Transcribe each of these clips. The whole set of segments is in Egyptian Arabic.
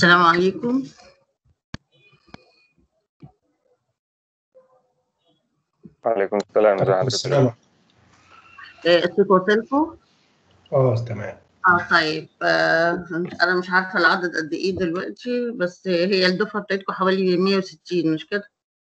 السلام عليكم وعليكم السلام ازي حضرتك السلام آه، الصوت واصلكم؟ اه تمام اه طيب آه انا مش عارفه العدد قد ايه دلوقتي بس هي الدفعه بتاعتكم حوالي 160 مش كده؟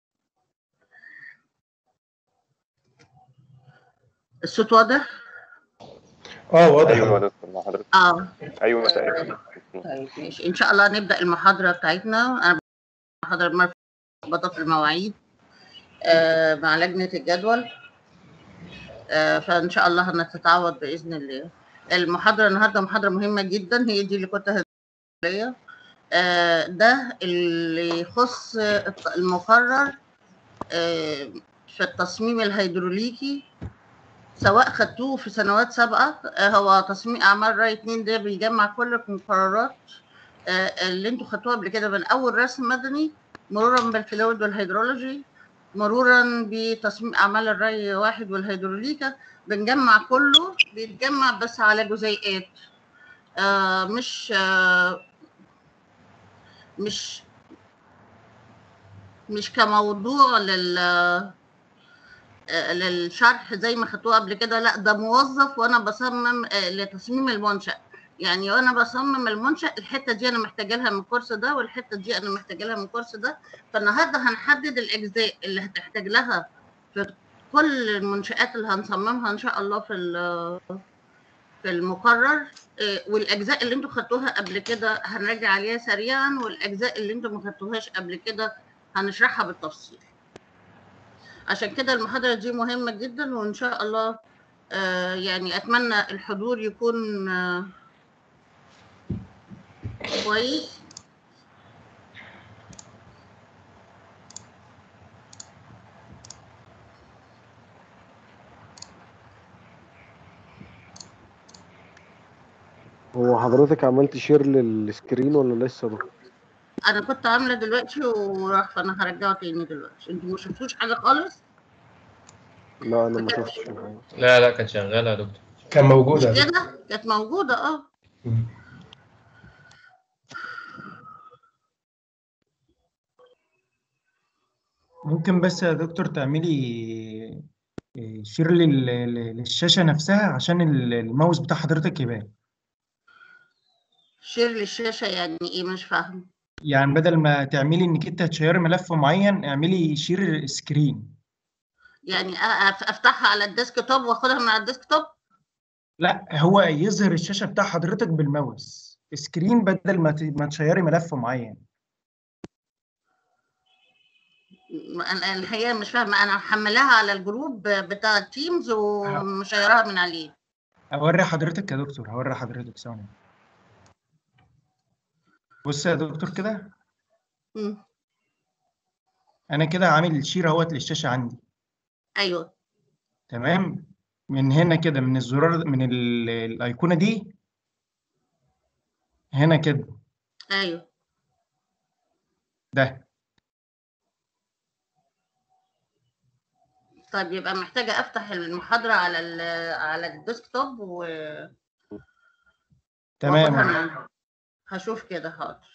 الصوت واضح؟ اه واضح ايوه يا دكتور مع حضرتك اه ايوه مساء طيب ماشي ان شاء الله نبدا المحاضره بتاعتنا انا محاضره مرتبطه في المواعيد آه مع لجنه الجدول آه فان شاء الله هنتعوض باذن الله المحاضره النهارده محاضره مهمه جدا هي دي اللي كنت هديها آه ده اللي يخص المقرر آه في التصميم الهيدروليكي سواء خدتوه في سنوات سابقة آه، هو تصميم أعمال رأي اتنين ده بيجمع كل المقررات آه، اللي انتوا خدتوها قبل كده من أول رسم مدني مرورا بالفلويد والهيدرولوجي مرورا بتصميم أعمال الري واحد والهيدروليكا بنجمع كله بيتجمع بس على جزيئات آه، مش آه، مش مش كموضوع لل آه، للشرح زي ما خدتوه قبل كده لا ده موظف وانا بصمم آه، لتصميم المنشأ يعني وانا بصمم المنشأ الحته دي انا محتاجه لها من الكورس ده والحته دي انا محتاجه لها من الكورس ده فالنهارده هنحدد الاجزاء اللي هتحتاج لها في كل المنشآت اللي هنصممها ان شاء الله في ال- في المقرر آه، والاجزاء اللي انتوا خدتوها قبل كده هنراجع عليها سريعا والاجزاء اللي انتوا ما خدتوهاش قبل كده هنشرحها بالتفصيل عشان كده المحاضرة دي مهمة جدا وإن شاء الله آه، يعني أتمنى الحضور يكون آه، كويس هو حضرتك عملت شير للسكرين ولا لسه بقى؟ أنا كنت عاملة دلوقتي وراح فأنا هرجعه تاني دلوقتي أنتوا ما شفتوش حاجة خالص لا انا ما شفتش حاجة. لا لا كانت شغالة يا دكتور كان موجود مش يا دكتور. كده كانت موجودة أه مم. ممكن بس يا دكتور تعملي إيه، شير لل- لل- للشاشة نفسها عشان ال- الماوس بتاع حضرتك يبان شير للشاشة يعني إيه مش فاهم يعني بدل ما تعملي انك انت هتشيري ملف معين اعملي شير سكرين يعني أ- أف- أفتحها على الديسك توب وآخدها من على الديسك توب لا هو يظهر الشاشة بتاع حضرتك بالماوس سكرين بدل ما ت- ما تشيري ملف معين م- أنا الحقيقة مش فاهمة أنا محملاها على الجروب بتاع التيمز ومشيراها من عليه اوري حضرتك يا دكتور هوري حضرتك ثواني بص يا دكتور كده مم. انا كده عامل شير اهوت للشاشة عندي أيوه تمام من هنا كده من الزرار من ال- الايقونة دي هنا كده أيوه ده طيب يبقى محتاجة أفتح المحاضرة على ال على الديسكتوب و تمام وآخدها من- هشوف كده حاضر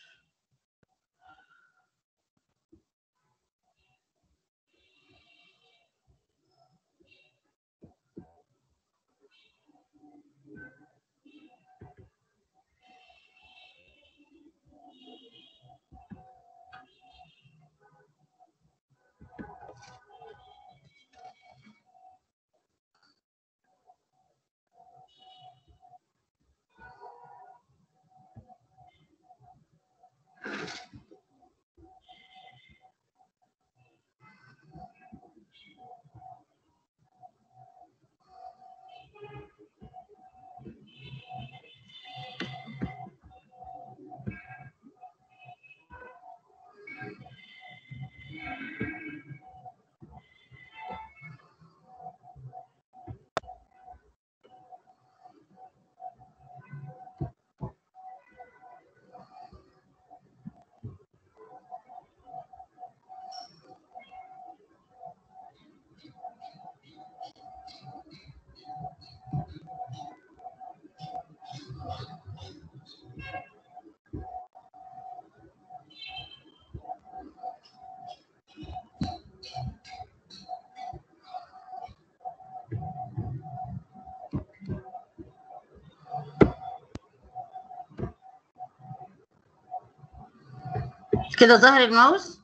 كده ظاهر الماوس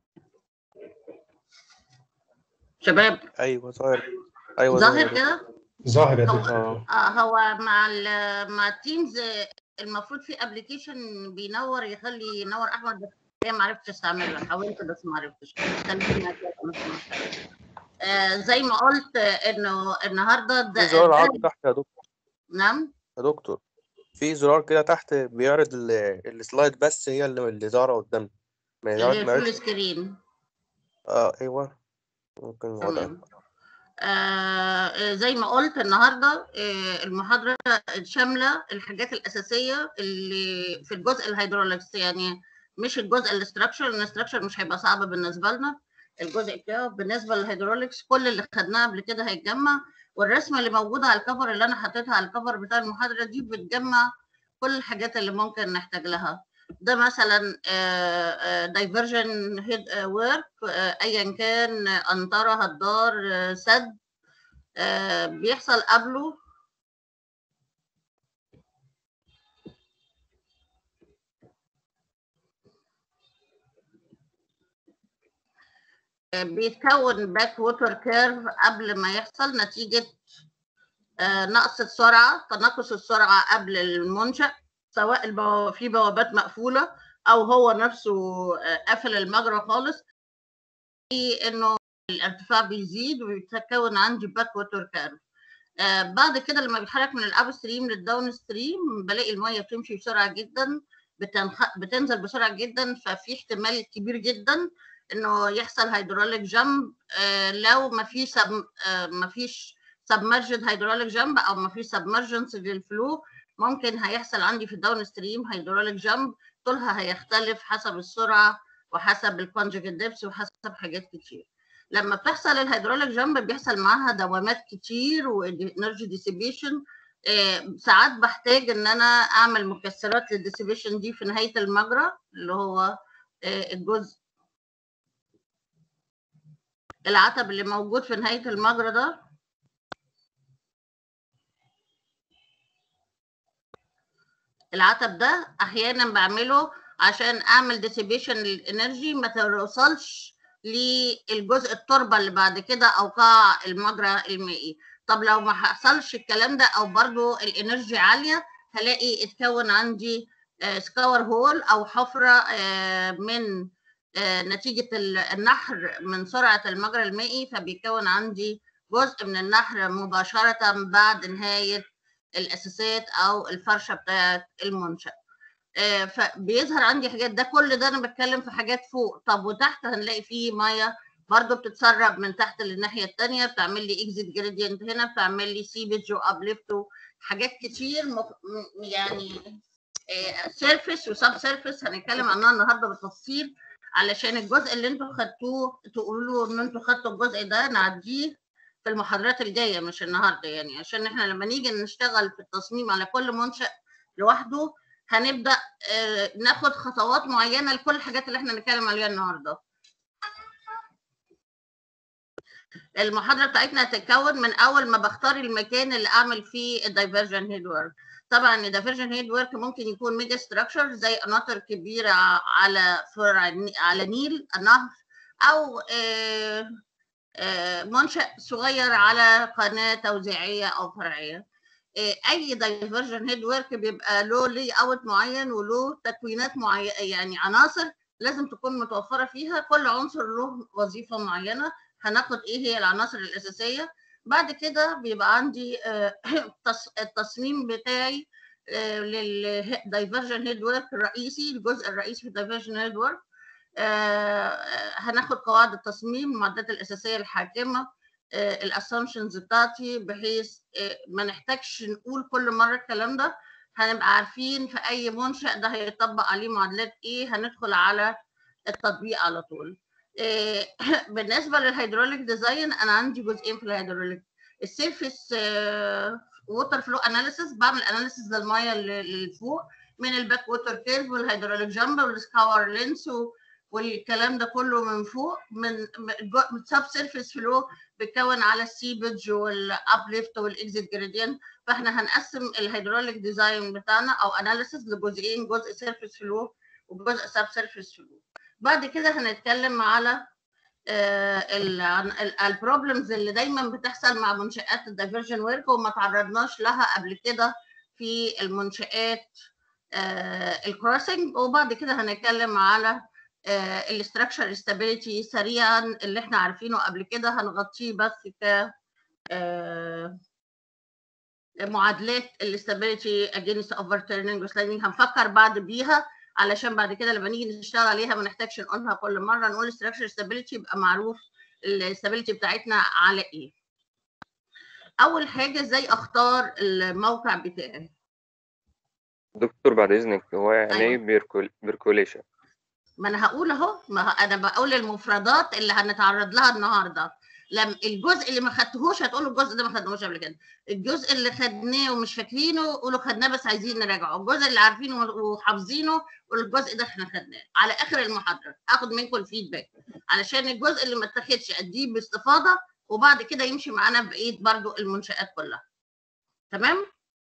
شباب ايوه ظاهر ايوه ظاهر ظاهر كده ظاهر يا هو دكتور اه اه هو مع ال مع التيمز آه، المفروض في ابلكيشن بينور يخلي ينور احمر بس هي ما عرفتش استعملها حاولت بس ما عرفتش خليني أتكلم مش مشكلة. آه زي ما قلت آه، انه النهارده في ده زرار ده- عرض تحت يا دكتور نعم يا دكتور في زرار كده تحت بيعرض ال- السلايد بس هي اللي اللي ظاهرة قدامنا ما اللي يعرض هي ما الفول يعرضش سكرين اه ايوه ممكن وضع تمام آه زي ما قلت النهارده آه المحاضره شامله الحاجات الاساسيه اللي في الجزء الهيدروليكس يعني مش الجزء الاستراكشر الاستراكشر مش هيبقى صعب بالنسبه لنا الجزء بتاعه بالنسبه للهيدروليكس كل اللي خدناه قبل كده هيتجمع والرسمه اللي موجوده على الكفر اللي انا حطيتها على الكفر بتاع المحاضره دي بتجمع كل الحاجات اللي ممكن نحتاج لها ده مثلا دايفرجن هيد ورك ايا كان انطره هدار آه، سد آه، بيحصل قبله آه، بيتكون باك ووتر كيرف قبل ما يحصل نتيجة آه، نقص السرعة تناقص السرعة قبل المنشأ سواء البوا- في بوابات مقفولة أو هو نفسه آه، قافل المجرى خالص في إنه الارتفاع بيزيد وبيتكون عندي باك ووتر كيرف آه بعد كده لما بيتحرك من الاب ستريم للداون ستريم بلاقي الميه بتمشي بسرعه جدا بتنخ... بتنزل بسرعه جدا ففي احتمال كبير جدا انه يحصل هيدروليك جامب آه لو ما في سب... آه ما فيش سبمرجد هيدروليك جامب او ما فيش سبمرجنس للفلو ممكن هيحصل عندي في الداون ستريم هيدروليك جامب طولها هيختلف حسب السرعه وحسب الكونجكت ديبس وحسب حاجات كتير لما بتحصل الهيدروليك جامب بيحصل معاها دوامات كتير وانرجي ديسيبيشن ساعات بحتاج ان انا اعمل مكسرات للديسيبيشن دي في نهايه المجرى اللي هو آه، الجزء العتب اللي موجود في نهايه المجرى ده العتب ده احيانا بعمله عشان اعمل ديسيبيشن للانرجي ما توصلش للجزء التربه اللي بعد كده او قاع المجرى المائي طب لو ما حصلش الكلام ده او برضو الانرجي عاليه هلاقي اتكون عندي سكاور هول او حفره آه، من آه، نتيجه ال- النحر من سرعه المجرى المائي فبيكون عندي جزء من النحر مباشره بعد نهايه الاساسات او الفرشه بتاعه المنشأ آه، فبيظهر عندي حاجات ده كل ده انا بتكلم في حاجات فوق طب وتحت هنلاقي فيه ميه برضو بتتسرب من تحت للناحيه الثانيه بتعمل لي اكزيت جريدينت هنا بتعمل لي سيبج وابليفت حاجات كتير مف... م- يعني سيرفيس وسب سيرفيس هنتكلم عنها النهارده بالتفصيل علشان الجزء اللي انتوا خدتوه تقولوا ان انتوا خدتوا الجزء ده نعديه في المحاضرات الجايه مش النهارده يعني عشان احنا لما نيجي نشتغل في التصميم على كل منشأ لوحده هنبدا آه، ناخد خطوات معينه لكل الحاجات اللي احنا هنتكلم عليها النهارده المحاضره بتاعتنا هتتكون من اول ما بختار المكان اللي اعمل فيه الدايفرجن هيد ورك طبعا الدايفرجن هيد ورك ممكن يكون ميجا ستراكشر زي قناطر كبيره على فرع الني- على نيل النهر او آه، آه، منشأ صغير على قناه توزيعيه او فرعيه آه، اي دايفرجن هيد ورك بيبقى له لي اوت معين وله تكوينات معينه يعني عناصر لازم تكون متوفره فيها كل عنصر له وظيفه معينه هناخد ايه هي العناصر الاساسيه بعد كده بيبقى عندي آه، التص- التصميم بتاعي للدايفرجن هيد ورك الرئيسي الجزء الرئيسي في الدايفرجن هيد ورك هناخد قواعد التصميم المعدات الاساسيه الحاكمه الاسامبشنز بتاعتي بحيث آه، ما نحتاجش نقول كل مره الكلام ده هنبقى عارفين في اي منشأ ده هيطبق عليه معادلات ايه هندخل على التطبيق على طول آه، بالنسبه للهيدروليك ديزاين انا عندي جزئين في الهيدروليك السيرفيس ووتر فلو اناليسيس بعمل اناليسيس للميه اللي اللي فوق من الباك ووتر كيرف والهيدروليك جامب والسكاور لينس والكلام ده كله من فوق من من سب سيرفيس فلو بيتكون على السيبج والابليفت والاكزيت جريدينت فاحنا هنقسم الهيدروليك ديزاين بتاعنا او اناليسيس لجزئين جزء سيرفيس فلو وجزء سب سيرفيس فلو بعد كده هنتكلم على البروبلمز اللي دايما بتحصل مع منشآت الدايفرجن ورك وما تعرضناش لها قبل كده في المنشآت الكروسنج وبعد كده هنتكلم على الاستراكشر ستابيليتي سريعا اللي احنا عارفينه قبل كده هنغطيه بس ك آه، معادلات الاستابيليتي اجينست اوفر تيرنينج وسلايدنج هنفكر بعد بيها علشان بعد كده لما نيجي نشتغل عليها ما نحتاجش نقولها كل مره نقول استراكشر ستابيليتي يبقى معروف الاستابيليتي بتاعتنا على ايه اول حاجه ازاي اختار الموقع بتاعي دكتور بعد إذنك هو يعني أيوة. إيه بيركول... بيركوليشن؟ ما انا هقول اهو ما ه- انا بقول المفردات اللي هنتعرض لها النهارده لم الجزء اللي ما خدتهوش هتقولوا الجزء ده ما خدناهوش قبل كده الجزء اللي خدناه ومش فاكرينه قولوا خدناه بس عايزين نراجعه الجزء اللي عارفينه وحافظينه قولوا الجزء ده احنا خدناه على اخر المحاضره هاخد منكم الفيدباك علشان الجزء اللي ما اتاخدش اديه باستفاضه وبعد كده يمشي معانا بقيه برضو المنشات كلها تمام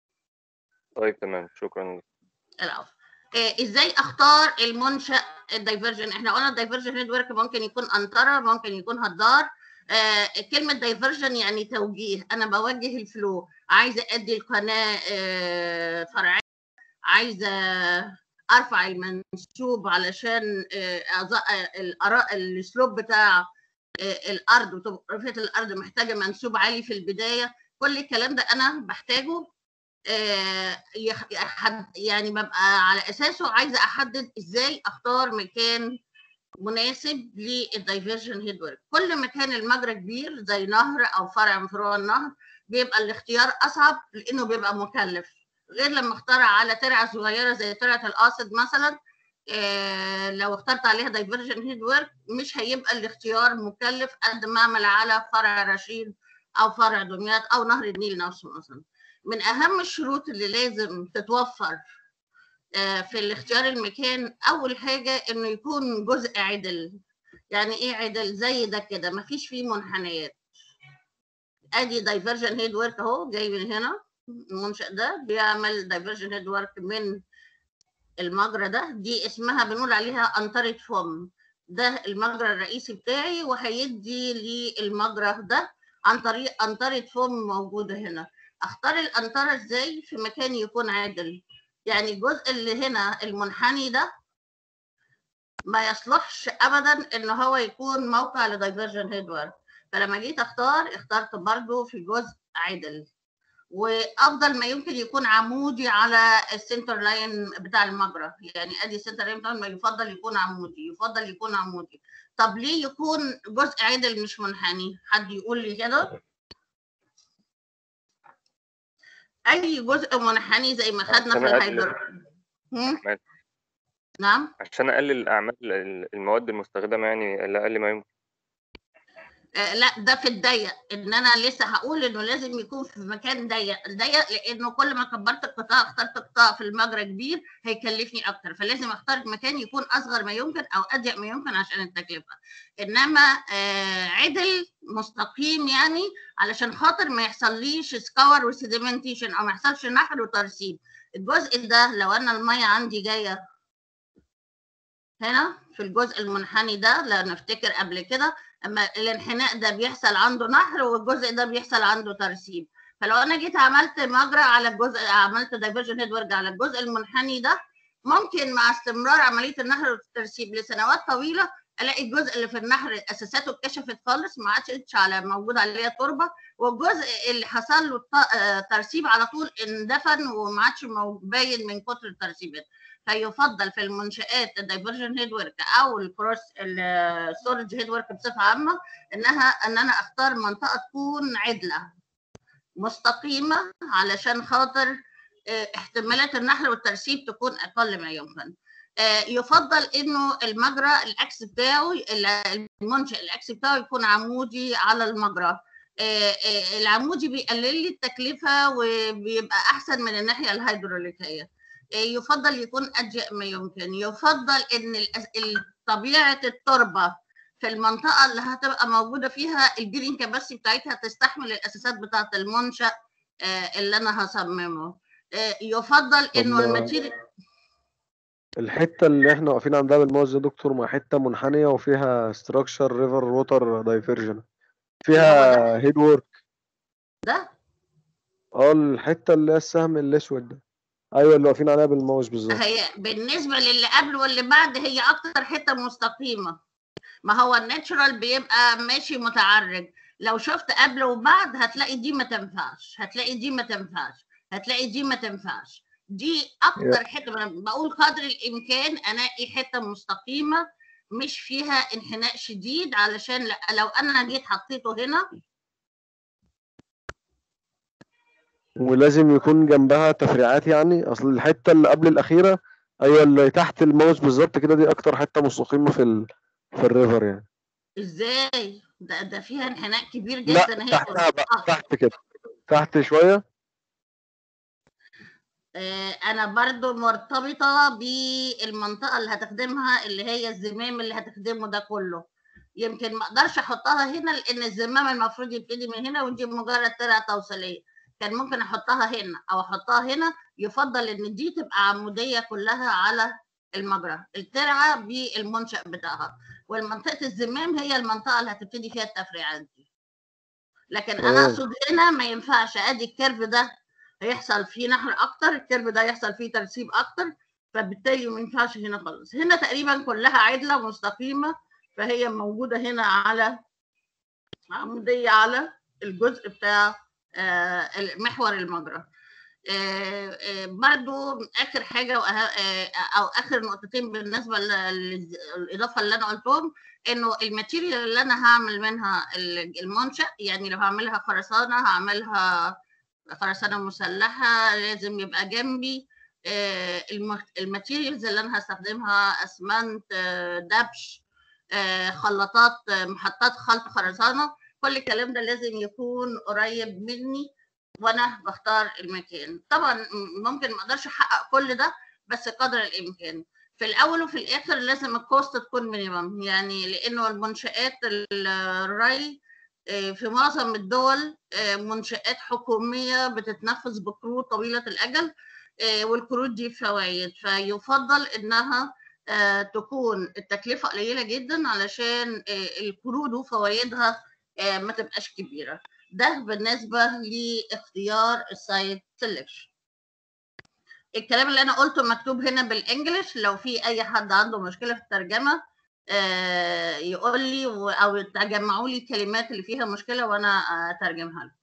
طيب تمام شكرا العفو آه، ازاي اختار المنشا الدايفرجن احنا قلنا الدايفرجن نتورك ممكن يكون انترا ممكن يكون هدار آه، كلمه دايفرجن يعني توجيه انا بوجه الفلو عايزه ادي القناه آه، فرعيه عايزه ارفع المنسوب علشان آه، أز- آه، الأرا- السلوب بتاع آه، الارض وتوقفيه الارض محتاجه منسوب عالي في البدايه كل الكلام ده انا بحتاجه آه، يح- يحد- يعني ببقى على اساسه عايزه احدد ازاي اختار مكان مناسب للدايفرجن هيد ورك كل ما كان المجرى كبير زي نهر او فرع من فروع النهر بيبقى الاختيار اصعب لانه بيبقى مكلف غير لما اختار على ترعه صغيره زي ترعه القاصد مثلا آه، لو اخترت عليها دايفرجن هيد ورك مش هيبقى الاختيار مكلف قد ما اعمل على فرع رشيد او فرع دمياط او نهر النيل نفسه مثلا من اهم الشروط اللي لازم تتوفر آه، في الاختيار المكان اول حاجه انه يكون جزء عدل يعني ايه عدل زي ده كده مفيش فيه منحنيات ادي دايفرجن هيد ورك اهو جاي من هنا المنشأ ده بيعمل دايفرجن هيد ورك من المجرى ده دي اسمها بنقول عليها أنطرة فم ده المجرى الرئيسي بتاعي وهيدي للمجرى ده عن طريق أنطرة فم موجودة هنا اختار الأنطرة ازاي في مكان يكون عادل يعني الجزء اللي هنا المنحني ده ما يصلحش ابدا ان هو يكون موقع لدايفرجن هيد ورك فلما جيت اختار اخترت برضو في جزء عدل وافضل ما يمكن يكون عمودي على السنتر لاين بتاع المجرى يعني ادي السنتر لاين بتاع المجرى يفضل يكون عمودي يفضل يكون عمودي طب ليه يكون جزء عدل مش منحني حد يقول لي كده اي جزء منحني زي ما خدنا عشان في أقلل- الهيدر هم؟ ماشي. نعم عشان أقلل أعمال ال- المواد المستخدمة يعني لأقل ما يمكن آه، لا ده في الضيق ان انا لسه هقول انه لازم يكون في مكان ضيق ضيق لانه كل ما كبرت القطاع اخترت قطاع في المجرى كبير هيكلفني اكتر فلازم اختار مكان يكون اصغر ما يمكن او اضيق ما يمكن عشان التكلفه انما آه، عدل مستقيم يعني علشان خاطر ما يحصليش سكور وسيديمنتيشن او ما يحصلش نحر وترسيب الجزء ده لو انا الميه عندي جايه هنا في الجزء المنحني ده لو نفتكر قبل كده اما الانحناء ده بيحصل عنده نهر والجزء ده بيحصل عنده ترسيب فلو انا جيت عملت مجرى على الجزء عملت دايفرجن هيدورج على الجزء المنحني ده ممكن مع استمرار عمليه النهر والترسيب لسنوات طويله الاقي الجزء اللي في النهر اساساته اتكشفت خالص ما عادش على موجود عليها تربه والجزء اللي حصل له الط- آه، ترسيب على طول اندفن وما عادش مو- باين من كتر الترسيبات فيفضل في المنشآت الدايفرجن هيد ورك او الكروس الستورج هيد ورك بصفه عامه انها ان انا اختار منطقه تكون عدله مستقيمه علشان خاطر آه، احتمالات النحر والترسيب تكون اقل ما يمكن آه، يفضل انه المجرى الاكس بتاعه ال- المنشأ الاكس بتاعه يكون عمودي على المجرى آه، آه، العمودي بيقلل لي التكلفه وبيبقى احسن من الناحيه الهيدروليكيه يفضل يكون أضيق ما يمكن يفضل ان الأس- ال- طبيعه التربه في المنطقه اللي هتبقى موجوده فيها الجرين كباسي بتاعتها تستحمل الاساسات بتاعه المنشا آه، اللي انا هصممه آه، يفضل انه طب- الماتيريال الحتة اللي احنا واقفين عندها بالماوس يا دكتور مع حتة منحنية وفيها structure river water diversion هو فيها ده هيد وورك ده اه الحتة اللي هي السهم الأسود ده أيوة اللي واقفين عليها بالماوس بالظبط هي بالنسبة للي قبل واللي بعد هي أكتر حتة مستقيمة ما هو الناتشورال بيبقى ماشي متعرج لو شفت قبل وبعد هتلاقي دي ما تنفعش هتلاقي دي ما تنفعش هتلاقي دي ما تنفعش دي اكتر حته أنا بقول قدر الامكان انقي حته مستقيمه مش فيها انحناء شديد علشان لا- لو انا جيت حطيته هنا ولازم يكون جنبها تفريعات يعني أصل الحتة اللي قبل الأخيرة أيوة اللي تحت الماوس بالظبط كده دي أكتر حتة مستقيمة في ال... في الريفر يعني ازاي ده ده فيها انحناء كبير لا جدا هي تحتها بقى آه. تحت كده تحت شوية آه، انا برضو مرتبطة بالمنطقة اللي هتخدمها اللي هي الزمام اللي هتخدمه ده كله يمكن ما اقدرش احطها هنا لان الزمام المفروض يبتدي من هنا ودي مجرد ترعة توصيلية كان ممكن احطها هنا او احطها هنا يفضل ان دي تبقى عمودية كلها على المجرى الترعة بالمنشأ بتاعها والمنطقة الزمام هي المنطقة اللي هتبتدي فيها التفريعات دي لكن انا تمام. اقصد هنا ما ينفعش ادي الكيرف ده هيحصل فيه نحر اكتر الكيرف ده يحصل فيه ترسيب اكتر فبالتالي ما ينفعش هنا خالص هنا تقريبا كلها عدله مستقيمه فهي موجوده هنا على عموديه على الجزء بتاع آه، محور المجرى آه، آه، برضو اخر حاجه وأه- آه، او اخر نقطتين بالنسبه لل- للاضافه اللي انا قلتهم انه الماتيريال اللي انا هعمل منها ال- المنشا يعني لو هعملها خرسانه هعملها خرسانه مسلحه لازم يبقى جنبي آه، الم- الماتيريالز اللي انا هستخدمها اسمنت آه، دبش آه، خلاطات آه، محطات خلط خرسانه كل الكلام ده لازم يكون قريب مني وانا بختار المكان طبعا م- ممكن ما اقدرش احقق كل ده بس قدر الامكان في الاول وفي الاخر لازم الكوست تكون مينيمم يعني لانه المنشات ال- الري آه، في معظم الدول آه، منشآت حكومية بتتنفذ بقروض طويلة الأجل آه، والقروض دي فوائد فيفضل إنها آه، تكون التكلفة قليلة جدا علشان آه، القروض وفوائدها آه، ما تبقاش كبيرة ده بالنسبة لاختيار السايت سيلكشن الكلام اللي أنا قلته مكتوب هنا بالإنجلش لو في أي حد عنده مشكلة في الترجمة آه، يقول لي و- او تجمعوا لي الكلمات اللي فيها مشكله وانا اترجمها له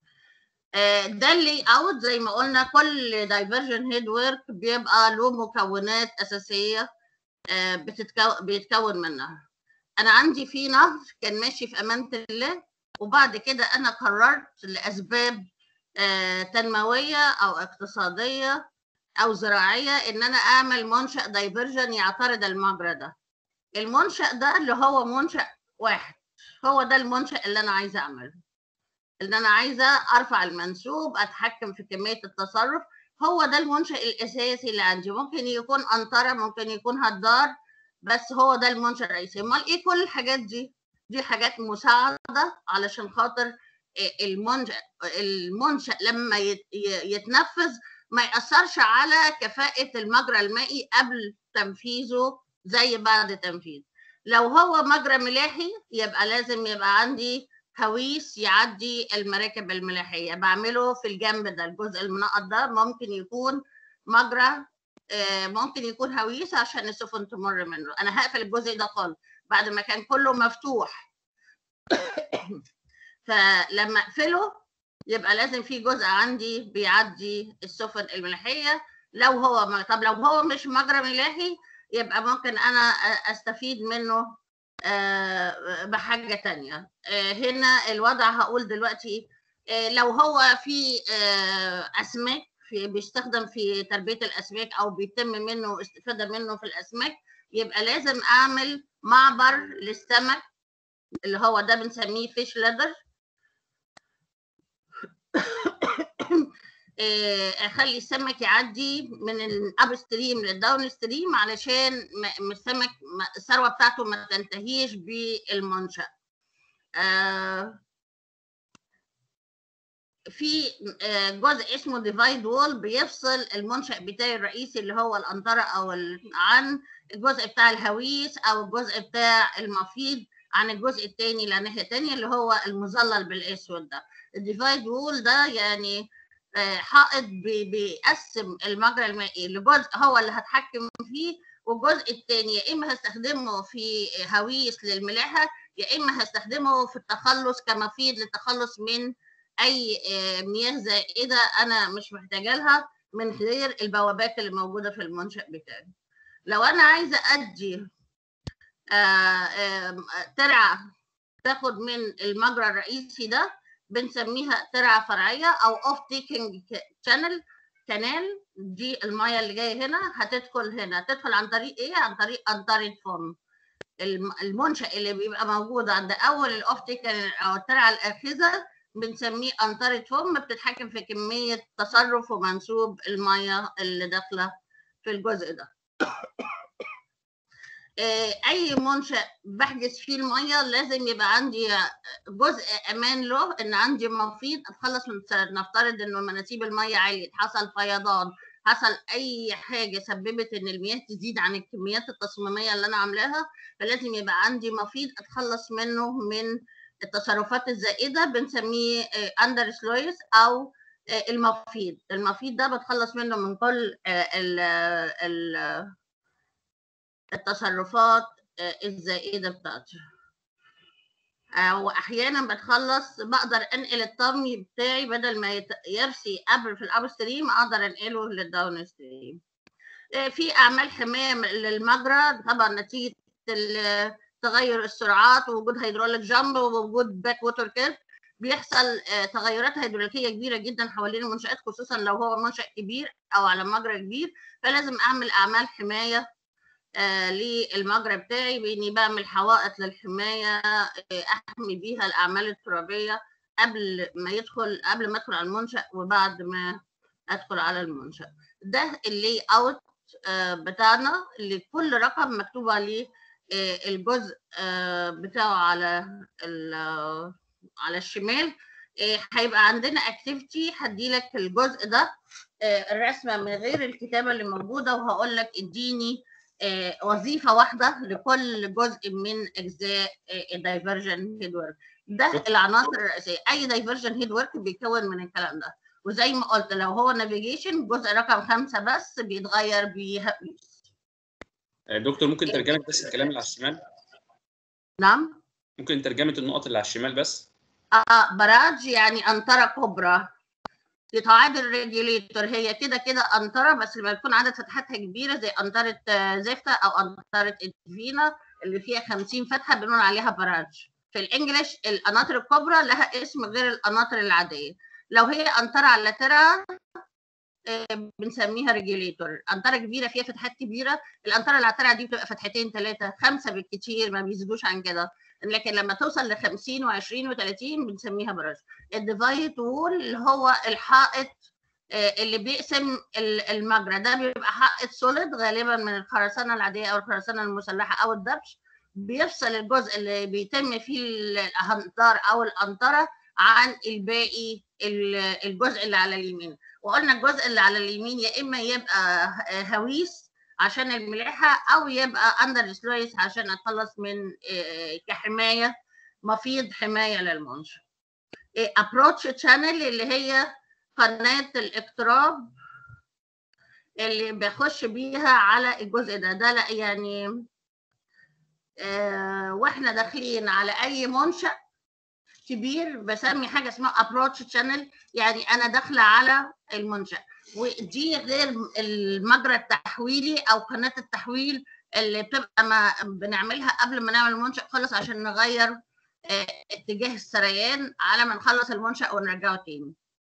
آه، ده اللي اوت زي ما قلنا كل دايفرجن هيد ورك بيبقى له مكونات اساسيه آه، بتتكو... بيتكون منها انا عندي في نهر كان ماشي في امانه الله وبعد كده انا قررت لاسباب آه، تنمويه او اقتصاديه او زراعيه ان انا اعمل منشا دايفرجن يعترض المجرى ده المنشأ ده اللي هو منشأ واحد هو ده المنشأ اللي أنا عايزة أعمله اللي أنا عايزة أرفع المنسوب أتحكم في كمية التصرف هو ده المنشأ الأساسي اللي عندي ممكن يكون أنطرة ممكن يكون هدار بس هو ده المنشأ الرئيسي أمال إيه كل الحاجات دي؟ دي حاجات مساعدة علشان خاطر المنشأ المنشأ لما يت- ي- يتنفذ ما يأثرش على كفاءة المجرى المائي قبل تنفيذه زي بعد تنفيذ لو هو مجرى ملاحي يبقى لازم يبقى عندي هويس يعدي المراكب الملاحية بعمله في الجنب ده الجزء المنقط ده ممكن يكون مجرى آه، ممكن يكون هويس عشان السفن تمر منه انا هقفل الجزء ده خالص بعد ما كان كله مفتوح فلما اقفله يبقى لازم في جزء عندي بيعدي السفن الملاحية لو هو م- طب لو هو مش مجرى ملاحي يبقى ممكن انا أ- استفيد منه آه، بحاجة تانية آه، هنا الوضع هقول دلوقتي آه، لو هو في آه، اسماك في بيستخدم في تربية الاسماك او بيتم منه استفادة منه في الاسماك يبقى لازم اعمل معبر للسمك اللي هو ده بنسميه فيش ليدر آه، اخلي السمك يعدي من الاب ستريم للداون ستريم علشان ما- ما السمك ما- الثروه بتاعته ما تنتهيش بالمنشا آه، في آه، جزء اسمه ديفايد وول بيفصل المنشأ بتاعي الرئيسي اللي هو القنطرة أو ال- عن الجزء بتاع الهويس أو الجزء بتاع المفيض عن الجزء التاني اللي على الناحية التانية اللي هو المظلل بالأسود ده الديفايد وول ده يعني آه، حائط بي- بيقسم المجرى المائي لجزء هو اللي هتحكم فيه والجزء التاني يا إما هستخدمه في هويس للملاحة يا إما هستخدمه في التخلص كمفيد للتخلص من اي آه، مياه زائده انا مش محتاجه لها من غير البوابات اللي موجوده في المنشا بتاعي لو انا عايزه ادي آه، آم، ترعه تاخد من المجرى الرئيسي ده بنسميها ترعه فرعيه او اوف تيكينج شانل كانال دي الميه اللي جايه هنا هتدخل هنا تدخل عن طريق ايه عن طريق قنطره فم الم- المنشأ اللي بيبقى موجود عند اول الاوف تيكن او الترعه الاخذه بنسميه قنطرة فم بتتحكم في كمية تصرف ومنسوب المية اللي داخلة في الجزء ده. آه، أي منشأ بحجز فيه المية لازم يبقى عندي جزء أمان له إن عندي مفيض أتخلص من نفترض إنه مناسيب المية عالية حصل فيضان حصل أي حاجة سببت إن المياه تزيد عن الكميات التصميمية اللي أنا عاملاها فلازم يبقى عندي مفيض أتخلص منه من التصرفات الزائده بنسميه اندر سلويس او آه، المفيض المفيض ده بتخلص منه من كل آه، ال- ال- التصرفات آه، الزائده بتاعته آه، واحيانا بتخلص بقدر انقل الطمي بتاعي بدل ما يت- يرسي قبل في الاب ستريم اقدر انقله للداون ستريم آه، في اعمال حمايه للمجرى طبعا نتيجه ال- تغير السرعات ووجود هيدروليك جامب ووجود باك ووتر كيرف بيحصل آه، تغيرات هيدروليكيه كبيره جدا حوالين المنشات خصوصا لو هو منشا كبير او على مجرى كبير فلازم اعمل اعمال حمايه آه، للمجرى بتاعي باني بعمل حوائط للحمايه آه، احمي بيها الاعمال الترابيه قبل ما يدخل قبل ما ادخل على المنشا وبعد ما ادخل على المنشا ده اللي اوت بتاعنا اللي كل رقم مكتوب عليه آه، الجزء آه، بتاعه على ال- على الشمال آه، هيبقى عندنا اكتيفيتي هدي لك الجزء ده آه، الرسمه من غير الكتابه اللي موجوده وهقول لك اديني آه، وظيفه واحده لكل جزء من اجزاء الدايفرجن هيد ورك ده العناصر الرئيسيه اي دايفرجن هيد ورك بيتكون من الكلام ده وزي ما قلت لو هو نافيجيشن جزء رقم خمسة بس بيتغير بيه دكتور ممكن ترجمة بس الكلام اللي على الشمال نعم ممكن ترجمة النقط اللي على الشمال بس آه براج يعني أنطرة كبرى يتعادل الراديوليتور هي كده كده أنطرة بس لما يكون عدد فتحاتها كبيرة زي أنطرة آه، زفتا أو أنطرة إدفينا اللي فيها 50 فتحة بنقول عليها براج في الإنجليش القناطر الكبرى لها اسم غير القناطر العادية لو هي أنطرة على ترى آه، بنسميها ريجوليتور أنطرة كبيرة فيها فتحات كبيرة الأنطرة اللي على الترعة دي بتبقى فتحتين ثلاثة خمسة بالكتير ما بيزيدوش عن كده لكن لما توصل ل 50 و20 و30 بنسميها براج الديفايد وول اللي هو الحائط آه، اللي بيقسم ال- المجرى ده بيبقى حائط سوليد غالبا من الخرسانه العاديه او الخرسانه المسلحه او الدبش بيفصل الجزء اللي بيتم فيه الامطار او القنطره عن الباقي ال- الجزء اللي على اليمين وقلنا الجزء اللي على اليمين يا اما يبقى آه، هويس عشان الملاحه او يبقى اندر سلويس عشان اتخلص من آه، كحمايه مفيض حمايه للمنشأ ابروتش تشانل اللي هي قناه الاقتراب اللي بخش بيها على الجزء ده ده لا يعني آه واحنا داخلين على اي منشأ كبير بسمي حاجه اسمها ابروتش تشانل يعني انا داخله على المنشأ ودي غير المجرى التحويلي او قناه التحويل اللي بتبقى ما بنعملها قبل ما نعمل المنشأ خالص عشان نغير آه، اتجاه السريان على ما نخلص المنشأ ونرجعه تاني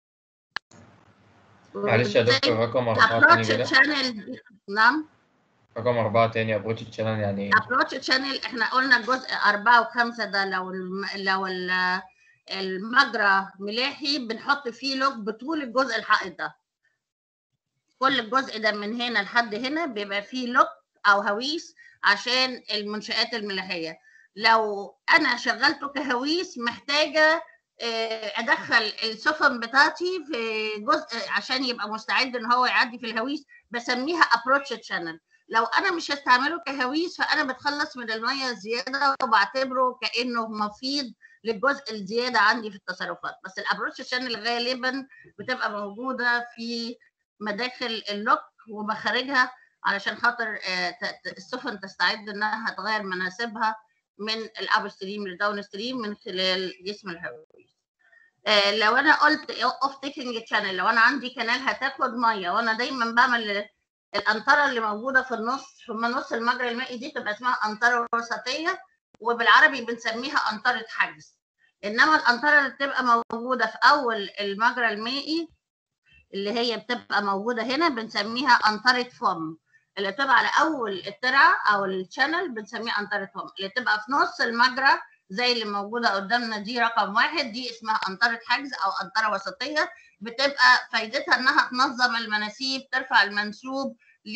معلش يا دكتور رقم أربعة تاني ابروتش كده تشانل نعم رقم أربعة تاني أبروتش تشانل يعني إيه؟ ابروتش تشانل احنا قلنا الجزء أربعة وخمسة ده لو الم... لو ال- المجرى ملاحي بنحط فيه لوك بطول الجزء الحائط ده كل الجزء ده من هنا لحد هنا بيبقى فيه لوك او هويس عشان المنشآت الملاحية لو انا شغلته كهويس محتاجة آه، ادخل السفن بتاعتي في جزء عشان يبقى مستعد ان هو يعدي في الهويس بسميها ابروتش تشانل لو انا مش هستعمله كهويس فانا بتخلص من الميه الزياده وبعتبره كانه مفيض للجزء الزياده عندي في التصرفات بس الابروتش شانل غالبا بتبقى موجوده في مداخل اللوك ومخارجها علشان خاطر آه، ت- ت- السفن تستعد انها تغير مناسبها من الاب ستريم للداون ستريم من خلال جسم الهويس آه، لو انا قلت اوف تيكنج تشانل لو انا عندي كنال هتاخد ميه وانا دايما بعمل الانطره اللي موجوده في النص في نص المجرى المائي دي تبقى اسمها انطره وسطيه وبالعربي بنسميها انطره حجز انما الانطره اللي بتبقى موجوده في اول المجرى المائي اللي هي بتبقى موجوده هنا بنسميها انطره فم اللي بتبقى على اول الترعه او الشانل بنسميها انطره فم اللي بتبقى في نص المجرى زي اللي موجوده قدامنا دي رقم واحد دي اسمها انطره حجز او انطره وسطيه بتبقى فايدتها انها تنظم المناسيب ترفع المنسوب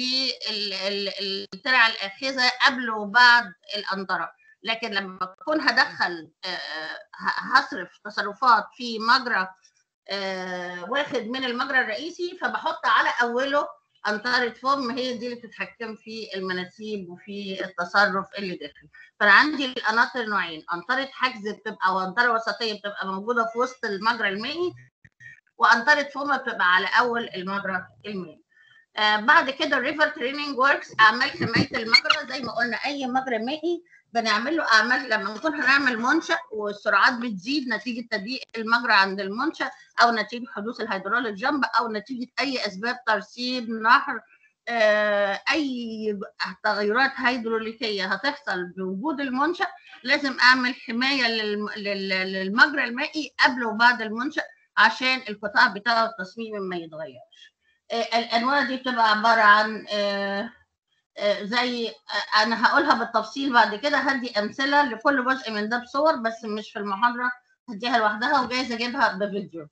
للترع الاخذه قبل وبعد الانطره لكن لما اكون هدخل آه، ه- هصرف تصرفات في مجرى آه، واخد من المجرى الرئيسي فبحط على اوله انطره فم هي دي اللي بتتحكم في المناسيب وفي التصرف اللي داخل فانا عندي القناطر نوعين انطره حجز بتبقى وانطره وسطيه بتبقى موجوده في وسط المجرى المائي وانطره فم بتبقى على اول المجرى المائي آه بعد كده الريفر تريننج وركس اعمال حمايه المجرى زي ما قلنا اي مجرى مائي بنعمل له اعمال لما نكون هنعمل منشا والسرعات بتزيد نتيجه تضييق المجرى عند المنشا او نتيجه حدوث الهيدروليك جنب او نتيجه اي اسباب ترسيب نهر آه، اي تغيرات هيدروليكيه هتحصل بوجود المنشا لازم اعمل حمايه للم- لل- للمجرى المائي قبل وبعد المنشا عشان القطاع بتاعه التصميم ما يتغيرش آه، الانواع دي بتبقى عباره عن آه، آه، زي آه، انا هقولها بالتفصيل بعد كده هدي امثله لكل جزء من ده بصور بس مش في المحاضره هديها لوحدها وجايز اجيبها بفيديو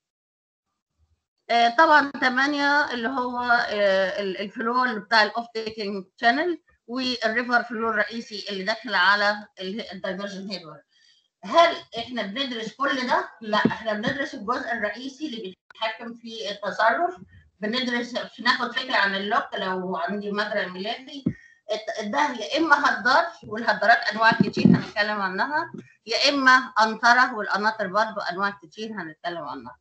آه، طبعا 8 اللي هو آه، ال- الفلو اللي بتاع الاوف تيكنج شانل والريفر فلو الرئيسي اللي داخل على الدايفرجن هيدور هل احنا بندرس كل ده؟ لا احنا بندرس الجزء الرئيسي اللي بيتحكم في التصرف بندرس ناخد فكره عن اللوك لو عندي مجرى ملاحي الت- ده يا اما هدار والهدارات انواع كتير هنتكلم عنها يا اما انطره والقناطر برضو انواع كتير هنتكلم عنها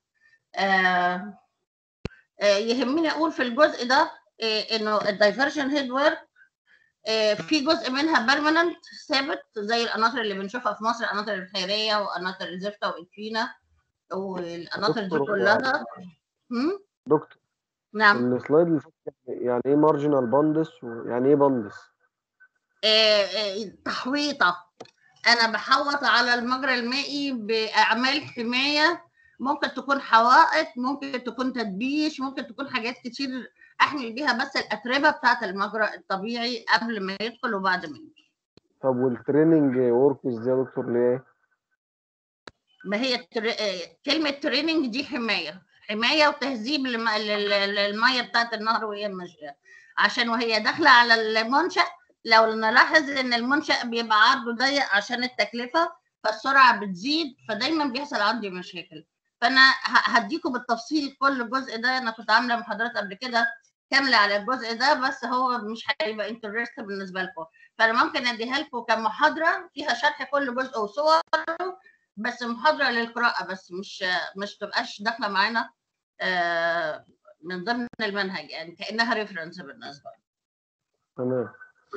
آه آه يهمني اقول في الجزء ده آه انه الدايفرجن هيد ورك في جزء منها بيرمننت ثابت زي القناطر اللي بنشوفها في مصر القناطر الخيريه وقناطر الزفته والكفينه والقناطر دي دكتور، كلها هم؟ دكتور نعم السلايد اللي فات يعني ايه مارجنال باندس ويعني ايه باندس آه، آه، تحويطة أنا بحوط على المجرى المائي بأعمال حماية ممكن تكون حوائط ممكن تكون تدبيش ممكن تكون حاجات كتير أحمي بيها بس الأتربة بتاعة المجرى الطبيعي قبل ما يدخل وبعد ما يدخل طب والتريننج وركس دي يا دكتور ليه ما هي التر... آه، كلمة تريننج دي حماية حماية وتهذيب للم- لل- للمية بتاعة النهر وهي ماشية عشان وهي داخلة على المنشأ لو نلاحظ ان المنشأ بيبقى عرضه ضيق عشان التكلفة فالسرعة بتزيد فدايما بيحصل عندي مشاكل فانا ه- هديكم بالتفصيل كل جزء ده انا كنت عاملة محاضرات قبل كده كاملة على الجزء ده بس هو مش هيبقى انترست بالنسبة لكم فانا ممكن اديها لكم كمحاضرة فيها شرح كل جزء وصور بس محاضرة للقراءة بس مش مش تبقاش داخلة معانا آه، من ضمن المنهج يعني كأنها ريفرنس بالنسبة لي. تمام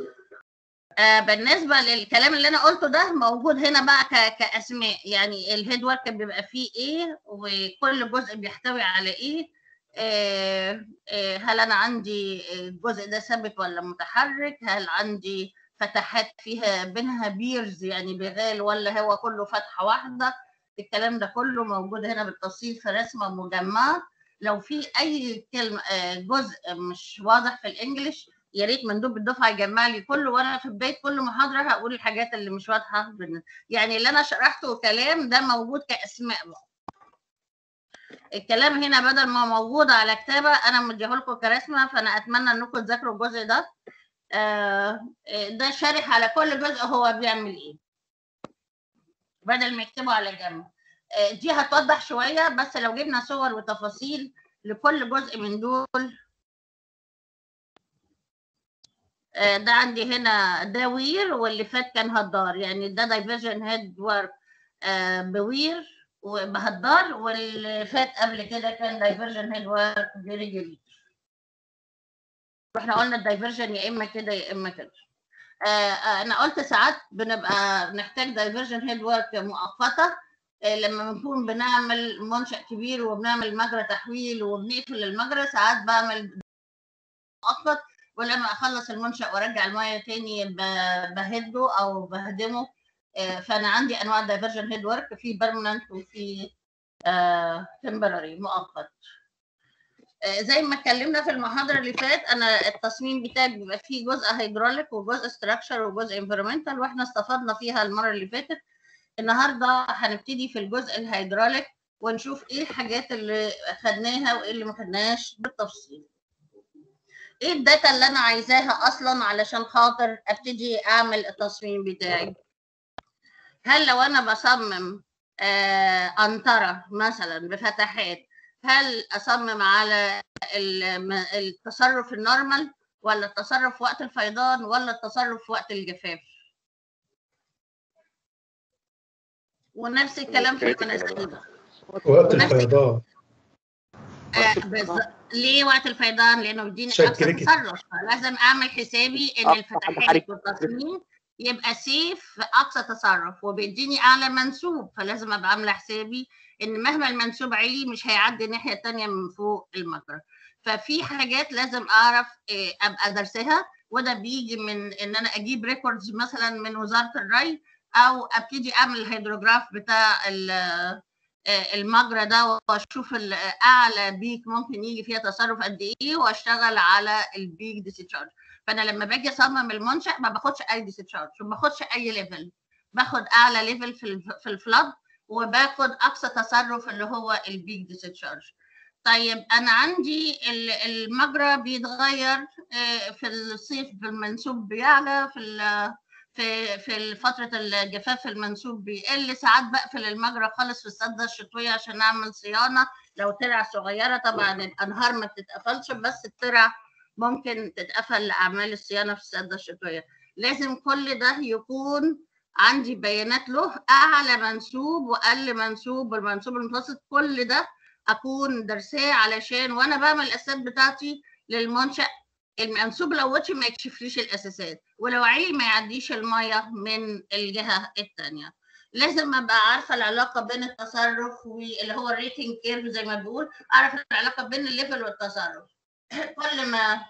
آه، بالنسبة للكلام اللي أنا قلته ده موجود هنا بقى ك- كأسماء يعني الهيد ورك بيبقى فيه إيه وكل جزء بيحتوي على إيه آه، آه، هل أنا عندي الجزء ده ثابت ولا متحرك هل عندي فتحات فيها بينها بيرز يعني بغال ولا هو كله فتحة واحدة الكلام ده كله موجود هنا بالتفصيل في رسمة مجمعة لو في أي كلمة آه، جزء مش واضح في الإنجليش يا ريت مندوب الدفعه يجمع لي كله وانا في بدايه كل محاضره هقول الحاجات اللي مش واضحه بالن- يعني اللي انا شرحته كلام ده موجود كاسماء بقى الكلام هنا بدل ما موجود على كتابه انا مديه لكم كرسمه فانا اتمنى انكم تذاكروا الجزء ده آه، آه، ده شارح على كل جزء هو بيعمل ايه بدل ما يكتبوا على جنب آه، دي هتوضح شويه بس لو جبنا صور وتفاصيل لكل جزء من دول آه، ده عندي هنا ده وير واللي فات كان هدار يعني ده دايفرجن هيد ورك بوير وبهدار واللي فات قبل كده كان دايفرجن هيد ورك بريجل واحنا قلنا الدايفرجن يا اما كده يا اما كده آه، آه، انا قلت ساعات بنبقى نحتاج دايفرجن هيد ورك مؤقته آه، لما بنكون بنعمل منشأ كبير وبنعمل مجرى تحويل وبنقفل المجرى ساعات بعمل مؤقت ولما اخلص المنشأ وارجع الميه تاني ب- بهده او بهدمه آه، فانا عندي انواع دايفرجن هيد ورك في بيرمننت وفي تمبراري مؤقت آه، زي ما اتكلمنا في المحاضره اللي فات انا التصميم بتاعي بيبقى فيه جزء هيدروليك وجزء ستراكشر وجزء انفيرمنتال واحنا استفدنا فيها المره اللي فاتت النهارده هنبتدي في الجزء الهيدروليك ونشوف ايه الحاجات اللي خدناها وايه اللي ما خدناهاش بالتفصيل ايه الداتا اللي انا عايزاها اصلا علشان خاطر ابتدي اعمل التصميم بتاعي هل لو انا بصمم آه انطره مثلا بفتحات هل اصمم على الم- التصرف النورمال ولا التصرف وقت الفيضان ولا التصرف وقت الجفاف ونفس الكلام في critical المناسيب وقت نفس- الفيضان آه، بالظبط. ليه وقت الفيضان؟ لانه بيديني شك اقصى ركز. تصرف فلازم اعمل حسابي ان أقصى الفتحات حركة. والتصميم يبقى سيف في اقصى تصرف وبيديني اعلى منسوب فلازم ابقى عامله حسابي ان مهما المنسوب عالي مش هيعدي الناحيه الثانيه من فوق المجرى ففي حاجات لازم اعرف آه، ابقى درسها وده بيجي من ان انا اجيب ريكوردز مثلا من وزاره الري او ابتدي اعمل الهيدروجراف بتاع ال- آه، المجرى ده واشوف ال- اعلى بيك ممكن يجي فيها تصرف قد ايه واشتغل على البيك ديسشارج فانا لما باجي اصمم المنشا ما باخدش اي ديسشارج ما باخدش اي ليفل باخد اعلى ليفل في ال- في الفلاد وباخد اقصى تصرف اللي هو البيك ديسشارج طيب انا عندي ال- المجرى بيتغير آه، في الصيف المنسوب بيعلى في ال- في في فترة الجفاف المنسوب بيقل ساعات بقفل المجرى خالص في السدة الشتوية عشان أعمل صيانة لو ترع صغيرة طبعا الأنهار ما بتتقفلش بس الترع ممكن تتقفل لأعمال الصيانة في السدة الشتوية لازم كل ده يكون عندي بيانات له أعلى منسوب وأقل منسوب والمنسوب المتوسط كل ده أكون درساه علشان وأنا بعمل الأساسات بتاعتي للمنشأ المنسوب لو وطي ما يكشفليش الاساسات ولو عالي ما يعديش الميه من الجهه الثانيه لازم ابقى عارفه العلاقه بين التصرف واللي هو الريتنج كيرف زي ما بقول اعرف العلاقه بين الليفل والتصرف كل ما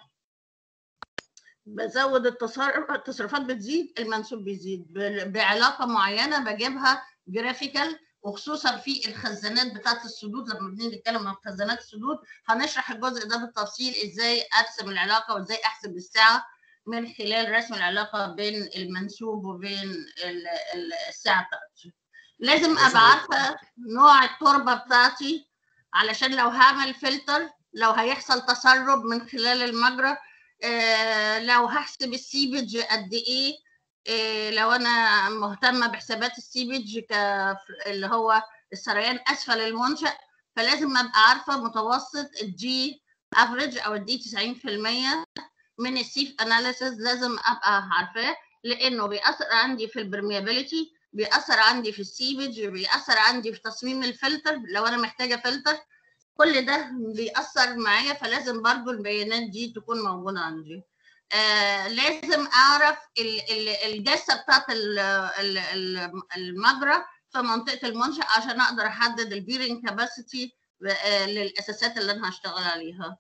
بزود التصرف التصرفات بتزيد المنسوب بيزيد ب- بعلاقه معينه بجيبها جرافيكال وخصوصا في الخزانات بتاعت السدود لما بنيجي نتكلم عن خزانات السدود هنشرح الجزء ده بالتفصيل ازاي ارسم العلاقه وازاي احسب السعه من خلال رسم العلاقه بين المنسوب وبين ال- ال- السعه بتاعتي لازم ابقى عارفه نوع التربه بتاعتي علشان لو هعمل فلتر لو هيحصل تسرب من خلال المجرى آه، لو هحسب السيبج قد ايه آه، لو انا مهتمه بحسابات السيبج ك اللي هو السريان اسفل المنشا فلازم ابقى عارفه متوسط الجي افريج او الدي 90% من السيف اناليسيز لازم ابقى عارفاه لانه بيأثر عندي في البرميابيليتي بيأثر عندي في السيبج بيأثر عندي في تصميم الفلتر لو انا محتاجه فلتر كل ده بيأثر معايا فلازم برضو البيانات دي تكون موجودة عندي آه لازم أعرف ال- ال- الجثة بتاعت ال- ال- ال- المجرى في منطقة المنشأ عشان أقدر أحدد البيرنج كاباسيتي للأساسات اللي أنا هشتغل عليها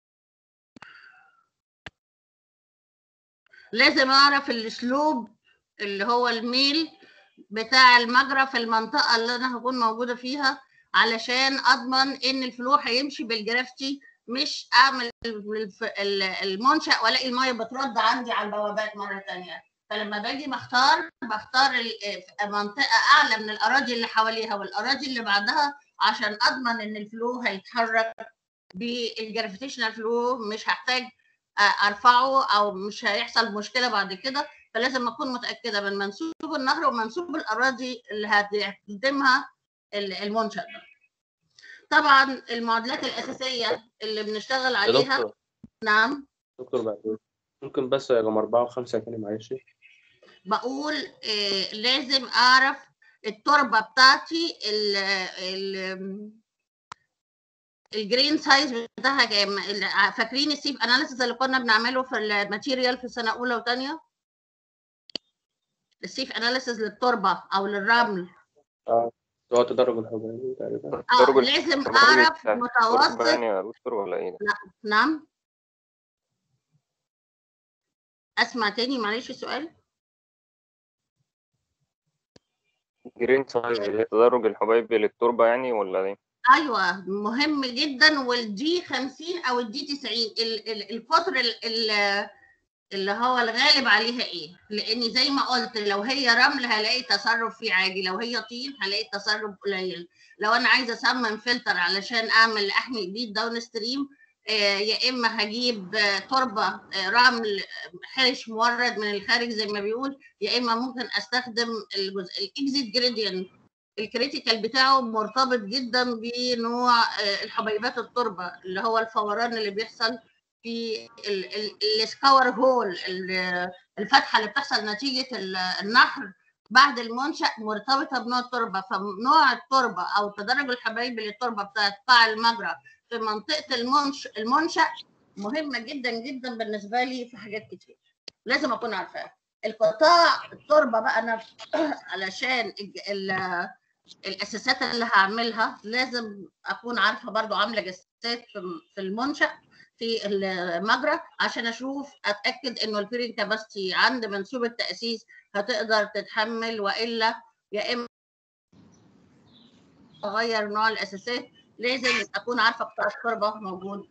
لازم أعرف الأسلوب اللي هو الميل بتاع المجرى في المنطقة اللي أنا هكون موجودة فيها علشان اضمن ان الفلو هيمشي بالجرافتي مش اعمل الف- ال- المنشا والاقي الميه بترد عندي على البوابات مره تانية فلما باجي بختار بختار ال- منطقه اعلى من الاراضي اللي حواليها والاراضي اللي بعدها عشان اضمن ان الفلو هيتحرك بالجرافيتيشنال فلو مش هحتاج أ- ارفعه او مش هيحصل مشكله بعد كده فلازم اكون متاكده من منسوب النهر ومنسوب الاراضي اللي هتقدمها ال- المنشأ ده طبعا المعادلات الأساسية اللي بنشتغل يا عليها دكتور نعم دكتور بعد ممكن بس رقم أربعة وخمسة تاني معلش بقول آه، لازم اعرف التربه بتاعتي ال ال الجرين سايز بتاعها كام ال- فاكرين السيف اناليسيس اللي كنا بنعمله في الماتيريال في سنه اولى وثانيه السيف اناليسيس للتربه او للرمل اه هو تدرج الحبيبي تقريبا اه درجة لازم الحرارة اعرف بتاعت التربة متوسط يعني يا دكتور ولا ايه ده؟ نعم اسمع تاني معلش السؤال جرين سايز اللي هي تدرج الحبايب للتربة يعني ولا ايه؟ ايوه مهم جدا والدي 50 او الدي 90 ال- ال- القطر ال- ال- اللي هو الغالب عليها ايه لاني زي ما قلت لو هي رمل هلاقي تصرف فيه عادي لو هي طين هلاقي تصرف قليل لو انا عايزه اصمم فلتر علشان اعمل احمي بيه داون ستريم آه، يا اما هجيب آه، تربه آه، رمل آه، حرش مورد من الخارج زي ما بيقول يا اما ممكن استخدم الجزء الاكزيت جريدينت الكريتيكال بتاعه مرتبط جدا بنوع آه، الحبيبات التربه اللي هو الفوران اللي بيحصل في ال- ال- السكاور هول ال- الفتحه اللي بتحصل نتيجه ال- النحر بعد المنشأ مرتبطه بنوع التربه فنوع التربه او تدرج الحبايب للتربه بتاعت قاع المجرى في منطقه المنش المنشأ مهمه جدا جدا بالنسبه لي في حاجات كتير لازم اكون عارفاها القطاع التربه بقى نفسه علشان الج- ال- الاساسات اللي هعملها لازم اكون عارفه برضو عامله جسات في في المنشأ في المجرى عشان اشوف اتاكد انه البيرنج كاباسيتي عند منسوب التاسيس هتقدر تتحمل والا يا اما اغير نوع الاساسات لازم اكون عارفه قطاع التربه موجود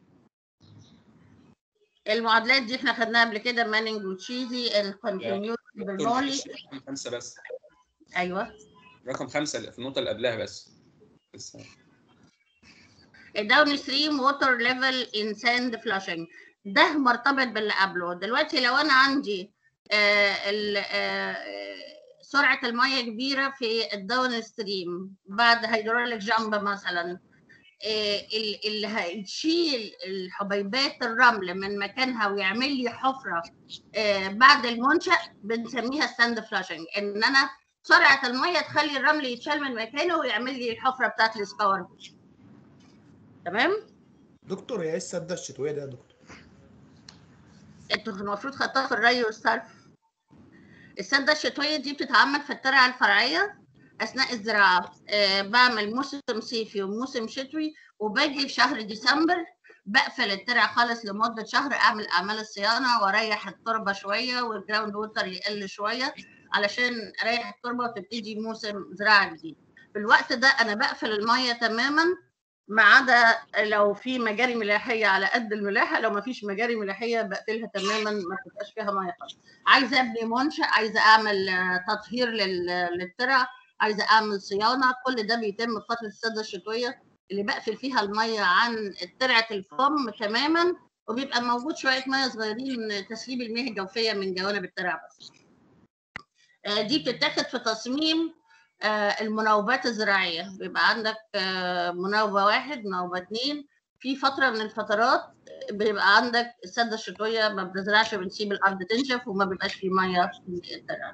المعادلات دي احنا خدناها قبل كده مانينج وتشيزي الكونتينيوتي دكتور بالمولي معلش رقم خمسة بس ايوه رقم خمسة في النقطة اللي قبلها بس بس الداون ستريم ووتر ليفل ان ساند فلاشنج ده مرتبط باللي قبله دلوقتي لو انا عندي آه ال- آه سرعه الميه كبيره في الداون ستريم بعد هيدروليك جامب مثلا آه، ال- اللي هيشيل الحبيبات الرمل من مكانها ويعمل لي حفره آه، بعد المنشأ بنسميها ستاند فلاشنج ان انا سرعه الميه تخلي الرمل يتشال من مكانه ويعمل لي الحفره بتاعت السكور تمام دكتور هي ايه السده الشتويه ده يا دكتور؟ انتوا المفروض خدتوها في الري والصرف السده الشتويه دي بتتعمل في الترعه الفرعيه اثناء الزراعه آه بعمل موسم صيفي وموسم شتوي وباجي في شهر ديسمبر بقفل الترعه خالص لمده شهر اعمل اعمال الصيانه واريح التربه شويه والجراوند ووتر يقل شويه علشان اريح التربه وتبتدي موسم زراعه جديد في الوقت ده انا بقفل الميه تماما ما عدا لو في مجاري ملاحيه على قد الملاحه لو ما فيش مجاري ملاحيه بقفلها تماما ما تبقاش فيها ميه خالص عايزه ابني منشا عايزه اعمل آه، تطهير لل- للترع عايزه اعمل صيانه كل ده بيتم في فتره السده الشتويه اللي بقفل فيها الميه عن ترعه الفم تماما وبيبقى موجود شويه ميه صغيرين تسريب المياه الجوفيه من جوانب الترع بس آه، دي بتتاخد في تصميم آه، المناوبات الزراعيه بيبقى عندك آه، مناوبه واحد مناوبه اتنين في فتره من الفترات بيبقى عندك السده الشتويه ما بنزرعش بنسيب الارض تنشف وما بيبقاش في ميه في الترع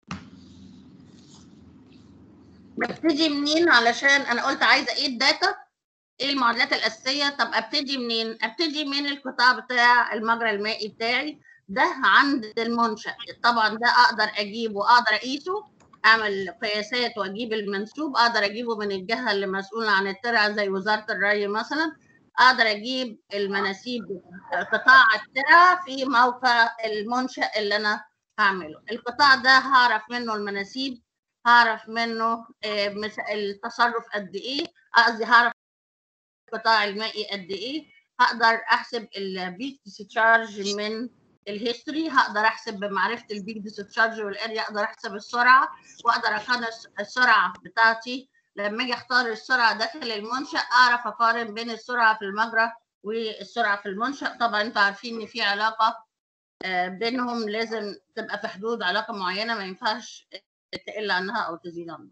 ببتدي منين علشان انا قلت عايزه ايه الداتا ايه المعادلات الاساسيه طب ابتدي منين ابتدي من القطاع بتاع المجرى المائي بتاعي ده عند المنشا طبعا ده اقدر اجيبه اقدر اقيسه اعمل قياسات واجيب المنسوب اقدر اجيبه من الجهه اللي مسؤوله عن الترع زي وزاره الري مثلا اقدر اجيب المناسيب قطاع الترع في موقع المنشا اللي انا هعمله القطاع ده هعرف منه المناسيب هعرف منه آه، مس- التصرف قد ايه قصدي هعرف القطاع المائي قد ايه هقدر احسب البيك ديسشارج من الهيستوري هقدر احسب بمعرفه البيك ديسشارج والاريا اقدر احسب السرعه واقدر اقارن السرعه بتاعتي لما اجي اختار السرعه داخل المنشا اعرف اقارن بين السرعه في المجرى والسرعه في المنشا طبعا انتوا عارفين ان في علاقه آه، بينهم لازم تبقى في حدود علاقه معينه ما ينفعش تقل عنها او تزيد عنها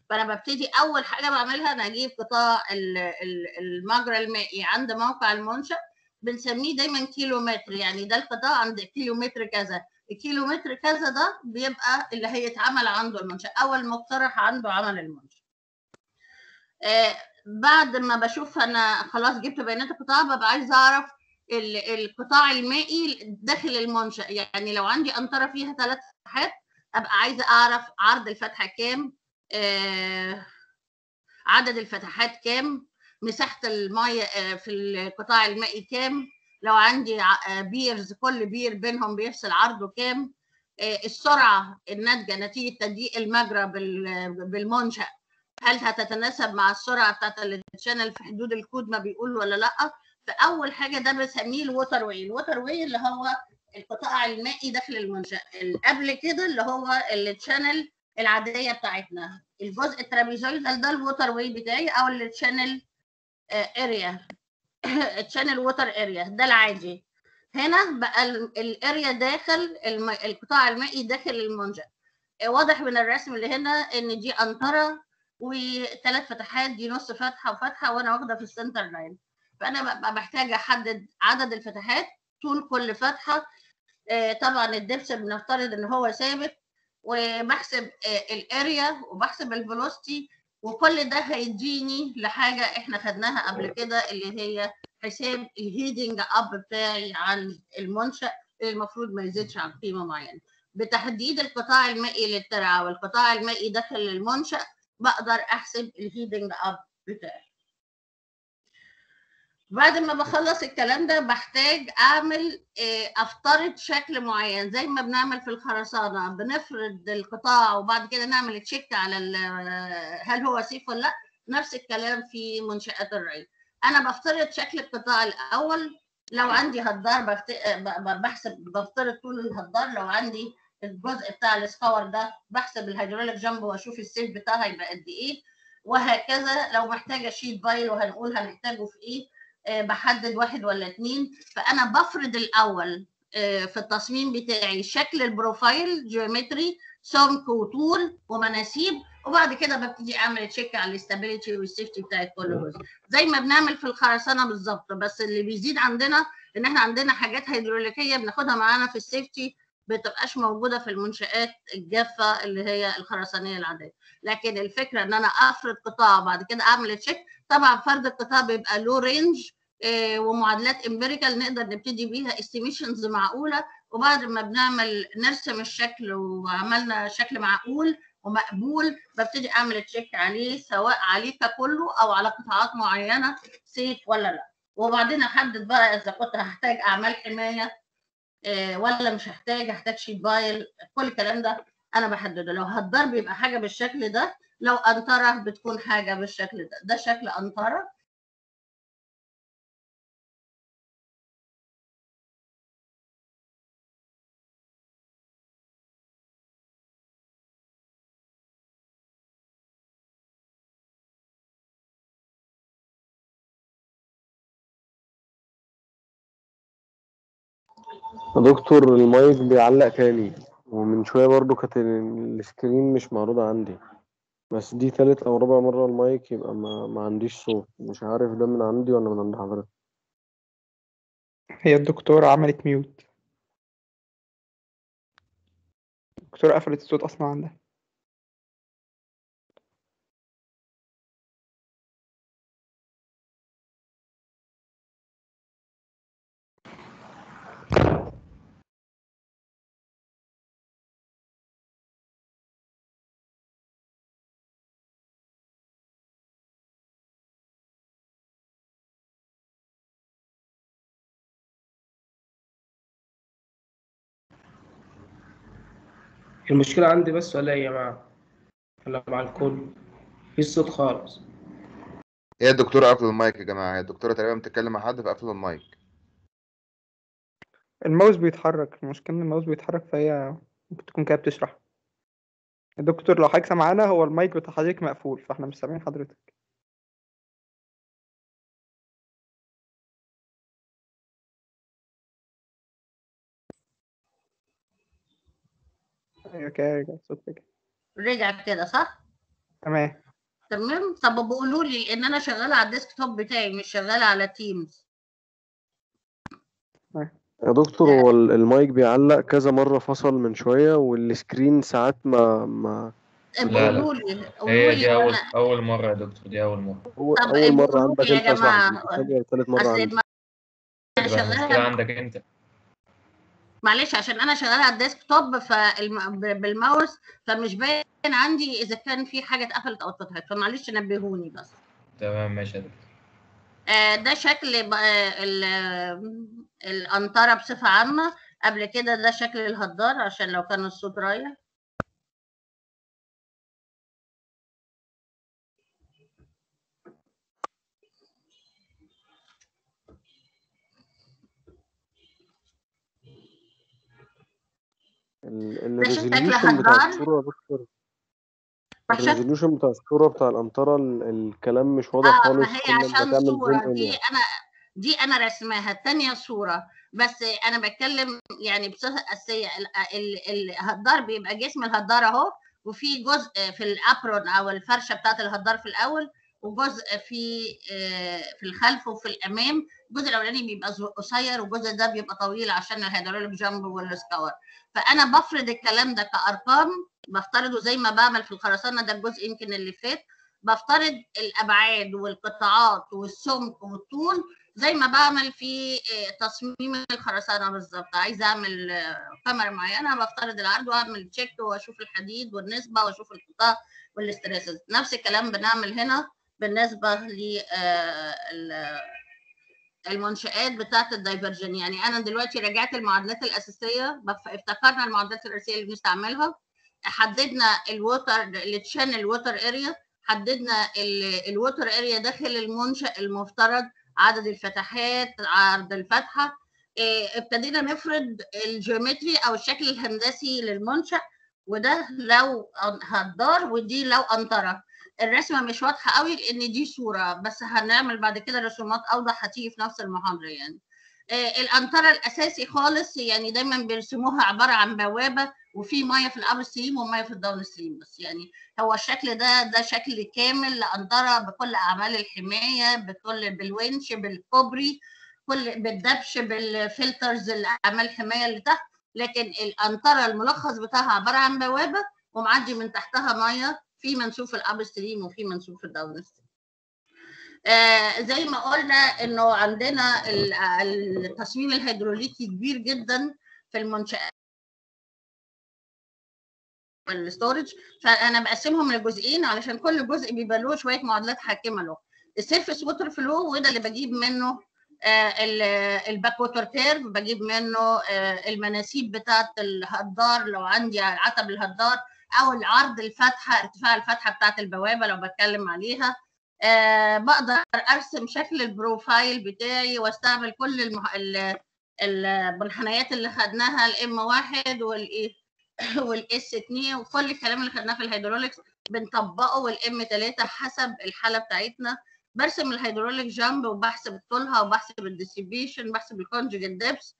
فانا ببتدي اول حاجه بعملها انا اجيب قطاع ال- ال- المجرى المائي عند موقع المنشا بنسميه دايما كيلو متر يعني ده القطاع عند كيلو متر كذا الكيلو متر كذا ده بيبقى اللي هيتعمل عنده المنشا اول مقترح عنده عمل المنشا آه بعد ما بشوف انا خلاص جبت بيانات القطاع ببقى عايزه اعرف ال- القطاع المائي داخل المنشا يعني لو عندي انطره فيها ثلاث فتحات ابقى عايزه اعرف عرض الفتحه كام آه عدد الفتحات كام مساحه الميه آه في القطاع المائي كام لو عندي ع- آه، بيرز كل بير بينهم بيفصل عرضه كام آه، السرعه الناتجه نتيجه تضييق المجرى بال- بالمنشا هل هتتناسب مع السرعه بتاعت الشانل في حدود الكود ما بيقول ولا لا فاول حاجه ده بسميه الووتر واي الووتر واي اللي هو القطاع المائي داخل المنشأ اللي قبل كده اللي هو التشانل العادية بتاعتنا الجزء الترابيزويدال ده الووتر واي بتاعي او التشانل اريا التشانل ووتر اريا ده العادي هنا بقى الاريا داخل الم... القطاع المائي داخل المنشأ آه، واضح من الرسم اللي هنا ان دي انطره وثلاث فتحات دي نص فتحه وفتحه وانا واخده في السنتر لاين فانا ببقى محتاجه احدد عدد الفتحات طول كل فتحه آه، طبعا الدبس بنفترض ان هو ثابت وبحسب آه، الاريا وبحسب الفيلوسيتي وكل ده هيديني لحاجه احنا خدناها قبل كده اللي هي حساب الهيدنج اب بتاعي عن المنشا اللي المفروض ما يزيدش عن قيمه معينه بتحديد القطاع المائي للترعه والقطاع المائي داخل المنشا بقدر احسب الهيدنج اب بتاعي بعد ما بخلص الكلام ده بحتاج اعمل آه، افترض شكل معين زي ما بنعمل في الخرسانه بنفرض القطاع وبعد كده نعمل تشيك على ال- هل هو سيف ولا لا نفس الكلام في منشات الري انا بفترض شكل القطاع الاول لو عندي هدار بفت... ب- ب- بحسب بفترض طول الهدار لو عندي الجزء بتاع الاسكور ده بحسب الهيدروليك جامب واشوف السيف بتاعها يبقى قد ايه وهكذا لو محتاجه شيت بايل وهنقول هنحتاجه في ايه آه، بحدد واحد ولا اتنين فانا بفرض الاول آه، في التصميم بتاعي شكل البروفايل جيومتري سمك وطول ومناسيب وبعد كده ببتدي اعمل تشيك على الاستابيليتي والسيفتي بتاعت كل جزء زي ما بنعمل في الخرسانه بالظبط بس اللي بيزيد عندنا ان احنا عندنا حاجات هيدروليكيه بناخدها معانا في السيفتي بتبقاش موجوده في المنشات الجافه اللي هي الخرسانيه العاديه لكن الفكره ان انا افرض قطاع وبعد كده اعمل تشيك طبعا فرض القطاع بيبقى له رينج آه، ومعادلات امبيريكال نقدر نبتدي بيها استيميشنز معقوله وبعد ما بنعمل نرسم الشكل وعملنا شكل معقول ومقبول ببتدي اعمل تشيك عليه سواء عليه ككله او على قطاعات معينه سيف ولا لا وبعدين احدد بقى اذا كنت هحتاج اعمال حمايه آه، ولا مش هحتاج هحتاج شيت بايل كل الكلام ده انا بحدده لو هدار بيبقى حاجه بالشكل ده لو انطره بتكون حاجه بالشكل ده ده شكل انطره يا دكتور المايك بيعلق تاني ومن شوية برضو كانت ال- السكرين مش معروضة عندي بس دي تالت أو رابع مرة المايك يبقى ما, ما عنديش صوت مش عارف ده من عندي ولا من عند حضرتك هي الدكتورة عملت ميوت الدكتورة قفلت الصوت أصلا عندها المشكلة عندي بس ولا إيه يا جماعة؟ ولا مع الكل؟ مفيش صوت خالص هي الدكتورة قافلة المايك يا جماعة هي الدكتورة تقريبا بتتكلم مع حد فقافلة المايك الماوس بيتحرك المشكلة إن الماوس بيتحرك فهي ممكن تكون كده بتشرح الدكتور لو حضرتك سامعانا هو المايك بتاع حضرتك مقفول فاحنا مش سامعين حضرتك ايوه كده رجع الصوت رجع رجع كده صح تمام تمام طب بيقولوا لي ان انا شغاله على الديسك توب بتاعي مش شغاله على تيمز يا دكتور هو ال- المايك بيعلق كذا مرة فصل من شوية والسكرين ساعات ما ما لا لا بيقولوا لي قولوا هي لي دي أول انا أول مرة يا دكتور دي أول مرة هو طب أول مرة بيقولوا عندك لي يا أنت يا صاحبي جماعه ثانية تالت مرة اصل عندي ما- انا تبقى المشكلة شغاله عندك أنت معلش عشان انا شغاله على الديسك توب فالم... ب- بالماوس فمش باين عندي اذا كان في حاجه اتقفلت او اتفتحت فمعلش نبهوني بس تمام ماشي يا دكتور آه، ده شكل بقى ال- القنطرة بصفة عامة قبل كده ده شكل الهدار عشان لو كان الصوت رايح ال- ده شكل الريزوليوشن بتاع هدار الصورة يا دكتور وحشة الريزوليوشن بتاع الصورة بتاع القنطرة ال- الكلام مش واضح اه خالص ما هي كل ما عشان تعمل صورة زوم ان دي يعني انا دي انا رسماها التانية صورة بس انا بتكلم يعني بصفة اساسية ال- ال- الهدار بيبقى جسم الهدار اهو وفي جزء في الابرون او الفرشة بتاعت الهدار في الاول وجزء في آه، في الخلف وفي الامام الجزء الاولاني بيبقى زو- قصير والجزء ده بيبقى طويل عشان الهيدروليك جامب والسكور فانا بفرض الكلام ده كارقام بفترضه زي ما بعمل في الخرسانه ده الجزء يمكن اللي فات بفترض الابعاد والقطاعات والسمك والطول زي ما بعمل في آه، تصميم الخرسانه بالظبط عايزه اعمل آه، كاميرا معينه بفترض العرض واعمل تشيك واشوف الحديد والنسبه واشوف القطاع والاستريسز نفس الكلام بنعمل هنا بالنسبه ل آه، ال- المنشآت بتاعت الدايفرجن يعني انا دلوقتي راجعت المعادلات الاساسيه بف- افتكرنا المعادلات الاساسيه اللي بنستعملها حددنا الووتر التشانل ووتر اريا حددنا الووتر اريا داخل المنشأ المفترض عدد الفتحات عرض الفتحه إيه، ابتدينا نفرض الجيومتري او الشكل الهندسي للمنشأ وده لو هدار ودي لو قنطره الرسمه مش واضحه قوي لان دي صوره بس هنعمل بعد كده رسومات اوضح هتيجي في نفس المحاضره يعني آه، القنطره الاساسي خالص يعني دايما بيرسموها عباره عن بوابه وفي ميه في الاب ستريم وميه في الداون ستريم بس يعني هو الشكل ده ده شكل كامل لقنطره بكل اعمال الحمايه بكل بالونش بالكوبري كل بالدبش بالفلترز الاعمال الحمايه اللي تحت لكن القنطره الملخص بتاعها عباره عن بوابه ومعدي من تحتها ميه في منسوب في الاب ستريم وفي منسوب في الداون ستريم آه زي ما قلنا انه عندنا ال- التصميم الهيدروليكي كبير جدا في المنشآت والستورج فانا بقسمهم لجزئين علشان كل جزء بيبقى له شويه معادلات حاكمه له السيرفيس ووتر فلو وده اللي بجيب منه آه، ال- الباك ووتر كيرف بجيب منه آه، المناسيب بتاعه الهدار لو عندي عتب الهدار او العرض الفتحه ارتفاع الفتحه بتاعه البوابه لو بتكلم عليها آه، بقدر ارسم شكل البروفايل بتاعي واستعمل كل المح... ال- المنحنيات اللي خدناها الام واحد والايه والاس 2 وكل الكلام اللي خدناه في الهيدروليكس بنطبقه والام 3 حسب الحاله بتاعتنا برسم الهيدروليك جامب وبحسب طولها وبحسب الديستريبيوشن بحسب الكونجوجيت ديبس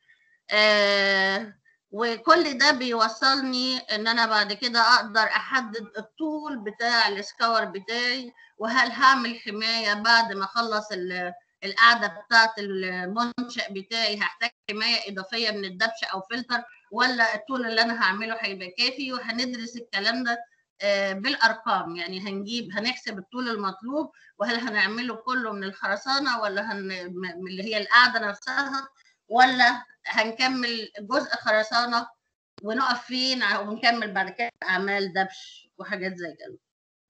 آه وكل ده بيوصلني ان انا بعد كده اقدر احدد الطول بتاع السكور بتاعي وهل هعمل حمايه بعد ما اخلص ال- القاعده بتاعه المنشا بتاعي هحتاج حمايه اضافيه من الدبش او فلتر ولا الطول اللي انا هعمله هيبقى كافي وهندرس الكلام ده آه، بالارقام يعني هنجيب هنحسب الطول المطلوب وهل هنعمله كله من الخرسانه ولا هن... م- من اللي هي القاعده نفسها ولا هنكمل جزء خرسانه ونقف فين ونكمل بعد كده اعمال دبش وحاجات زي كده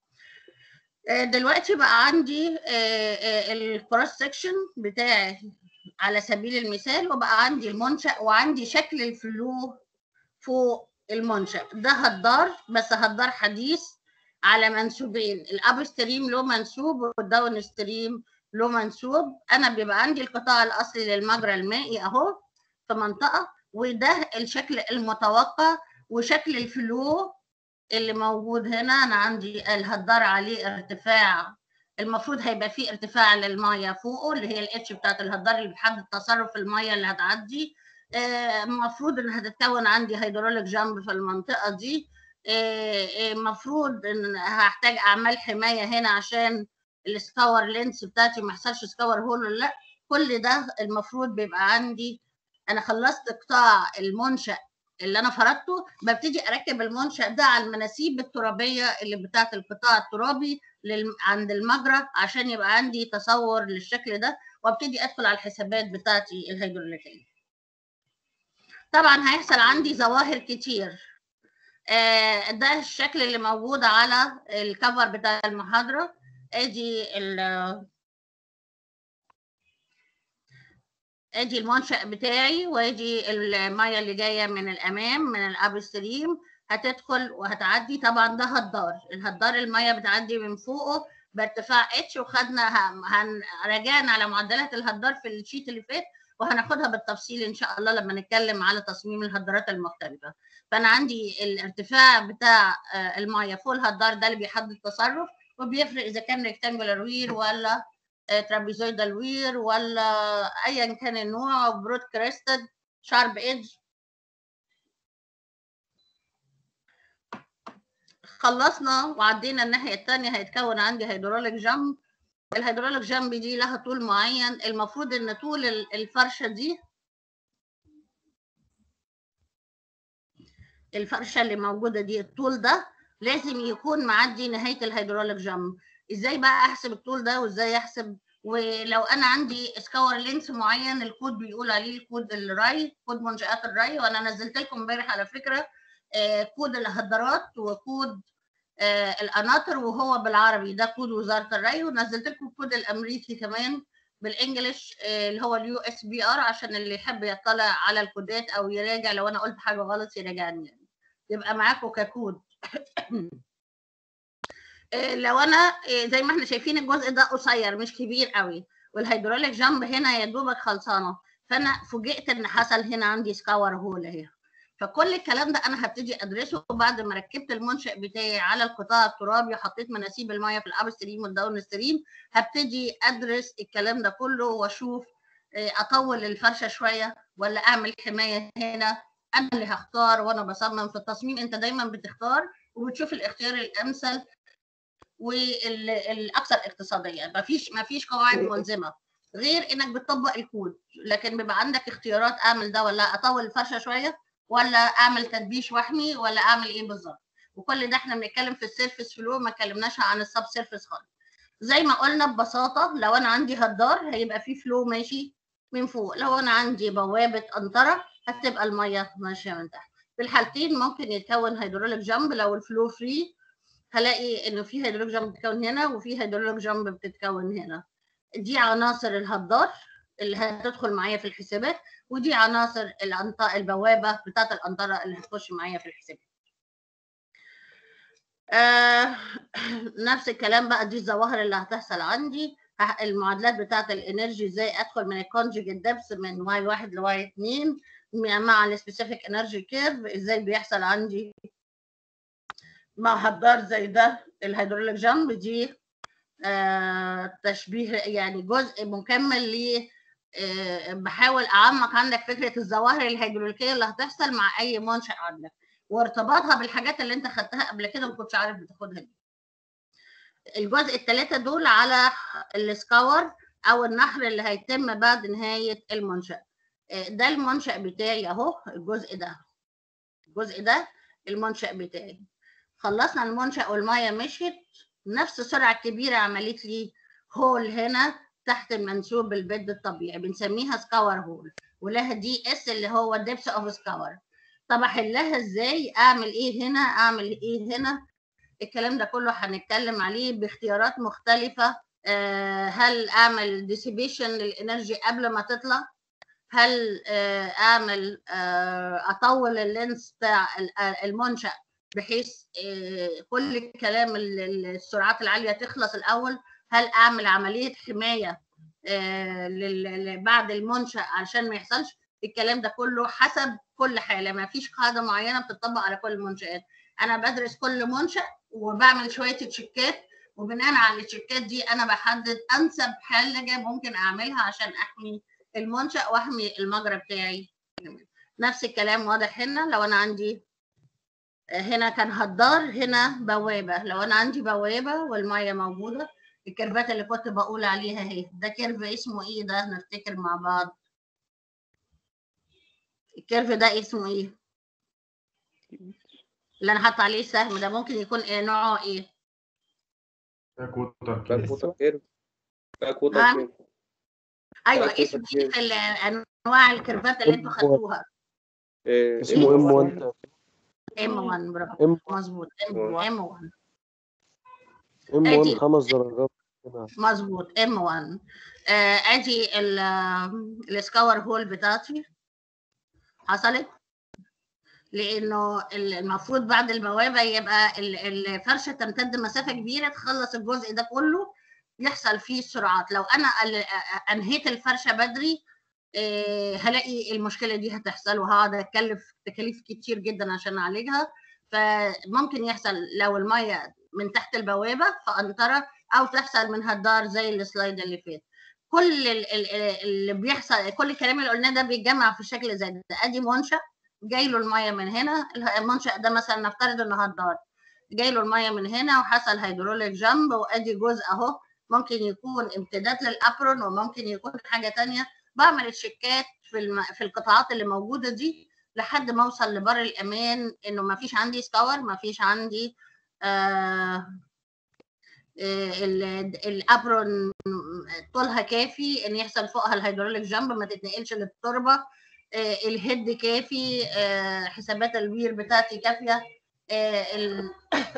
آه، دلوقتي بقى عندي الكروس سكشن بتاعي على سبيل المثال وبقى عندي المنشأ وعندي شكل الفلو فوق المنشأ ده هدار بس هدار حديث على منسوبين الاب ستريم له منسوب والداون ستريم له منسوب انا بيبقى عندي القطاع الاصلي للمجرى المائي اهو في منطقه وده الشكل المتوقع وشكل الفلو اللي موجود هنا انا عندي الهدار عليه ارتفاع المفروض هيبقى فيه ارتفاع للميه فوقه اللي هي الاتش بتاعت الهدار اللي بتحدد تصرف الميه اللي هتعدي آه، المفروض ان هتتكون عندي هيدروليك جامب في المنطقه دي المفروض ان هحتاج اعمل حمايه هنا عشان السكور لينس بتاعتي ما يحصلش سكور هول ولا لا كل ده المفروض بيبقى عندي انا خلصت قطاع المنشا اللي انا فرضته ببتدي اركب المنشا ده على المناسيب الترابيه اللي بتاعت القطاع الترابي لل... عند المجرى عشان يبقى عندي تصور للشكل ده وابتدي ادخل على الحسابات بتاعتي الهيدروليكيه طبعا هيحصل عندي ظواهر كتير آه، ده الشكل اللي موجود على الكفر بتاع المحاضرة ادي ال ادي المنشأ بتاعي وادي المية اللي جاية من الامام من الاب ستريم هتدخل وهتعدي طبعا ده هدار الهدار المية بتعدي من فوقه بارتفاع اتش وخدنا هن- هن- راجعنا على معدلات الهدار في الشيت اللي فات وهناخدها بالتفصيل ان شاء الله لما نتكلم على تصميم الهدارات المختلفة فانا عندي الارتفاع بتاع آه، المية فوق الهدار ده اللي بيحدد التصرف وبيفرق اذا كان ريكتانجولار وير ولا ترابيزويدال وير ولا ايا كان النوع برود كريستد شارب ايدج خلصنا وعدينا الناحية التانية هيتكون عندي هيدروليك جامب الهيدروليك جامب دي لها طول معين المفروض ان طول ال- الفرشة دي الفرشة اللي موجودة دي الطول ده لازم يكون معدي نهاية الهيدروليك جامب ازاي بقى احسب الطول ده وازاي احسب ولو انا عندي سكور لينس معين الكود بيقول عليه الكود الري كود منشآت الري وانا نزلت لكم امبارح على فكرة آه، كود الهدرات وكود آه، القناطر وهو بالعربي ده كود وزارة الري ونزلت لكم الكود الامريكي كمان بالانجلش آه، اللي هو اليو اس بي ار عشان اللي يحب يطلع على الكودات او يراجع لو انا قلت حاجة غلط يراجعني يعني. يبقى معاكم ككود آه، لو انا آه، زي ما احنا شايفين الجزء ده قصير مش كبير قوي والهيدروليك جامب هنا يا دوبك خلصانه فانا فوجئت ان حصل هنا عندي سكاور هول اهي فكل الكلام ده انا هبتدي ادرسه بعد ما ركبت المنشأ بتاعي على القطاع الترابي وحطيت مناسيب الميه في الاب ستريم والداون ستريم هبتدي ادرس الكلام ده كله واشوف آه، اطول الفرشه شويه ولا اعمل حمايه هنا انا اللي هختار وانا بصمم في التصميم انت دايما بتختار وبتشوف الاختيار الامثل والاكثر اقتصاديه مفيش مفيش قواعد ملزمه غير انك بتطبق الكود لكن بيبقى عندك اختيارات اعمل ده ولا اطول الفرشه شويه ولا اعمل تدبيش وهمي ولا اعمل ايه بالظبط وكل ده احنا بنتكلم في السيرفس فلو ما اتكلمناش عن السب سيرفس خالص زي ما قلنا ببساطه لو انا عندي هدار هيبقى فيه فلو ماشي من فوق لو انا عندي بوابه قنطره هتبقى الميه ماشيه من تحت في الحالتين ممكن يتكون هيدروليك جامب لو الفلو فري هلاقي انه في هيدروليك جامب بتتكون هنا وفي هيدروليك جامب بتتكون هنا دي عناصر الهدار اللي هتدخل معايا في الحسابات ودي عناصر الأنط- البوابه بتاعت القنطره اللي هتخش معايا في الحسابات آه نفس الكلام بقى دي الظواهر اللي هتحصل عندي ه- المعادلات بتاعت الانرجي ازاي ادخل من الكونجيجيت دبس من واي واحد لواي اتنين مع السبيسيفيك انرجي كيرف ازاي بيحصل عندي مع هدار زي ده الهيدروليك جامب دي آه تشبيه يعني جزء مكمل ل آه بحاول اعمق عندك فكره الظواهر الهيدروليكيه اللي هتحصل مع اي منشأ عندك وارتباطها بالحاجات اللي انت خدتها قبل كده ما كنتش عارف بتاخدها دي الجزء الثلاثه دول على السكاور او النحر اللي هيتم بعد نهايه المنشأ آه، ده المنشأ بتاعي اهو الجزء ده الجزء ده المنشأ بتاعي خلصنا المنشأ والمية مشيت نفس السرعة الكبيرة عملت لي هول هنا تحت منسوب البيد الطبيعي بنسميها سكاور هول ولها دي اس اللي هو ديبس اوف سكاور طب احلها ازاي اعمل ايه هنا اعمل ايه هنا الكلام ده كله هنتكلم عليه باختيارات مختلفة آه، هل اعمل ديسيبيشن للانرجي قبل ما تطلع هل آه، اعمل آه، اطول اللينس بتاع ال- آه، المنشأ بحيث آه، كل الكلام ال- ال- السرعات العالية تخلص الأول هل أعمل عملية حماية آه، لل- ل- بعد المنشأ عشان ما يحصلش الكلام ده كله حسب كل حالة ما فيش قاعدة معينة بتطبق على كل المنشآت أنا بدرس كل منشأ وبعمل شوية تشيكات وبناء على التشيكات دي أنا بحدد أنسب حاجة ممكن أعملها عشان أحمي المنشأ وأحمي المجرى بتاعي نفس الكلام واضح هنا لو أنا عندي هنا كان هدار هنا بوابة لو أنا عندي بوابة والمية موجودة الكيرفات اللي كنت بقول عليها اهي ده كيرف اسمه ايه ده نفتكر مع بعض الكيرف ده اسمه ايه اللي انا حاطه عليه السهم ده ممكن يكون ايه نوعه ايه باك ووتر كيرف باك ووتر ها؟ كيرف ايوه باك اسمه ووتر ايه في ال- انواع الكيرفات اللي انتوا خدتوها إيه، اسمه ام 1 ام 1 برافو ام مظبوط ام 1 ام 1 خمس درجات كده. مظبوط ام 1 آه، ادي ال- السكاور هول بتاعتي حصلت لانه ال- المفروض بعد البوابه يبقى ال- الفرشه تمتد مسافه كبيره تخلص الجزء ده كله يحصل فيه سرعات لو انا ال- انهيت الفرشه بدري آه، هلاقي المشكله دي هتحصل وهقعد اتكلف تكاليف كتير جدا عشان اعالجها فممكن يحصل لو الميه من تحت البوابه فانطره او تحصل من هالدار زي السلايد اللي فات كل ال- ال- اللي بيحصل كل الكلام اللي قلناه ده بيتجمع في شكل زي ده ادي منشأ جاي له الميه من هنا المنشأ ده مثلا نفترض انه هالدار جاي له الميه من هنا وحصل هيدروليك جامب وادي جزء اهو ممكن يكون امتداد للابرون وممكن يكون حاجه تانية بعمل الشيكات في الم... في القطاعات اللي موجوده دي لحد ما اوصل لبر الامان انه ما فيش عندي سكور ما فيش عندي آه آه، ال- الابرون طولها كافي ان يحصل فوقها الهيدروليك جامب ما تتنقلش للتربه آه، الهيد كافي آه، حسابات الوير بتاعتي كافيه آه، ال-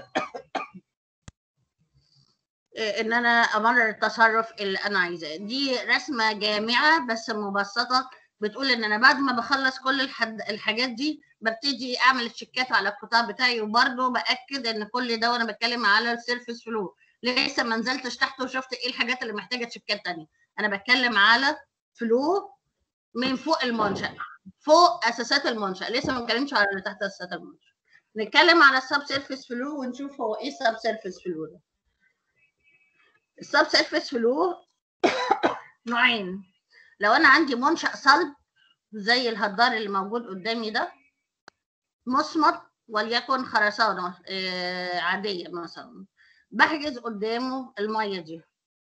آه، ان انا امرر التصرف اللي انا عايزاه دي رسمه جامعه بس مبسطه بتقول ان انا بعد ما بخلص كل الحد الحاجات دي ببتدي اعمل الشيكات على القطاع بتاعي وبرضه باكد ان كل ده وانا بتكلم على السيرفيس فلو لسه ما نزلتش تحت وشفت ايه الحاجات اللي محتاجه تشيكات تانية انا بتكلم على فلو من فوق المنشأ فوق اساسات المنشأ لسه ما اتكلمش على اللي تحت اساسات المنشأ نتكلم على السب سيرفيس فلو ونشوف هو ايه السب سيرفيس فلو ده السب سيرفيس فلو نوعين لو انا عندي منشأ صلب زي الهدار اللي موجود قدامي ده مصمت وليكن خرسانة آه، عادية مثلا بحجز قدامه المية دي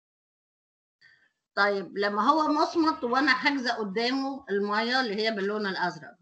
طيب لما هو مصمت وانا حاجزة قدامه المية اللي هي باللون الازرق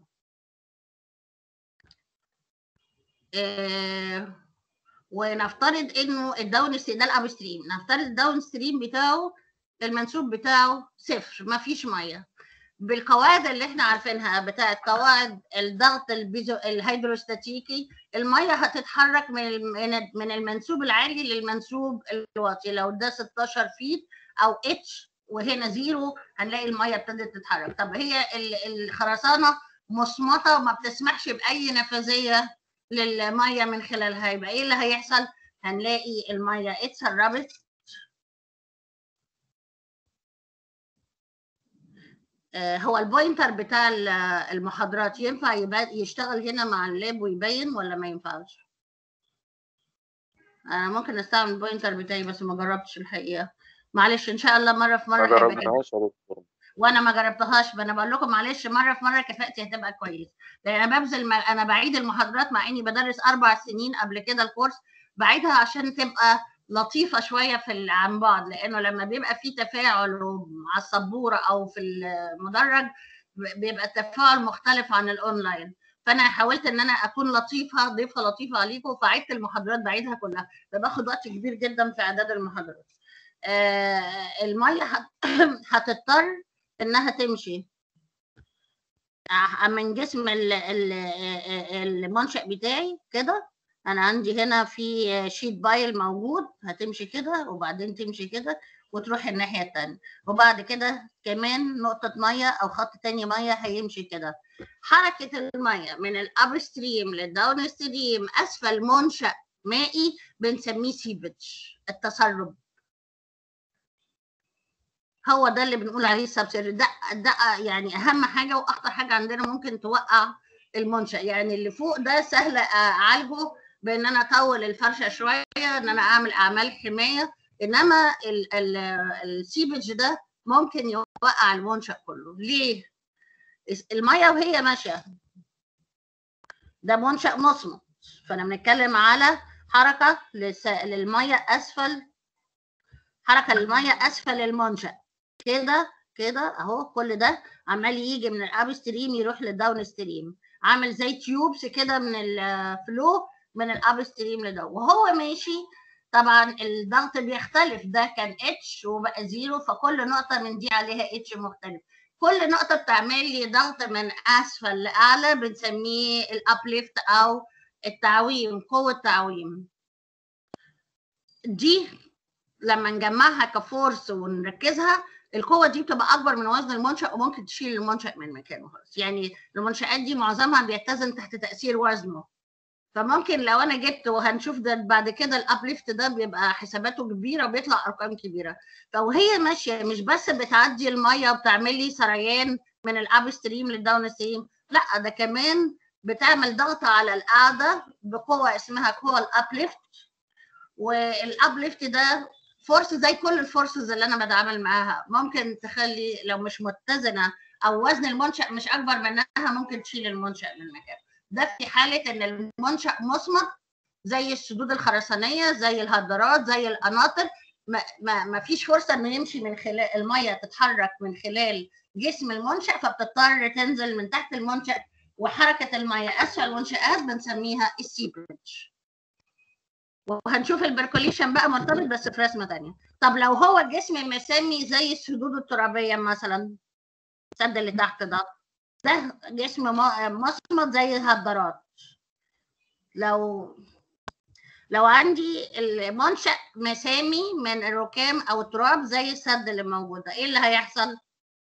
آه، ونفترض انه الداون ستريم ده الاب ستريم نفترض الداون ستريم بتاعه المنسوب بتاعه صفر ما فيش ميه بالقواعد اللي احنا عارفينها بتاعت قواعد الضغط البيزو الهيدروستاتيكي الميه هتتحرك من الم- من ال- من المنسوب العالي للمنسوب الواطي لو ده 16 فيت او اتش وهنا زيرو هنلاقي الميه ابتدت تتحرك طب هي ال- الخرسانه مصمته وما بتسمحش باي نفاذيه للميه من خلالها يبقى ايه اللي هيحصل هنلاقي الميه اتسربت آه، هو البوينتر بتاع ال- المحاضرات ينفع يبقى يشتغل هنا مع اللاب ويبين ولا ما ينفعش؟ انا ممكن استعمل البوينتر بتاعي بس ما جربتش الحقيقه معلش ان شاء الله مره في ما مره هيبقى كده جربناهاش يا دكتور وانا ما جربتهاش فانا بقول لكم معلش مره في مره كفاءتي هتبقى كويس لان انا ببذل م- انا بعيد المحاضرات مع اني بدرس اربع سنين قبل كده الكورس بعيدها عشان تبقى لطيفه شويه في ال- عن بعض لانه لما بيبقى في تفاعل على السبوره او في المدرج ب- بيبقى التفاعل مختلف عن الاونلاين فانا حاولت ان انا اكون لطيفه ضيفه لطيفه عليكم فعدت المحاضرات بعيدها كلها فباخد وقت كبير جدا في اعداد المحاضرات آه الميه هت- هتضطر انها تمشي ع- من جسم ال- ال- المنشأ بتاعي كده انا عندي هنا في شيت بايل موجود هتمشي كده وبعدين تمشي كده وتروح الناحية التانية وبعد كده كمان نقطة مية أو خط تاني مية هيمشي كده حركة المية من الأب ستريم للداون ستريم أسفل منشأ مائي بنسميه سيبج التسرب هو ده اللي بنقول عليه السبسير ده ده يعني اهم حاجه واخطر حاجه عندنا ممكن توقع المنشا يعني اللي فوق ده سهل اعالجه بان انا اطول الفرشه شويه ان انا اعمل اعمال حمايه انما ال- ال- السيبج ده ممكن يوقع المنشا كله ليه الميه وهي ماشيه ده منشا مصمت فانا بنتكلم على حركه لس- للميه اسفل حركه للميه اسفل المنشا كده كده اهو كل ده عمال يجي من الاب ستريم يروح للداون ستريم عامل زي تيوبس كده من الفلو من الاب ستريم لده وهو ماشي طبعا الضغط بيختلف ده كان اتش وبقى زيرو فكل نقطه من دي عليها اتش مختلف كل نقطه بتعمل لي ضغط من اسفل لاعلى بنسميه الابليفت او التعويم قوه تعويم دي لما نجمعها كفورس ونركزها القوه دي بتبقى اكبر من وزن المنشا وممكن تشيل المنشا من مكانه خالص يعني المنشات دي معظمها بيتزن تحت تاثير وزنه فممكن لو انا جبت وهنشوف ده بعد كده الابليفت ده بيبقى حساباته كبيره وبيطلع ارقام كبيره فوهي ماشيه مش بس بتعدي الميه وبتعمل لي سريان من الاب ستريم للداون ستريم لا ده كمان بتعمل ضغط على القاعده بقوه اسمها قوه الابليفت والابليفت ده فورس زي كل الفورسز اللي انا بتعامل معاها ممكن تخلي لو مش متزنه او وزن المنشا مش اكبر منها ممكن تشيل المنشا من مكانه ده في حاله ان المنشا مصمت زي السدود الخرسانيه زي الهدرات زي القناطر ما, ما, ما فيش فرصه انه يمشي من خلال الميه تتحرك من خلال جسم المنشا فبتضطر تنزل من تحت المنشا وحركه الميه اسفل المنشات بنسميها السيبريدج وهنشوف البركوليشن بقى مرتبط بس في رسمه ثانيه طب لو هو الجسم مسمي زي السدود الترابيه مثلا السد اللي تحت ده ده جسم م- مصمت زي الهدرات لو لو عندي المنشأ مسامي من الركام او التراب زي السد اللي موجود ده ايه اللي هيحصل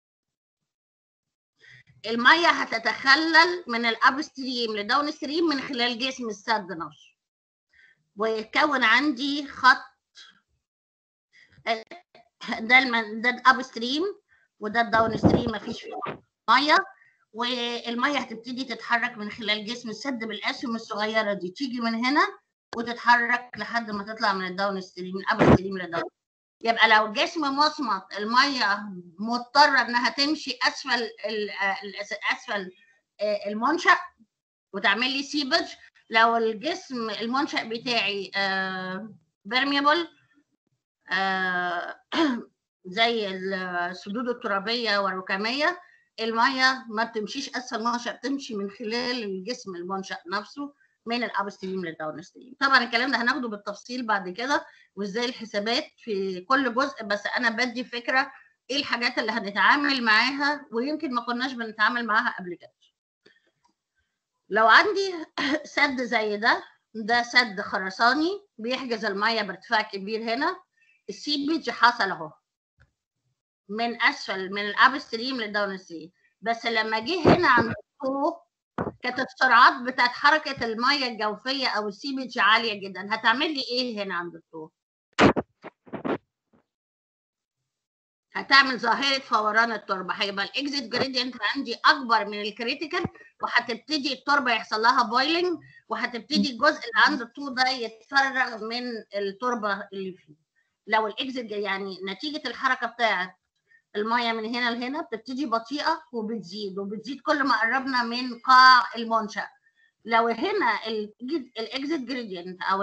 الميه هتتخلل من الاب ستريم لداون ستريم من خلال جسم السد نفسه ويتكون عندي خط ده الم... ده الاب ستريم وده الداون ستريم مفيش فيه ميه والميه هتبتدي تتحرك من خلال جسم السد بالاسهم الصغيره دي تيجي من هنا وتتحرك لحد ما تطلع من الداون ستريم من الاب ستريم للداون يبقى لو الجسم مصمت الميه مضطره انها تمشي اسفل ال- الأس- اسفل المنشا وتعمل لي سيبج لو الجسم المنشأ بتاعي بيرميبل زي السدود الترابية والركامية المية ما بتمشيش أسفل المنشأ بتمشي من خلال الجسم المنشأ نفسه من الاب ستريم للداون ستريم طبعا الكلام ده هناخده بالتفصيل بعد كده وازاي الحسابات في كل جزء بس انا بدي فكره ايه الحاجات اللي هنتعامل معاها ويمكن ما كناش بنتعامل معاها قبل كده لو عندي سد زي ده ده سد خرساني بيحجز الميه بارتفاع كبير هنا السيبج حصل اهو من اسفل من الاب ستريم للداون ستريم بس لما جه هنا عند فوق كانت السرعات بتاعت حركه الميه الجوفيه او السيبج عاليه جدا هتعمل لي ايه هنا عند الطوق هتعمل ظاهره فوران التربه هيبقى الاكزيت جريدينت عندي اكبر من الكريتيكال وهتبتدي التربه يحصل لها بويلنج وهتبتدي الجزء اللي عند الطوق ده يتفرغ من التربه اللي فيه لو الاكزيت يعني نتيجه الحركه بتاعت الميه من هنا لهنا بتبتدي بطيئه وبتزيد وبتزيد كل ما قربنا من قاع المنشا لو هنا الاكزيت جريدينت او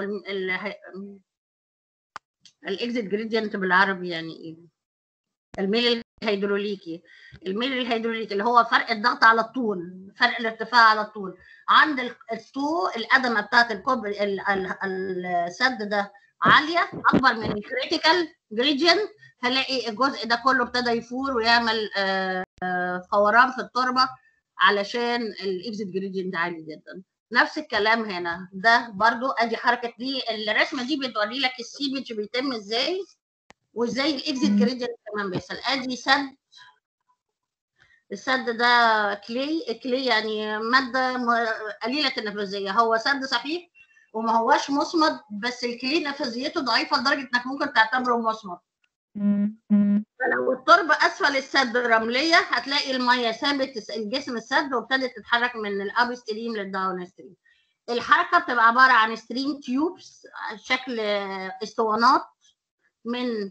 الاكزيت جريدينت بالعربي يعني ايه الميل الهيدروليكي الميل الهيدروليكي اللي هو فرق الضغط على الطول فرق الارتفاع على الطول عند الطول القدمه بتاعت الكوب السد ده عاليه اكبر من الكريتيكال جريدينت هلاقي الجزء ده كله ابتدى يفور ويعمل فوران في التربه علشان الاكزيت جريدينت عالي جدا نفس الكلام هنا ده برضو ادي حركه دي الرسمه دي بتوري لك السيبج بيتم ازاي وازاي الاكزيت جريدينت كمان بيحصل ادي سد السد ده كلي كلي يعني ماده قليله النفاذيه هو سد صحيح وما هواش مصمد بس الكلي نفاذيته ضعيفه لدرجه انك ممكن تعتبره مصمد فلو التربه اسفل السد رمليه هتلاقي الميه سابت الجسم السد وابتدت تتحرك من الاب ستريم للداون ستريم الحركه بتبقى عباره عن ستريم تيوبس شكل اسطوانات من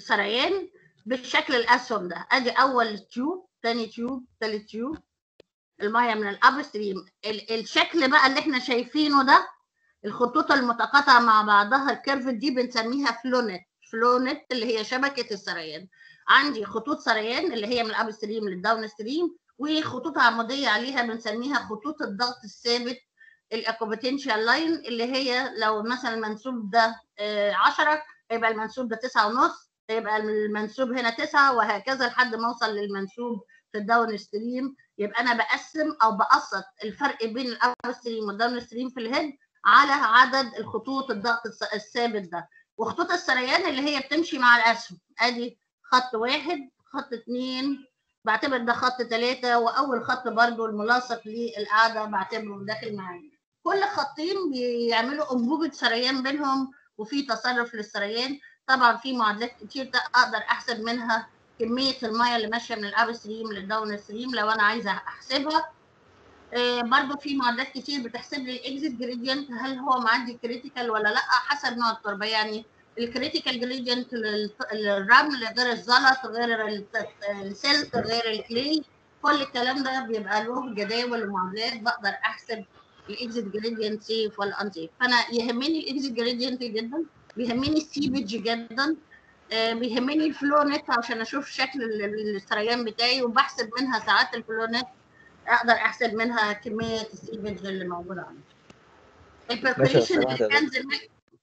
السريان بالشكل الاسهم ده ادي اول تيوب ثاني تيوب ثالث تيوب الميه من الاب ستريم الشكل بقى اللي احنا شايفينه ده الخطوط المتقاطعه مع بعضها الكيرف دي بنسميها فلونت فلونت اللي هي شبكه السريان عندي خطوط سريان اللي هي من الاب ستريم للداون ستريم وخطوط عموديه عليها بنسميها خطوط الضغط الثابت الاكوبوتنشال لاين اللي هي لو مثلا المنسوب ده 10 يبقى المنسوب ده 9 ونص يبقى المنسوب هنا 9 وهكذا لحد ما اوصل للمنسوب في الداون ستريم يبقى انا بقسم او بقسط الفرق بين الاب ستريم والداون ستريم في الهيد على عدد الخطوط الضغط الس- الثابت ده وخطوط السريان اللي هي بتمشي مع الاسهم ادي خط واحد خط اتنين بعتبر ده خط ثلاثة وأول خط برضو الملاصق للقاعدة بعتبره داخل معايا كل خطين بيعملوا أنبوبة سريان بينهم وفي تصرف للسريان طبعا في معادلات كتير ده أقدر أحسب منها كمية المية اللي ماشية من الأب ستريم للداون ستريم لو أنا عايزة أحسبها آه، برضو في معادلات كتير بتحسب لي الاكزيت جريدينت هل هو معدي كريتيكال ولا لا حسب نوع التربه يعني الكريتيكال جريدينت للرمل غير الزلط غير الت- السلت غير الكلي كل الكلام ده بيبقى له جداول ومعادلات بقدر احسب الاكزيت جريدينت سيف ولا انسيف فانا يهمني الاكزيت جريدينت جدا بيهمني السيبج جدا آه، بيهمني الفلو نت عشان اشوف شكل ال- السريان بتاعي وبحسب منها ساعات الفلو نت اقدر احسب منها كميه السيفج اللي موجوده عندي البركوليشن ثانية واحدة اللي يا كان زمان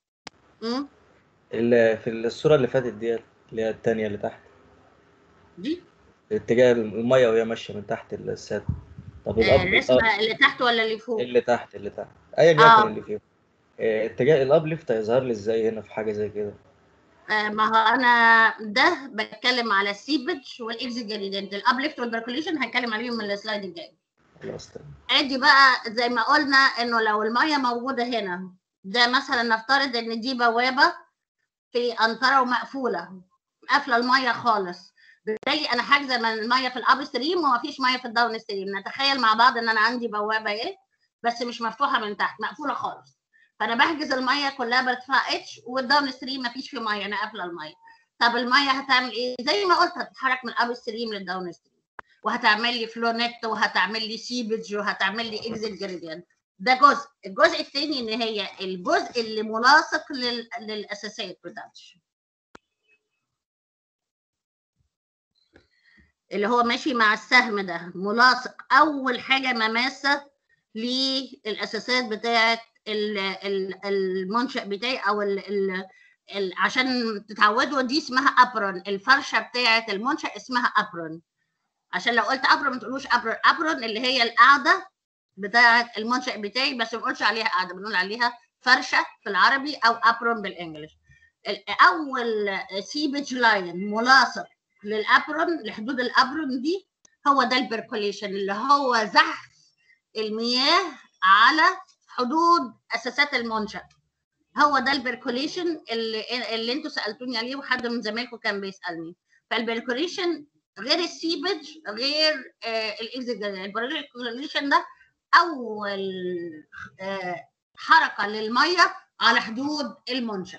مم، ال- في الصورة اللي فاتت ديت اللي هي التانية اللي تحت دي اتجاه المية وهي ماشية من تحت السد طب آه، الأب الرسمه الأب- اللي تحت ولا اللي فوق اللي تحت اللي تحت أيا يكن اه اللي فيه آه، اتجاه الأبليفت هيظهر لي ازاي هنا في حاجة زي كده آه، ما هو انا ده بتكلم على السيبج والاكزيت جريدينت الابليفت والبركوليشن هنتكلم عليهم من السلايد الجاي خلاص تمام ادي بقى زي ما قلنا انه لو الميه موجوده هنا ده مثلا نفترض ان دي بوابه في انطره ومقفوله قافله الميه خالص بالتالي انا حاجزه من الميه في الاب ستريم ومفيش ميه في الداون ستريم نتخيل مع بعض ان انا عندي بوابه ايه بس مش مفتوحه من تحت مقفوله خالص فانا بحجز الميه كلها بارتفاع اتش والداون ستريم مفيش فيه ميه انا قافله الميه طب الميه هتعمل ايه زي ما قلت هتتحرك من الاب ستريم للداون ستريم وهتعمل لي فلو نت وهتعمل لي سيبج وهتعمل لي اكزيت جريدينت ده جزء الجزء الثاني ان هي الجزء اللي ملاصق لل... للاساسات بتاعتي اللي هو ماشي مع السهم ده ملاصق اول حاجه مماسه للاساسات بتاعه ال- ال- المنشأ بتاعي او ال ال ال عشان تتعودوا دي اسمها ابرون الفرشه بتاعه المنشأ اسمها ابرون عشان لو قلت ابرون ما تقولوش ابرون ابرون اللي هي القاعده بتاعه المنشأ بتاعي بس ما بنقولش عليها قاعده بنقول عليها فرشه في العربي او ابرون بالانجلش ال- اول سيبج لاين ملاصق للابرون لحدود الابرون دي هو ده البركوليشن اللي هو زحف المياه على حدود اساسات المنشأ هو ده البركوليشن اللي اللي انتوا سالتوني عليه وحد من زمايلكم كان بيسالني فالبركوليشن غير السيبج غير آه الاكزيت البركوليشن ده اول آه حركه للميه على حدود المنشأ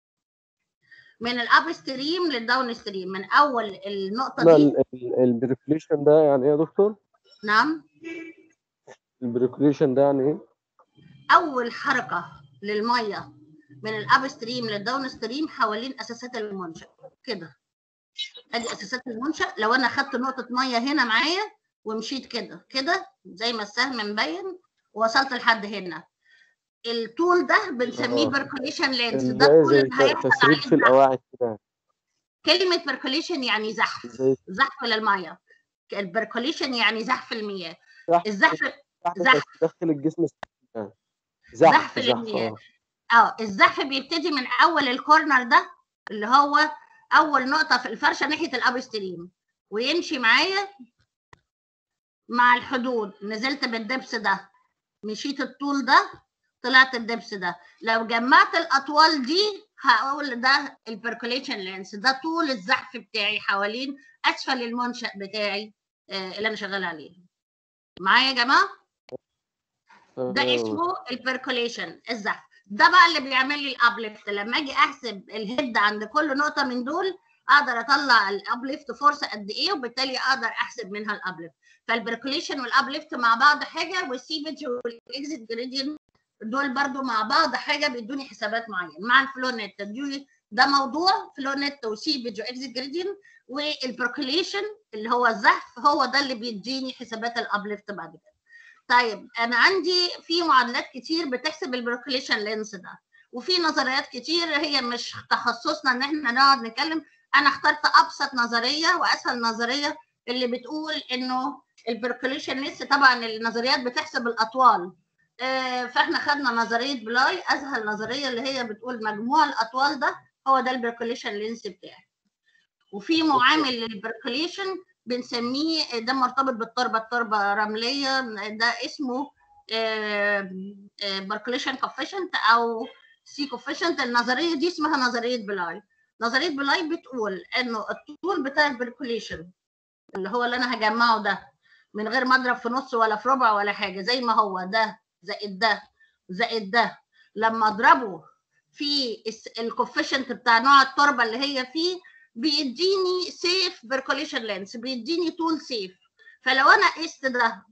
من الاب ستريم للداون ستريم من اول النقطه لا دي البريكوليشن ده يعني ايه يا دكتور؟ نعم البريكوليشن ده يعني ايه؟ اول حركه للميه من الاب ستريم للداون ستريم حوالين اساسات المنشا كده ادي اساسات المنشا لو انا خدت نقطه ميه هنا معايا ومشيت كده كده زي ما السهم مبين ووصلت لحد هنا الطول ده بنسميه اه بركوليشن لينس ده زي الطول زي اللي هيحصل تسريب عليه في الزحف القواعد كده كلمه بركوليشن يعني زحف زي زحف للميه البركوليشن يعني زحف المياه زحف الزحف زحف زحف بس داخل الجسم يعني زحف زحف زحف للمياه اه اه الزحف بيبتدي من اول الكورنر ده اللي هو اول نقطه في الفرشه ناحيه الاب ستريم ويمشي معايا مع الحدود نزلت بالدبس ده مشيت الطول ده طلعت الدبس ده لو جمعت الاطوال دي هقول ده البركوليشن لينس ده طول الزحف بتاعي حوالين اسفل المنشأ بتاعي آه اللي انا شغال عليه معايا يا جماعه ده تمام اسمه البركوليشن الزحف ده بقى اللي بيعمل لي الابليفت لما اجي احسب الهيد عند كل نقطه من دول اقدر اطلع الابليفت فورس قد ايه وبالتالي اقدر احسب منها الابليفت فالبركوليشن والابليفت مع بعض حاجه والسيبج والاكزيت جريدينت دول برضو مع بعض حاجه بيدوني حسابات معينه مع الفلو نت دي ده موضوع فلو نت وسيبج واكزيت جريدينت والبركوليشن اللي هو الزحف هو ده اللي بيديني حسابات الابليفت بعد كده طيب انا عندي في معادلات كتير بتحسب البركوليشن لينس ده وفي نظريات كتير هي مش تخصصنا ان احنا نقعد نتكلم انا اخترت ابسط نظريه واسهل نظريه اللي بتقول انه البركوليشن لينس طبعا النظريات بتحسب الاطوال آه، فاحنا خدنا نظريه بلاي اسهل نظريه اللي هي بتقول مجموع الاطوال ده هو ده البركوليشن لينس بتاعي وفي معامل للبركوليشن بنسميه ده مرتبط بالتربه التربه رمليه ده اسمه بركوليشن كوفيشنت او سي كوفيشنت النظريه دي اسمها نظريه بلاي نظريه بلاي بتقول انه الطول بتاع البركوليشن اللي هو اللي انا هجمعه ده من غير ما اضرب في نص ولا في ربع ولا حاجه زي ما هو ده زائد ده زائد ده لما اضربه في الكوفيشنت بتاع نوع التربه اللي هي فيه بيديني سيف بيركوليشن لينس بيديني طول سيف فلو انا قست ده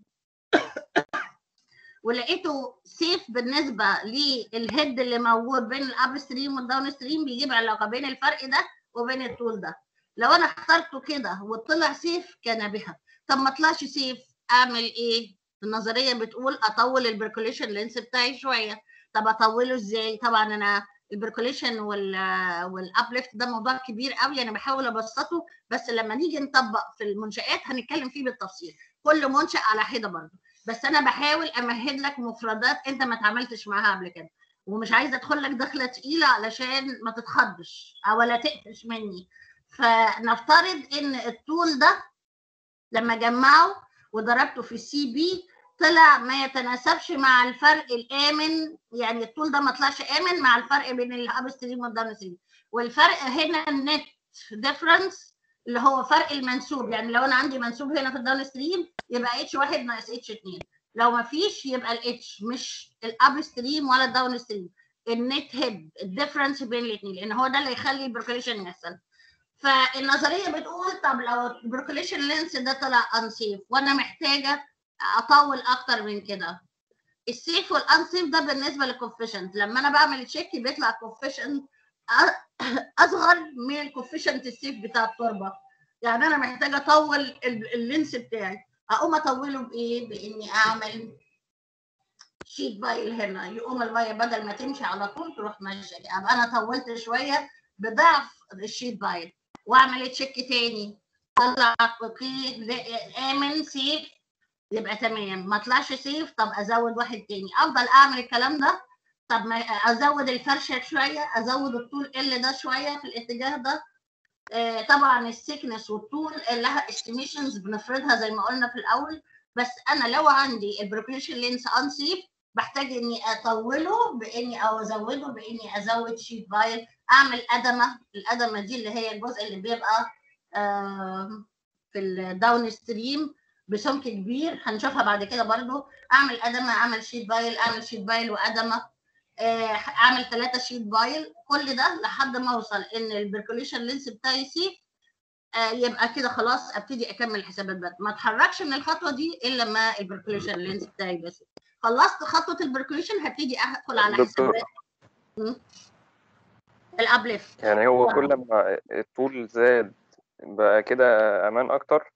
ولقيته سيف بالنسبه للهيد اللي موجود بين الاب ستريم والداون ستريم بيجيب علاقه بين الفرق ده وبين الطول ده لو انا اخترته كده وطلع سيف كان بها طب ما طلعش سيف اعمل ايه النظريه بتقول اطول البركوليشن لينس بتاعي شويه طب اطوله ازاي طبعا انا البركوليشن وال والابليفت ده موضوع كبير قوي انا بحاول ابسطه بس لما نيجي نطبق في المنشات هنتكلم فيه بالتفصيل كل منشا على حده برضه بس انا بحاول امهد لك مفردات انت ما اتعاملتش معاها قبل كده ومش عايزه ادخل لك دخله تقيله علشان ما تتخضش او ولا تقفش مني فنفترض ان الطول ده لما جمعه وضربته في السي بي طلع ما يتناسبش مع الفرق الامن يعني الطول ده ما طلعش امن مع الفرق بين الاب ستريم والداون ستريم والفرق هنا النت ديفرنس اللي هو فرق المنسوب يعني لو انا عندي منسوب هنا في الداون ستريم يبقى اتش واحد ناقص اتش اتنين لو ما فيش يبقى الاتش مش الاب ستريم ولا الداون ستريم النت هيد الديفرنس بين الاثنين لان هو ده اللي يخلي البركوليشن يحصل فالنظريه بتقول طب لو البركوليشن لينس ده طلع انسيف وانا محتاجه اطول اكتر من كده السيف والانسيف ده بالنسبه للكوفيشنت لما انا بعمل تشيك بيطلع كوفيشنت اصغر من الكوفيشنت السيف بتاع التربه يعني انا محتاجه اطول ال- اللينس بتاعي اقوم اطوله بايه باني اعمل شيت بايل هنا يقوم الميه بدل ما تمشي على طول تروح ماشيه ابقى انا طولت شويه بضعف الشيت بايل واعمل تشيك تاني طلع اوكي امن سيف يبقى تمام ما طلعش سيف طب ازود واحد تاني افضل اعمل الكلام ده طب ما ازود الفرشه شويه ازود الطول ال ده شويه في الاتجاه ده آه طبعا السيكنس والطول لها استيميشنز بنفرضها زي ما قلنا في الاول بس انا لو عندي البروكليشن لينس انسيف بحتاج اني اطوله باني او ازوده باني ازود شيت فايل اعمل ادمه الادمه دي اللي هي الجزء اللي بيبقى آه في الداون ستريم بسمك كبير هنشوفها بعد كده برضو اعمل ادمه اعمل شيت بايل اعمل شيت بايل وادمه آه، اعمل ثلاثه شيت بايل كل ده لحد ما اوصل ان البركوليشن لينس بتاعي سي آه، يبقى كده خلاص ابتدي اكمل الحسابات بقى ما اتحركش من الخطوه دي الا لما البركوليشن لينس بتاعي بس خلصت خطوه البركوليشن هبتدي ادخل على دكتور. حسابات م? الابليفت يعني هو كل ما الطول زاد بقى كده امان اكتر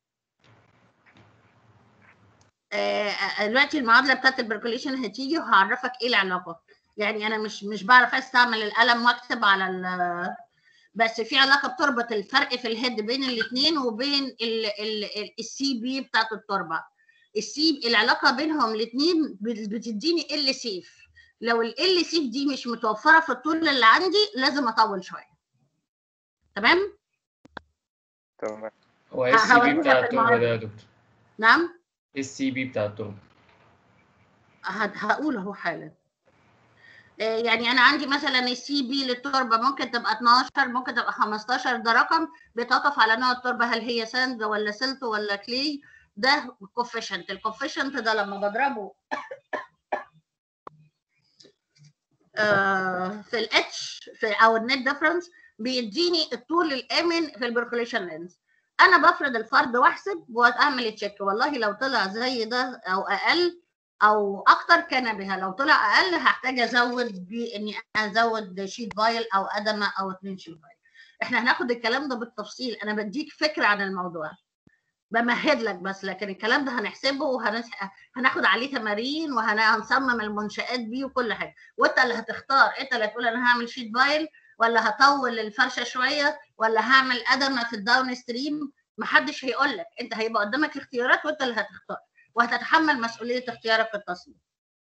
آه، دلوقتي المعادله بتاعت البركوليشن هتيجي وهعرفك ايه العلاقه يعني انا مش مش بعرف استعمل القلم واكتب على ال بس في علاقه بتربط الفرق في الهيد بين الاثنين وبين السي بي بتاعت التربه السي العلاقه بينهم الاثنين بتديني ال سيف لو ال سيف دي مش متوفره في الطول اللي عندي لازم اطول شويه تمام تمام هو ايه السي بي هوريها بتاع في التربة المعادلة. ده يا دكتور؟ نعم ايه السي بي بتاع التربة؟ هد- هقول اهو حالا آه، يعني انا عندي مثلا السي بي للتربه ممكن تبقى 12 ممكن تبقى 15 ده رقم بيتوقف على نوع التربه هل هي ساند ولا سلت ولا كلي ده كوفيشنت الكوفيشنت ده لما بضربه آه، في الاتش في او النت ديفرنس بيديني الطول الامن في البركوليشن لينز انا بفرض الفرض واحسب واعمل تشيك والله لو طلع زي ده او اقل او اكتر كان بها لو طلع اقل هحتاج ازود باني ازود شيت فايل او ادمه او اتنين شيت فايل احنا هناخد الكلام ده بالتفصيل انا بديك فكره عن الموضوع بمهد لك بس لكن الكلام ده هنحسبه وهناخد عليه تمارين وهنصمم المنشآت بيه وكل حاجه وانت اللي هتختار انت اللي هتقول انا هعمل شيت فايل ولا هطول الفرشه شويه ولا هعمل ادمه في الداون ستريم محدش هيقول لك انت هيبقى قدامك اختيارات وانت اللي هتختار وهتتحمل مسؤوليه اختيارك في التصميم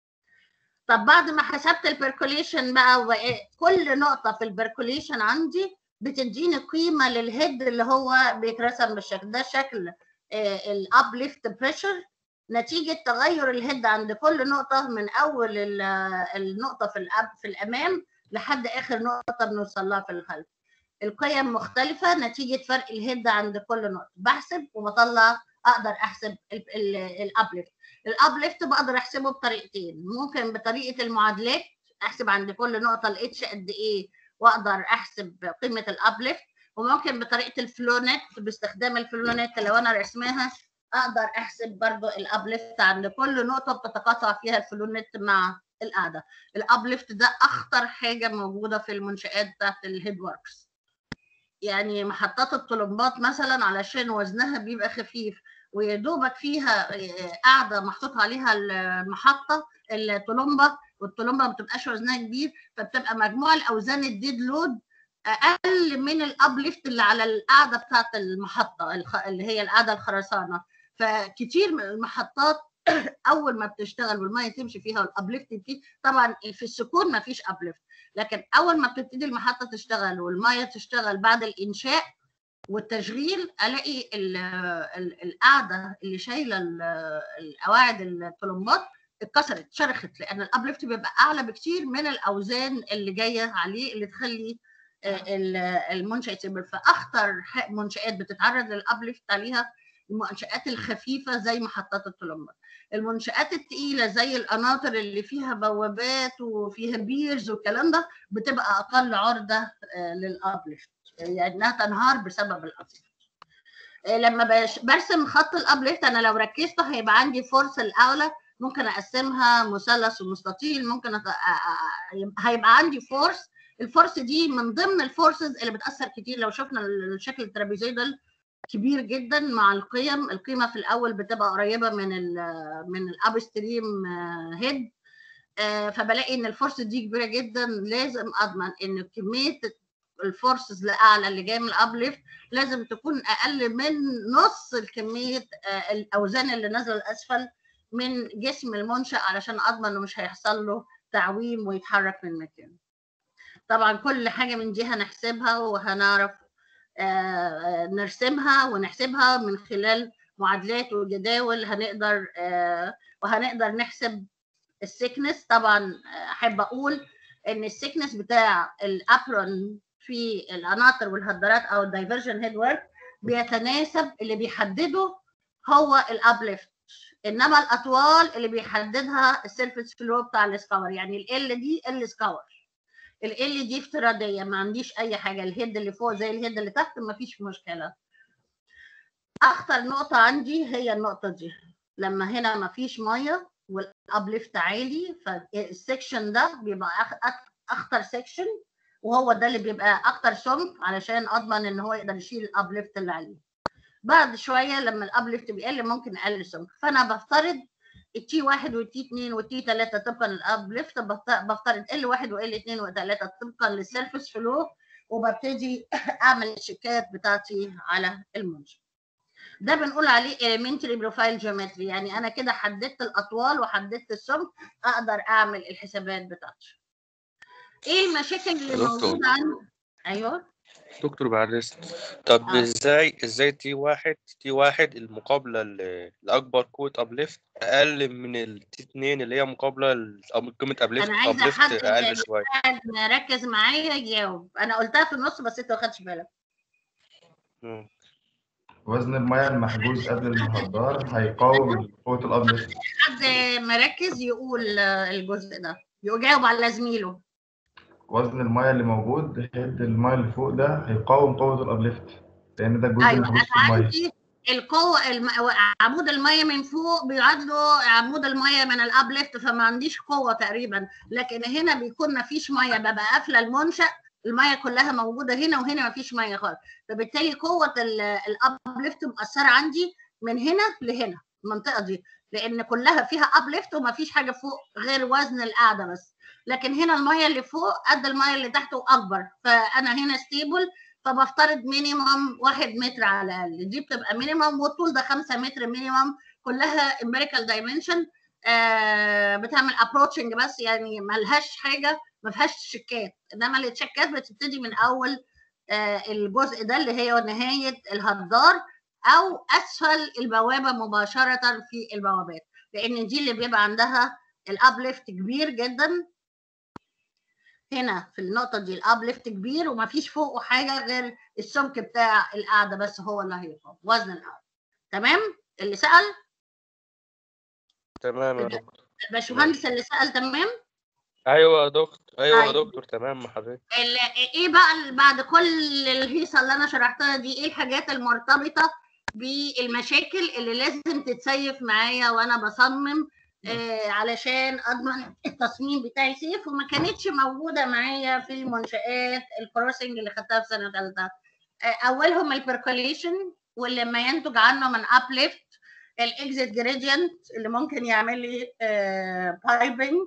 طب بعد ما حسبت البركوليشن بقى كل نقطه في البركوليشن عندي بتديني قيمه للهيد اللي هو بيترسم بالشكل ده شكل الابليفت بريشر نتيجه تغير الهيد عند كل نقطه من اول النقطه في الأب في الامام لحد اخر نقطه بنوصل لها في الخلف القيم مختلفه نتيجه فرق الهيد عند كل نقطه بحسب وبطلع اقدر احسب الابليفت الابليفت بقدر احسبه بطريقتين ممكن بطريقه المعادلات احسب عند كل نقطه الاتش قد ايه واقدر احسب قيمه الابليفت وممكن بطريقه الفلونت باستخدام الفلونت لو انا رسمها اقدر احسب برضو الابليفت عند كل نقطه بتتقاطع فيها الفلونت مع القاعده الابليفت ده اخطر حاجه موجوده في المنشات بتاعت الهيد وركس يعني محطات الطلمبات مثلا علشان وزنها بيبقى خفيف ويا دوبك فيها قاعده محطوط عليها المحطه الطلمبه والطلمبه ما بتبقاش وزنها كبير فبتبقى مجموع الاوزان الديد لود اقل من الابليفت اللي على القاعده بتاعت المحطه اللي هي القاعده الخرسانه فكتير من المحطات اول ما بتشتغل والميه تمشي فيها والابليفت فيه طبعا في السكون ما فيش ابليفت لكن اول ما بتبتدي المحطه تشتغل والميه تشتغل بعد الانشاء والتشغيل الاقي القاعده اللي شايله القواعد الطلمبات اتكسرت شرخت لان الابليفت بيبقى اعلى بكتير من الاوزان اللي جايه عليه اللي تخلي المنشأ يتسبب فاخطر منشآت بتتعرض للابليفت عليها المنشآت الخفيفة زي محطات الطلمبات المنشآت التقيلة زي القناطر اللي فيها بوابات وفيها بيرز والكلام ده بتبقى أقل عرضة للأبليفت يعني إنها تنهار بسبب الأبليفت لما برسم خط الأبليفت أنا لو ركزت هيبقى عندي فورس الأعلى ممكن أقسمها مثلث ومستطيل ممكن أت... هيبقى عندي فورس الفورس دي من ضمن الفورسز اللي بتأثر كتير لو شفنا الشكل الترابيزيدال كبير جدا مع القيم القيمه في الاول بتبقى قريبه من ال من الاب ستريم هيد فبلاقي ان الفورس دي كبيره جدا لازم اضمن ان كميه الفورسز الاعلى اللي جايه من الابليفت لازم تكون اقل من نص الكميه الاوزان اللي نازله لاسفل من جسم المنشا علشان اضمن انه مش هيحصل له تعويم ويتحرك من مكانه طبعا كل حاجه من دي هنحسبها وهنعرف آه نرسمها ونحسبها من خلال معادلات وجداول هنقدر آه وهنقدر نحسب السكنس طبعا احب اقول ان السكنس بتاع الابرون في القناطر والهدرات او الدايفرجن هيد ورك بيتناسب اللي بيحدده هو الابليفت انما الاطوال اللي بيحددها السيرفيس فلو بتاع السكاور يعني ال دي ال سكاور ال دي افتراضيه ما عنديش اي حاجه الهيد اللي فوق زي الهيد اللي تحت ما فيش مشكله اخطر نقطه عندي هي النقطه دي لما هنا ما فيش ميه والابليفت عالي فالسكشن ده بيبقى اخطر سكشن وهو ده اللي بيبقى اكتر سمك علشان اضمن ان هو يقدر يشيل الابليفت اللي عليه بعد شويه لما الابليفت بيقل ممكن اقلل سمك فانا بفترض التي واحد والتي اتنين والتي تلاته طبقا للابليفت بفترض ال واحد وال اتنين وتلاته طبقا للسيرفس فلو وببتدي اعمل الشيكات بتاعتي على المنشأ. ده بنقول عليه elementary profile geometry يعني انا كده حددت الاطوال وحددت السمك اقدر اعمل الحسابات بتاعتي. ايه المشاكل اللي دكتور. موجوده عندي؟ ايوه دكتور بعد إذنك. طب آه. ازاي ازاي تي واحد تي واحد المقابلة ل- لأكبر قوة أبليفت أقل من التي اتنين اللي هي مقابلة ل- أو قيمة أبليفت انا عايزه أبليفت حد أقل يعني شوية قاعد مركز معايا يجاوب انا قلتها في النص بس انت ما خدتش بالك مم. وزن المياه المحجوز قبل المهدار هيقاوم قوة الأبليفت حد مركز يقول آه، الجزء ده يجاوب على زميله وزن المياه اللي موجود هيد المياه اللي فوق ده هيقاوم قوة الأبليفت لان ده جزء ايوه محبوس انا في الميه عندي القوه الم... عمود الميه من فوق بيعادله عمود الميه من الابليفت فما عنديش قوه تقريبا لكن هنا بيكون ما فيش ميه ببقى قافله المنشا الميه كلها موجوده هنا وهنا ما فيش ميه خالص فبالتالي قوه الابليفت مؤثره عندي من هنا لهنا المنطقه دي لان كلها فيها ابليفت وما فيش حاجه فوق غير وزن القاعده بس لكن هنا الميه اللي فوق قد الميه اللي تحت واكبر فانا هنا ستيبل فبفترض مينيمم واحد متر على الاقل دي بتبقى مينيمم والطول ده 5 متر مينيمم كلها امبيريكال دايمنشن آه بتعمل ابروتشنج بس يعني ملهاش حاجه ما فيهاش تشيكات انما التشيكات بتبتدي من اول آه الجزء ده اللي هي نهايه الهدار او اسفل البوابه مباشره في البوابات لان دي اللي بيبقى عندها الابليفت كبير جدا هنا في النقطه دي الابليفت كبير وما فيش فوقه حاجه غير السمك بتاع القاعده بس هو اللي هيقف وزن القاعده تمام اللي سال تمام يا دكتور الباشمهندس اللي سال تمام ايوه يا دكتور ايوه يا أيوة. دكتور تمام حضرتك ال- ايه بقى ال- بعد كل الهيصه اللي انا شرحتها دي ايه الحاجات المرتبطه بالمشاكل اللي لازم تتسيف معايا وانا بصمم آه علشان اضمن التصميم بتاعي سيف وما كانتش موجوده معايا في المنشات الكروسنج اللي خدتها في سنه ثالثه آه اولهم البركوليشن واللي ما ينتج عنه من ابليفت الاكزيت جريدينت اللي ممكن يعمل لي آه بايبنج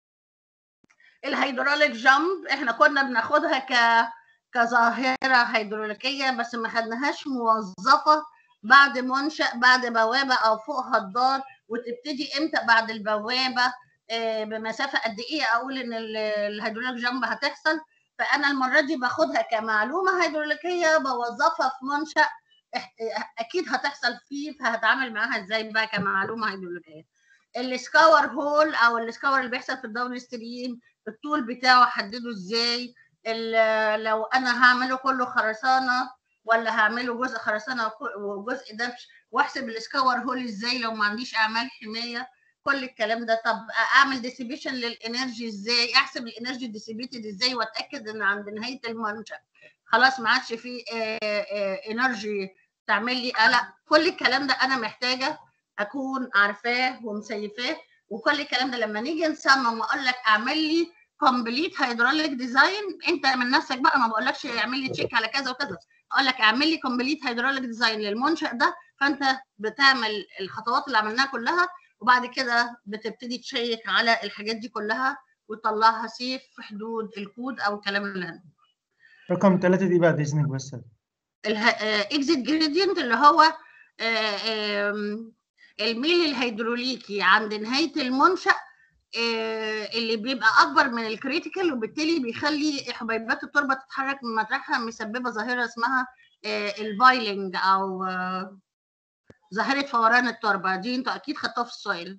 الهيدروليك جامب احنا كنا بناخدها ك كظاهره هيدروليكيه بس ما خدناهاش موظفه بعد منشا بعد بوابه او فوق هدار وتبتدي امتى بعد البوابه آه، بمسافه قد ايه اقول ان ال- الهيدروليك جامب هتحصل فانا المره دي باخدها كمعلومه هيدروليكيه بوظفها في منشا إح- اكيد هتحصل فيه فهتعامل معاها ازاي بقى كمعلومه هيدروليكيه السكاور هول او السكاور اللي بيحصل في الداون ستريم الطول بتاعه احدده ازاي ال- لو انا هعمله كله خرسانه ولا هعمله جزء خرسانه وك- وجزء دبش واحسب السكاور هول ازاي لو ما عنديش اعمال حمايه كل الكلام ده طب اعمل ديسيبيشن للانرجي ازاي احسب الانرجي ديسيبيتد ازاي واتاكد ان عند نهايه المنشا خلاص ما عادش فيه انرجي تعمل لي قلق كل الكلام ده انا محتاجه اكون عارفاه ومسيفاه وكل الكلام ده لما نيجي نصمم واقول لك اعمل لي كومبليت هيدروليك ديزاين انت من نفسك بقى ما بقولكش اعمل لي تشيك على كذا وكذا اقول لك اعمل لي كومبليت هيدروليك ديزاين للمنشا ده فانت بتعمل الخطوات اللي عملناها كلها وبعد كده بتبتدي تشيك على الحاجات دي كلها وتطلعها سيف في حدود الكود او الكلام اللي هنقوله رقم ثلاثة دي بعد إذنك بس الاكزيت جريدينت اللي هو آه، آم، الميل الهيدروليكي عند نهايه المنشا آه، اللي بيبقى اكبر من الكريتيكال وبالتالي بيخلي حبيبات التربه تتحرك من مطرحها مسببه ظاهره اسمها البايلنج او آه، ظاهره فوران التربه دي انتوا اكيد خدتوها في السؤال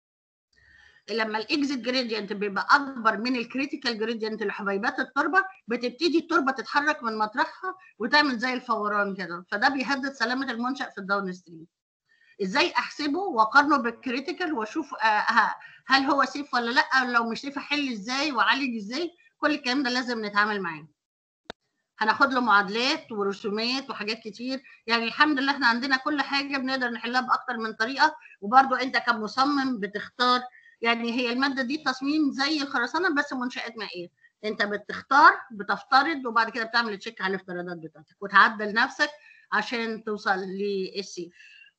لما الاكزيت جريدينت بيبقى اكبر من الكريتيكال جريدينت لحبيبات التربه بتبتدي التربه تتحرك من مطرحها وتعمل زي الفوران كده فده بيهدد سلامه المنشا في الداون ستريم ازاي احسبه واقارنه بالكريتيكال واشوف آه، ه- هل هو سيف ولا لا لو مش سيف احل ازاي واعالج ازاي كل الكلام ده لازم نتعامل معاه هناخد له معادلات ورسومات وحاجات كتير يعني الحمد لله احنا عندنا كل حاجه بنقدر نحلها باكتر من طريقه وبرده انت كمصمم بتختار يعني هي الماده دي تصميم زي الخرسانه بس منشات مائيه انت بتختار بتفترض وبعد كده بتعمل تشيك على الافتراضات بتاعتك وتعدل نفسك عشان توصل للسيف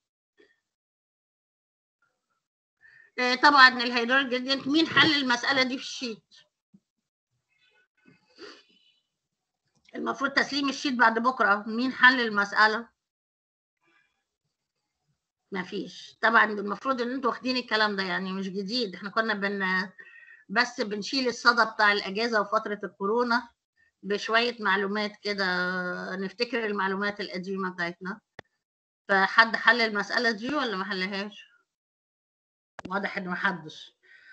آه، طبعا الهيدروليك جريدينت مين حل المساله دي في الشيت المفروض تسليم الشيت بعد بكره مين حل المساله ما فيش طبعا المفروض ان انتوا واخدين الكلام ده يعني مش جديد احنا كنا بن بس بنشيل الصدى بتاع الاجازه وفتره الكورونا بشويه معلومات كده نفتكر المعلومات القديمه بتاعتنا فحد حل المساله دي ولا ما حلهاش واضح ان محدش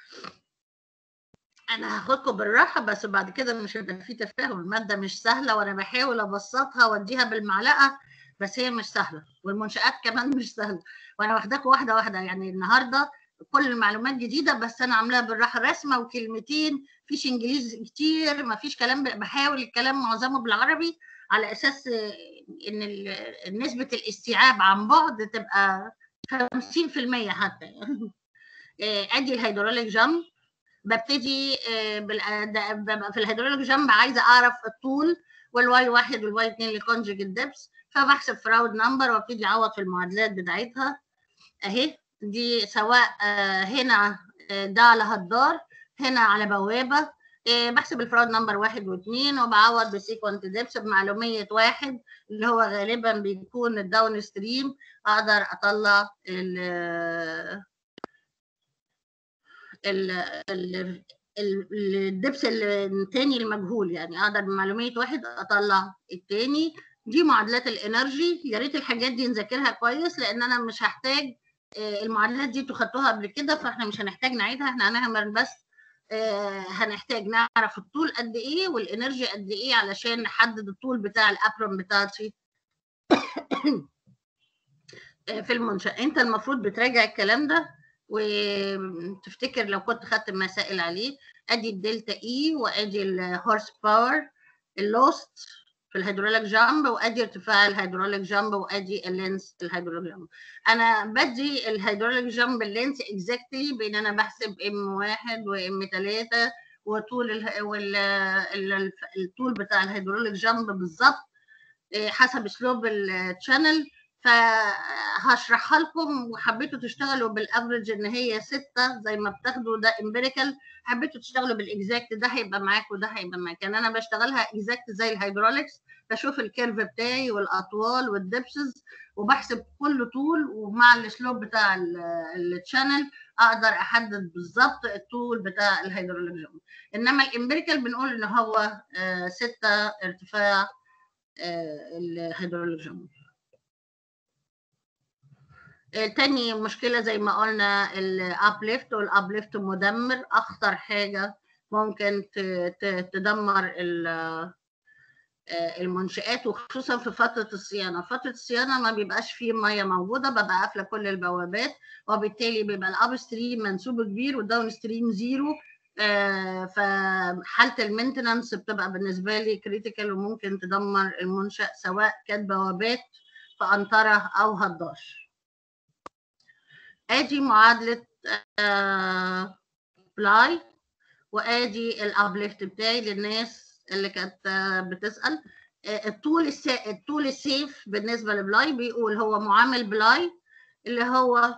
انا هاخدكم بالراحه بس بعد كده مش هيبقى في تفاهم الماده مش سهله وانا بحاول ابسطها واديها بالمعلقه بس هي مش سهله والمنشات كمان مش سهله وانا واخداكم واحده واحده يعني النهارده كل المعلومات جديده بس انا عاملاها بالراحه رسمه وكلمتين فيش انجليزي كتير ما فيش كلام ب- بحاول الكلام معظمه بالعربي على اساس آه، ان ال- نسبه الاستيعاب عن بعد تبقى 50% حتى آه، ادي الهيدروليك جامب ببتدي آه، بال- ده- ببقى في الهيدروليك جامب عايزه اعرف الطول والواي واحد والواي اتنين لكونجيجيت ديبس فبحسب فراود نمبر وابتدي اعوض في المعادلات بتاعتها اهي دي سواء آه، هنا آه، ده على هدار هنا على بوابه آه، بحسب الفراود نمبر واحد واثنين وبعوض بسيكونت ديبس بمعلوميه واحد اللي هو غالبا بيكون الداون ستريم اقدر اطلع ال ال ال ال- الدبس التاني المجهول يعني اقدر بمعلوميه واحد اطلع التاني دي معادلات الانرجي يا ريت الحاجات دي نذاكرها كويس لان انا مش هحتاج آه، المعادلات دي انتوا خدتوها قبل كده فاحنا مش هنحتاج نعيدها احنا هنعمل بس آه، هنحتاج نعرف الطول قد ايه والانرجي قد ايه علشان نحدد الطول بتاع الابرم بتاعتي آه، في المنشأ انت المفروض بتراجع الكلام ده وتفتكر لو كنت خدت مسائل عليه ادي الدلتا اي وادي الهورس باور اللوست في الهيدروليك جامب وادي ارتفاع الهيدروليك جامب وادي اللينس الهيدروليك جامب انا بدي الهيدروليك جامب اللينس اكزاكتلي بين انا بحسب ام واحد وام ثلاثة وطول اله... وال... ال- الطول بتاع الهيدروليك جامب بالظبط إيه، حسب اسلوب الشانل فهشرحها لكم وحبيتوا تشتغلوا بالافرج ان هي ستة زي ما بتاخدوا ده امبيريكال حبيتوا تشتغلوا بالاكزاكت ده هيبقى معاك وده هيبقى معاك يعني انا بشتغلها اكزاكت زي الهيدروليكس بشوف الكيرف بتاعي والاطوال والدبسز وبحسب كل طول ومع الاسلوب بتاع الشانل اقدر احدد بالظبط الطول بتاع الهيدروليك جامب انما الامبيريكال بنقول ان هو آه، ستة ارتفاع آه، الهيدروليك جامب آه، تاني مشكلة زي ما قلنا الابليفت والابليفت مدمر أخطر حاجة ممكن ت- ت- تدمر ال- آه، المنشآت وخصوصا في فترة الصيانة فترة الصيانة ما بيبقاش فيه مية موجودة ببقى قافلة كل البوابات وبالتالي بيبقى الاب ستريم منسوب كبير والداون ستريم زيرو آه، فحالة المينتنانس بتبقى بالنسبة لي كريتيكال وممكن تدمر المنشأ سواء كانت بوابات في أنطرة أو هدار ادي معادله آه، بلاي وادي الابليفت بتاعي للناس اللي كانت آه، بتسال آه، الطول السا... الطول السيف بالنسبه لبلاي بيقول هو معامل بلاي اللي هو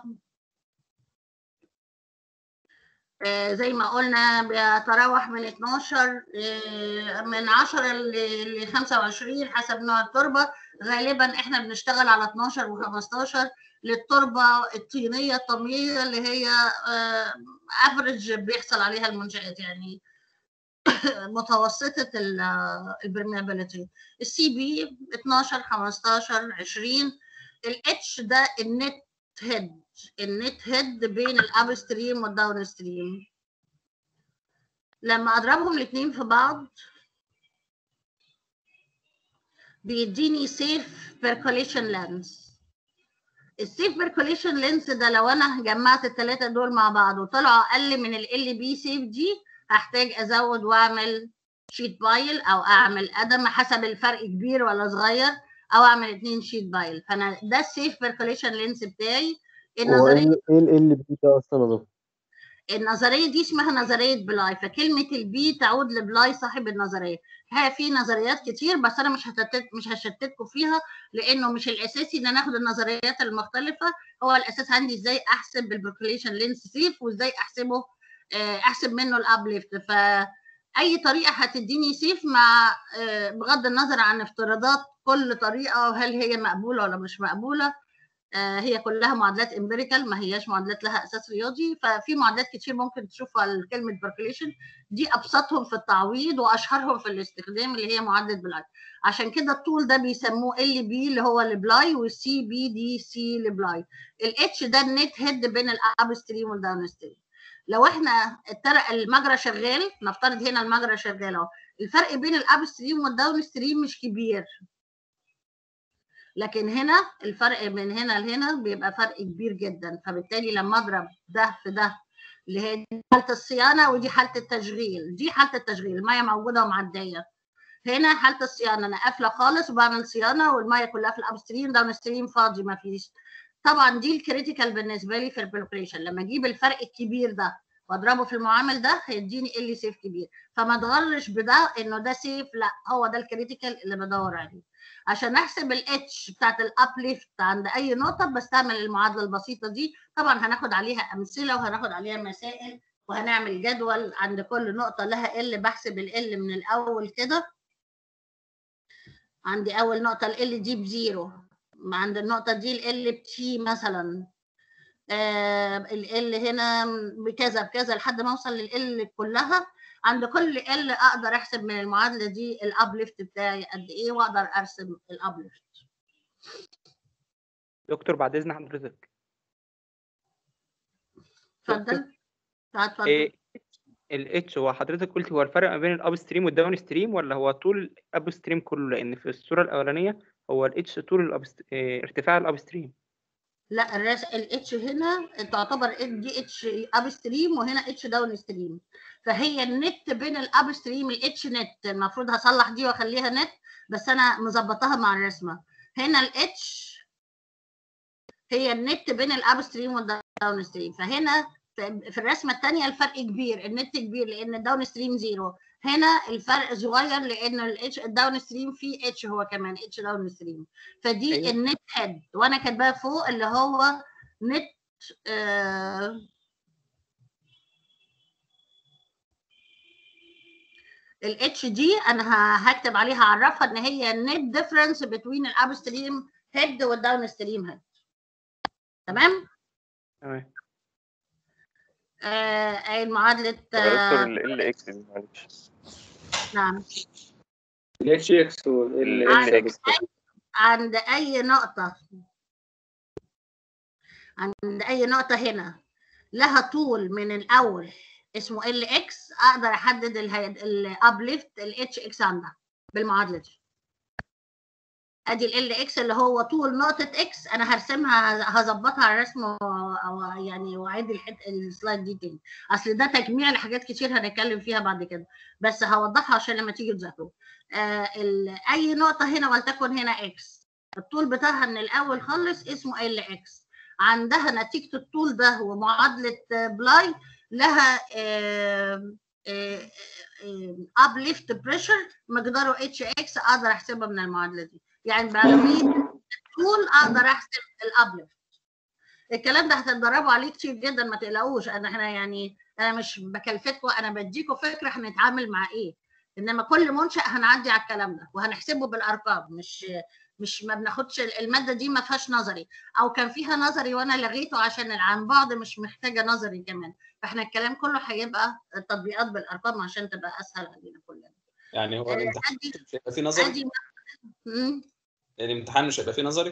آه، زي ما قلنا بيتراوح من 12 آه، من 10 ل 25 حسب نوع التربه غالبا احنا بنشتغل على 12 و15 للتربه الطينيه الطبيعيه اللي هي افريج بيحصل عليها المنشات يعني متوسطه البرميابيليتي السي بي 12 15 20 الاتش ده النت هيد النت هيد بين الاب ستريم والداون ستريم لما اضربهم الاثنين في بعض بيديني سيف بيركوليشن لينس السيف بيركوليشن لينس ده لو انا جمعت الثلاثه دول مع بعض وطلعوا اقل من ال بي سيف دي هحتاج ازود واعمل شيت بايل او اعمل قدم حسب الفرق كبير ولا صغير او اعمل اتنين شيت بايل فانا ده السيف بيركوليشن لينس بتاعي هو النظريه ايه ايه ال بي ده اصلا يا دكتور؟ النظريه دي اسمها نظريه بلاي فكلمه البي تعود لبلاي صاحب النظريه ها في نظريات كتير بس انا مش هتتت مش هشتتكم فيها لانه مش الاساسي ان انا اخد النظريات المختلفه هو الاساس عندي ازاي احسب البركوليشن لينس سيف وازاي احسبه آه، احسب منه الابليفت فاي طريقه هتديني سيف مع آه، بغض النظر عن افتراضات كل طريقه وهل هي مقبوله ولا مش مقبوله آه، هي كلها معادلات امبيريكال ما هياش معادلات لها اساس رياضي ففي معادلات كتير ممكن تشوفها لكلمه بركليشن دي ابسطهم في التعويض واشهرهم في الاستخدام اللي هي معادله بلاي عشان كده الطول ده بيسموه ال بي اللي هو البلاي والسي بي دي سي البلاي الاتش ده النت هيد بين الاب ستريم والداون ستريم لو احنا التر- المجرى شغال نفترض هنا المجرى شغال اهو الفرق بين الاب ستريم والداون ستريم مش كبير لكن هنا الفرق من هنا لهنا بيبقى فرق كبير جدا فبالتالي لما اضرب ده في ده اللي هي دي حاله الصيانه ودي حاله التشغيل دي حاله التشغيل الميه موجوده ومعديه هنا حاله الصيانه انا قافله خالص وبعمل صيانه والميه كلها في الاب ستريم داون ستريم فاضي ما فيش طبعا دي الكريتيكال بالنسبه لي في البريبريشن لما اجيب الفرق الكبير ده واضربه في المعامل ده هيديني ال سيف كبير فما اتغرش بده انه ده سيف لا هو ده الكريتيكال اللي بدور عليه عشان احسب الاتش بتاعت الابليفت عند اي نقطه بستعمل المعادله البسيطه دي طبعا هناخد عليها امثله وهناخد عليها مسائل وهنعمل جدول عند كل نقطه لها ال بحسب ال من الاول كده عندي اول نقطه ال دي بزيرو عند النقطه دي ال بتي مثلا آه ال هنا بكذا بكذا لحد ما اوصل لل كلها عند كل ال اقدر احسب من المعادله دي الابليفت بتاعي قد ايه واقدر ارسم الابليفت دكتور بعد اذن حضرتك اتفضل اتفضل ايه الاتش هو حضرتك قلت هو الفرق ما بين الاب ستريم والداون ستريم ولا هو طول الاب ستريم كله لان في الصوره الاولانيه هو الاتش طول الاب إيه ارتفاع الاب ستريم لا الراس الاتش هنا تعتبر دي اتش اب ستريم وهنا اتش داون ستريم فهي النت بين الاب ستريم الاتش نت المفروض هصلح دي واخليها نت بس انا مظبطاها مع الرسمه هنا الاتش هي النت بين الاب ستريم والداون ستريم فهنا في الرسمه الثانيه الفرق كبير النت كبير لان الداون ستريم زيرو هنا الفرق صغير لان الاتش الداون ستريم فيه اتش هو كمان اتش داون ستريم فدي أيوة. النت هيد وانا كاتباها فوق اللي هو نت آه الاتش دي انا ه- هكتب عليها اعرفها ان هي النت ديفرنس بين الاب ستريم هيد والداون ستريم هيد تمام تمام آه المعادله دكتور آه ال ال اكس دي معلش نعم الاتش اكس وال ال اكس عند اي نقطه عند اي نقطه هنا لها طول من الاول اسمه ال اكس اقدر احدد الابليفت الاتش اكس عندها بالمعادله دي ادي ال اكس اللي هو طول نقطه اكس انا هرسمها هظبطها على الرسم و- او يعني واعيد الحت السلايد دي تاني اصل ده تجميع لحاجات كتير هنتكلم فيها بعد كده بس هوضحها عشان لما تيجي تذاكروا آه ال- اي نقطه هنا ولتكن هنا اكس الطول بتاعها من الاول خالص اسمه ال اكس عندها نتيجه الطول ده ومعادله آه، بلاي لها ابليفت بريشر مقداره اتش اكس اقدر احسبها من المعادله دي يعني بعرفيه الطول اقدر احسب الابليفت الكلام ده هتتدربوا عليه كتير جدا ما تقلقوش انا احنا يعني انا مش بكلفتكم انا بديكم فكره هنتعامل مع ايه انما كل منشا هنعدي على الكلام ده وهنحسبه بالارقام مش مش ما بناخدش الماده دي ما فيهاش نظري او كان فيها نظري وانا لغيته عشان عن بعض مش محتاجه نظري كمان فاحنا الكلام كله هيبقى تطبيقات بالارقام عشان تبقى اسهل علينا كلنا يعني هو آه، الامتحان ادي مش هيبقى فيه نظري ادي مم. الامتحان مش هيبقى فيه نظري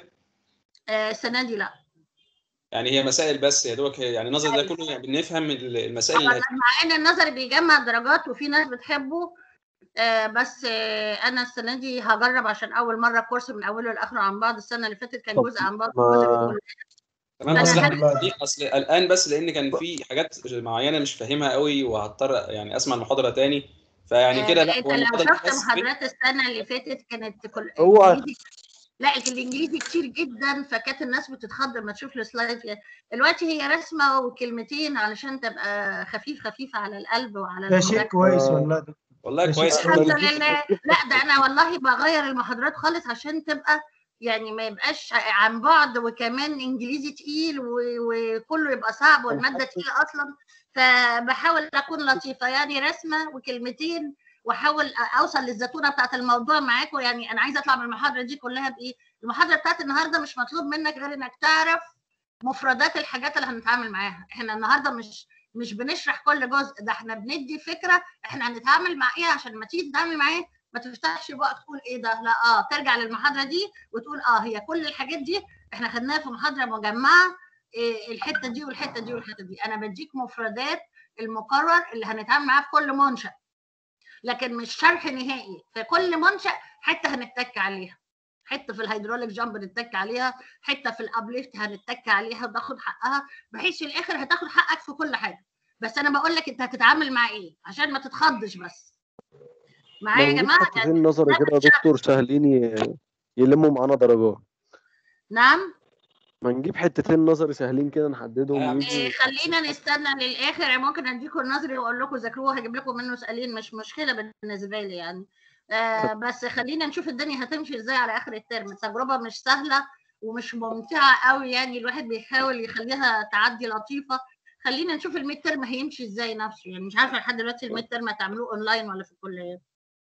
آه، السنه دي لا يعني هي مسائل بس يا دوبك هي- يعني النظري ده كله يعني بنفهم المسائل اللي هت- مع ان النظري بيجمع درجات وفي ناس بتحبه آه، بس آه، انا السنه دي هجرب عشان اول مره كورس من اوله لاخره عن بعض السنه اللي فاتت كان طب جزء عن بعض ما- وجزء في الكليه تمام أنا اصل هل- دي اصل الان بس لان كان في حاجات معينه مش فاهمها قوي وهضطر يعني اسمع المحاضره تاني فيعني كده لا انت هو لو المحاضره دي شفت بس محاضرات السنه اللي فاتت كانت كل هو الإنجليزي- لا الانجليزي كتير جدا فكانت الناس بتتخض لما تشوف السلايد فيها دلوقتي هي رسمه وكلمتين علشان تبقى خفيف خفيفه على القلب وعلى ده شيء الودان. كويس والله ده والله ده شيء كويس الحمد كويس. لله لا ده انا والله بغير المحاضرات خالص عشان تبقى يعني ما يبقاش عن بعد وكمان انجليزي تقيل و- وكله يبقى صعب والماده تقيله اصلا فبحاول اكون لطيفه يعني رسمه وكلمتين واحاول اوصل للزتونه بتاعت الموضوع معاكم يعني انا عايزه اطلع من المحاضره دي كلها بايه المحاضره بتاعت النهارده مش مطلوب منك غير انك تعرف مفردات الحاجات اللي هنتعامل معاها احنا النهارده مش مش بنشرح كل جزء ده احنا بندي فكره احنا هنتعامل مع ايه عشان لما تيجي تتعامل معاه ما تفتحش بقى تقول ايه ده لا اه ترجع للمحاضره دي وتقول اه هي كل الحاجات دي احنا خدناها في محاضره مجمعه إيه الحته دي والحته دي والحته دي انا بديك مفردات المقرر اللي هنتعامل معاه في كل منشأ لكن مش شرح نهائي في كل منشأ حته هنتك عليها حته في الهيدروليك جامب نتك عليها حته في الابليفت هنتك عليها وتاخد حقها بحيث في الاخر هتاخد حقك في كل حاجه بس انا بقول لك انت هتتعامل مع ايه عشان ما تتخضش بس ما معايا يا نجيب جماعه حتتين نظري كده يا دكتور سهلين ي- يلموا معانا درجات نعم ما نجيب حتتين نظري سهلين كده نحددهم إيه ويجوا خلينا نستنى للاخر ممكن اديكم النظري واقول لكم ذاكروه هجيب لكم منه سؤالين مش مشكله بالنسبه لي يعني آه بس خلينا نشوف الدنيا هتمشي ازاي على اخر الترم التجربه مش سهله ومش ممتعه قوي يعني الواحد بيحاول يخليها تعدي لطيفه خلينا نشوف الميد ترم هيمشي ازاي نفسه يعني مش عارفه لحد دلوقتي الميد ترم هتعملوه اونلاين ولا في الكليه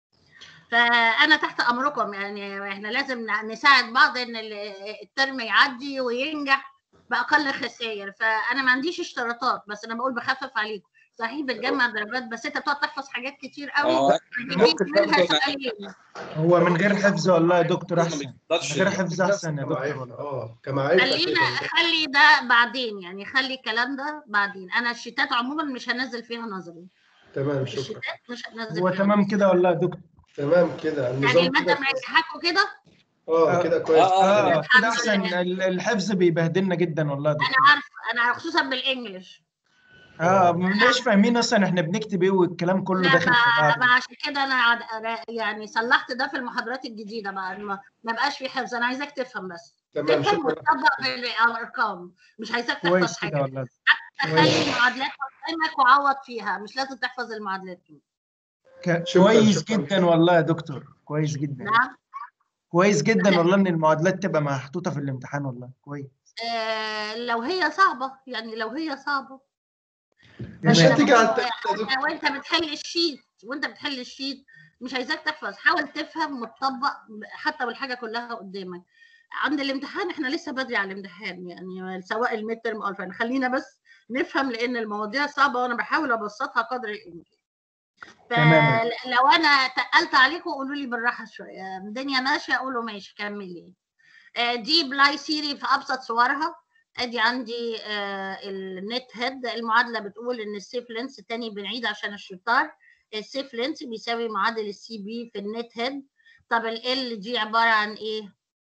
فانا تحت امركم يعني احنا لازم نساعد بعض ان ال- الترم يعدي وينجح باقل خسائر فانا ما عنديش اشتراطات بس انا بقول بخفف عليكم صحيح بتجمع درجات بس انت بتقعد تحفظ حاجات كتير قوي اه هتجيب منها سؤالين هو من غير حفظ والله يا دكتور احسن من تقدرش غير حفظ احسن يا دكتور كمعرفة والله اه كمعرفة خلينا كده خلي ده بعدين يعني خلي الكلام ده بعدين انا الشتات عموما مش هنزل فيها نظري تمام شكرا الشتات مش هنزل هو فيها تمام نظري. كده والله يا دكتور تمام كده يعني النظام الماده كده مريحاكوا كده اه كده كويس اه كده الحمد احسن لله. ال- الحفظ بيبهدلنا جدا والله يا انا دكتور عارفه انا خصوصا بالانجلش اه مش فاهمين اصلا احنا بنكتب ايه والكلام كله لا داخل في ما بعض ما عشان كده انا عد- أنا يعني صلحت ده في المحاضرات الجديده بقى ما, ما بقاش في حفظ انا عايزاك تفهم بس تمام تفهم شكرا وتطبق بالارقام مش عايزاك كويس تحفظ كده حاجات والله خلي كويس المعادلات قدامك وعوض فيها مش لازم تحفظ المعادلات ك- شكرا كويس شكرا جدا والله يا دكتور كويس جدا نعم كويس جدا والله ان المعادلات تبقى محطوطة في الامتحان والله كويس آه لو هي صعبه يعني لو هي صعبه مش بس تمام هتيجي على لو التالتة يا دكتور وانت بتحل الشيت وانت بتحل الشيت مش عايزاك تحفظ حاول تفهم وتطبق حتى والحاجه كلها قدامك عند الامتحان احنا لسه بدري على الامتحان يعني سواء الميد ترم او الفاينل خلينا بس نفهم لان المواضيع صعبه وانا بحاول ابسطها قدر الامكان تمام فلو انا تقلت عليكم قولوا لي بالراحه شويه الدنيا ماشيه قولوا ماشي كملي آه، دي بلاي سيري في ابسط صورها ادي عندي آه، النت هيد المعادله بتقول ان السيف لينس تاني بنعيد عشان الشطار السيف لينس بيساوي معادل السي بي في النت هيد طب ال دي عباره عن ايه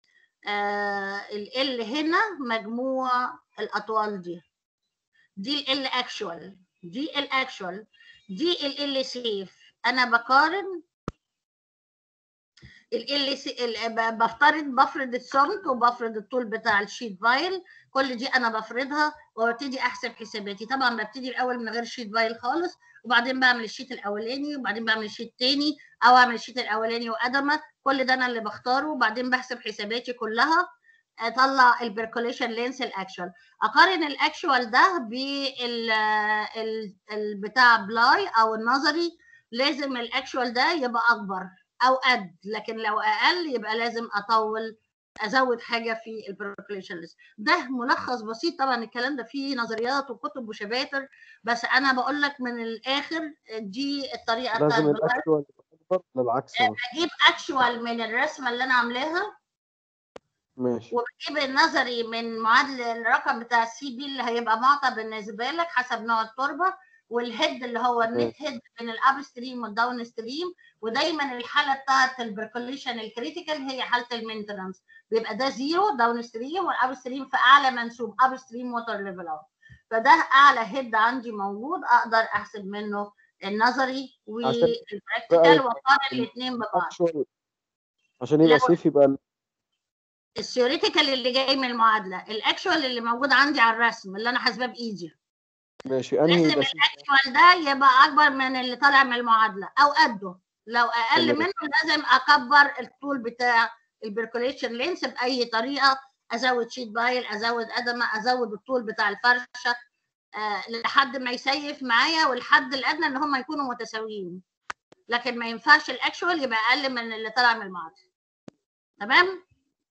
ال هنا مجموع الاطوال دي دي ال اكشوال دي ال اكشوال دي ال سيف انا بقارن ال ال بفترض بفرض السمك وبفرض الطول بتاع الشيت فايل كل دي انا بفرضها وابتدي احسب حساباتي طبعا ببتدي الاول من غير شيت فايل خالص وبعدين بعمل الشيت الاولاني وبعدين بعمل الشيت الثاني او اعمل الشيت الاولاني وقدمه كل ده انا اللي بختاره وبعدين بحسب حساباتي كلها اطلع البركوليشن لينس الاكشوال اقارن الاكشوال ده بال ال- ال- بتاع بلاي او النظري لازم الاكشوال ده يبقى اكبر او قد لكن لو اقل يبقى لازم اطول ازود حاجه في البركوليشن ليست ده ملخص بسيط طبعا الكلام ده فيه نظريات وكتب وشباتر بس انا بقول لك من الاخر دي الطريقه بتاعت لازم بلاي الاكشوال يبقى اكبر للعكس بس بجيب اكشوال من الرسمه اللي انا عاملاها ماشي وبجيب النظري من معادل الرقم بتاع السي بي اللي هيبقى معطى بالنسبه لك حسب نوع التربه والهيد اللي هو النت هيد بين الاب ستريم والداون ستريم ودايما الحاله بتاعت البركوليشن الكريتيكال هي حاله المينتنانس بيبقى ده زيرو داون ستريم والاب ستريم في اعلى منسوب اب ستريم ووتر ليفل اوت فده اعلى هيد عندي موجود اقدر احسب منه النظري عشان بقى والبراكتيكال يبقى واقارن الاثنين ببعض الاكشوال عشان يبقى لو سيف يبقى الثيوريتيكال اللي جاي من المعادله الاكشوال اللي موجود عندي على الرسم اللي انا حاسباه بايدي ماشي انهي لازم يبقى سيف الاكشوال ده يبقى اكبر من اللي طالع من المعادله او قده لو اقل تمام. منه لازم اكبر الطول بتاع البركوليشن لينس باي طريقه ازود شيت بايل ازود قدمه ازود الطول بتاع الفرشه آه لحد ما يسيف معايا والحد الادنى ان هم يكونوا متساويين لكن ما ينفعش الاكشوال يبقى اقل من اللي طالع من المعادله تمام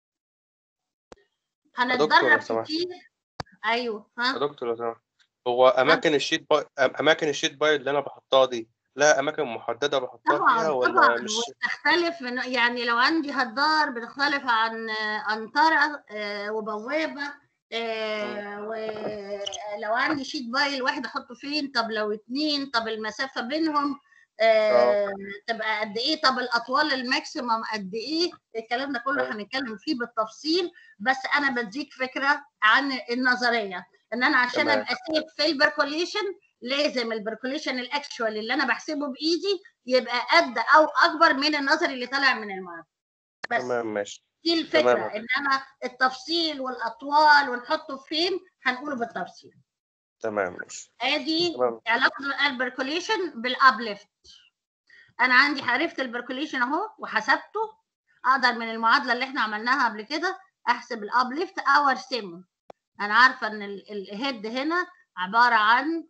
يا دكتور لو هنتدرب سمحت كتير ايوه يا ها دكتور لو سمحت هو اماكن الشيت باي اماكن الشيت باي اللي انا بحطها دي لها اماكن محدده بحطها فيها طبعا ولا طبعا مش وتختلف من يعني لو عندي هدار بتختلف عن قنطرة آه، وبوابة آه، ولو عندي شيت بايل واحد احطه فين طب لو اتنين طب المسافة بينهم آه، تبقى قد ايه طب الاطوال الماكسيمم قد ايه الكلام ده كله آه. هنتكلم فيه بالتفصيل بس انا بديك فكرة عن النظرية ان انا عشان تمام ابقى سيف في البركوليشن لازم البركوليشن الاكشوال اللي انا بحسبه بايدي يبقى قد او اكبر من النظري اللي طالع من المعادله بس تمام ماشي دي الفكره تمام. انما التفصيل والاطوال ونحطه فين هنقوله بالتفصيل تمام ماشي ادي تمام. علاقه البركوليشن بالابليفت انا عندي عرفت البركوليشن اهو وحسبته اقدر من المعادله اللي احنا عملناها قبل كده احسب الابليفت او ارسمه انا عارفه ان ال- الهيد هنا عباره عن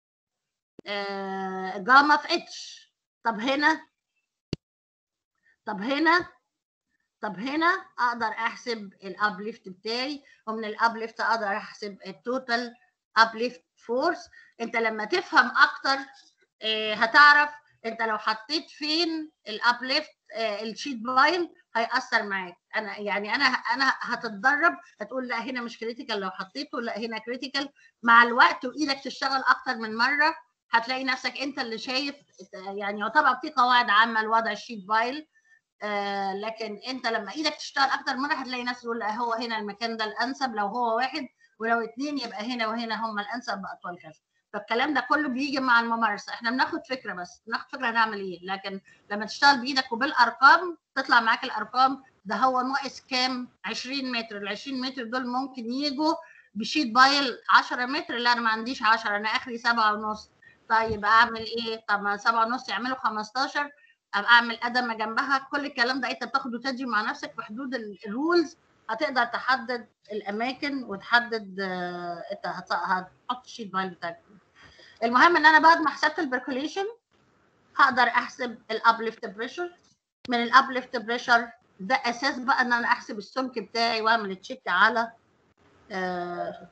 آه، جاما في اتش طب هنا طب هنا طب هنا اقدر احسب الابليفت بتاعي ومن الابليفت اقدر احسب التوتال ابليفت فورس انت لما تفهم اكتر آه، هتعرف انت لو حطيت فين الابليفت الشيت بايل هيأثر معاك انا يعني انا انا هتتدرب هتقول لا هنا مش كريتيكال لو حطيته لا هنا كريتيكال مع الوقت وايدك تشتغل اكتر من مره هتلاقي نفسك انت اللي شايف يعني هو طبعا في قواعد عامه لوضع الشيت بايل آه لكن انت لما ايدك تشتغل اكتر مره هتلاقي نفسك تقول لا هو هنا المكان ده الانسب لو هو واحد ولو اتنين يبقى هنا وهنا هم الانسب باطول كذا فالكلام ده كله بيجي مع الممارسه احنا بناخد فكره بس بناخد فكره هنعمل ايه لكن لما تشتغل بايدك وبالارقام تطلع معاك الارقام ده هو ناقص كام 20 متر ال 20 متر دول ممكن يجوا بشيت بايل 10 متر لا انا ما عنديش 10 انا اخري سبعة ونص طيب اعمل ايه طب ما سبعة ونص يعملوا 15 ابقى اعمل قدمه جنبها كل الكلام ده انت بتاخد وتدي مع نفسك في حدود ال- الرولز هتقدر تحدد الاماكن وتحدد آه، انت هت- هتحط الشيت بايل بتاعك المهم ان انا بعد ما حسبت البركوليشن هقدر احسب الابليفت بريشر من الابليفت بريشر ده اساس بقى ان انا احسب السمك بتاعي واعمل تشيك على آه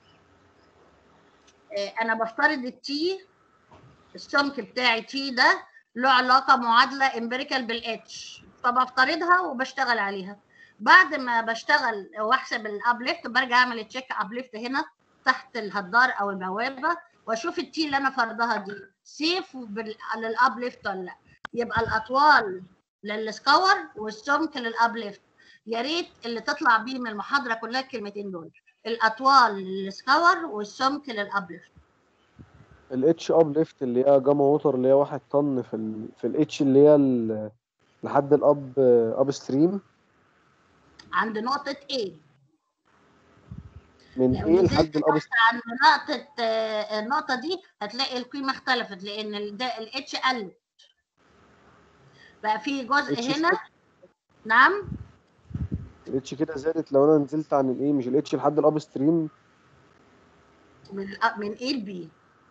آه انا بفترض التي السمك بتاعي تي ده له علاقه معادله امبيريكال بالاتش فبفترضها وبشتغل عليها بعد ما بشتغل واحسب الابليفت برجع اعمل تشيك ابليفت هنا تحت الهدار او البوابه واشوف التي اللي انا فرضها دي سيف بال- للابليفت ولا لا يبقى الاطوال للسكور والسمك للابليفت يا ريت اللي تطلع بيه من المحاضره كلها الكلمتين دول الاطوال للسكور والسمك للابليفت الاتش اب ليفت اللي هي جاما ووتر اللي هي واحد طن في ال في الاتش اللي هي ال- لحد الاب اب ستريم عند نقطه A من لو ايه نزلت لحد الاب تحت عند نقطة آه، النقطة دي هتلاقي القيمة اختلفت لأن ال- ده الاتش قلت بقى في جزء اتش هنا نعم الاتش كده زادت لو انا نزلت عن الايه مش الاتش لحد الاب ستريم من ال- من A ل B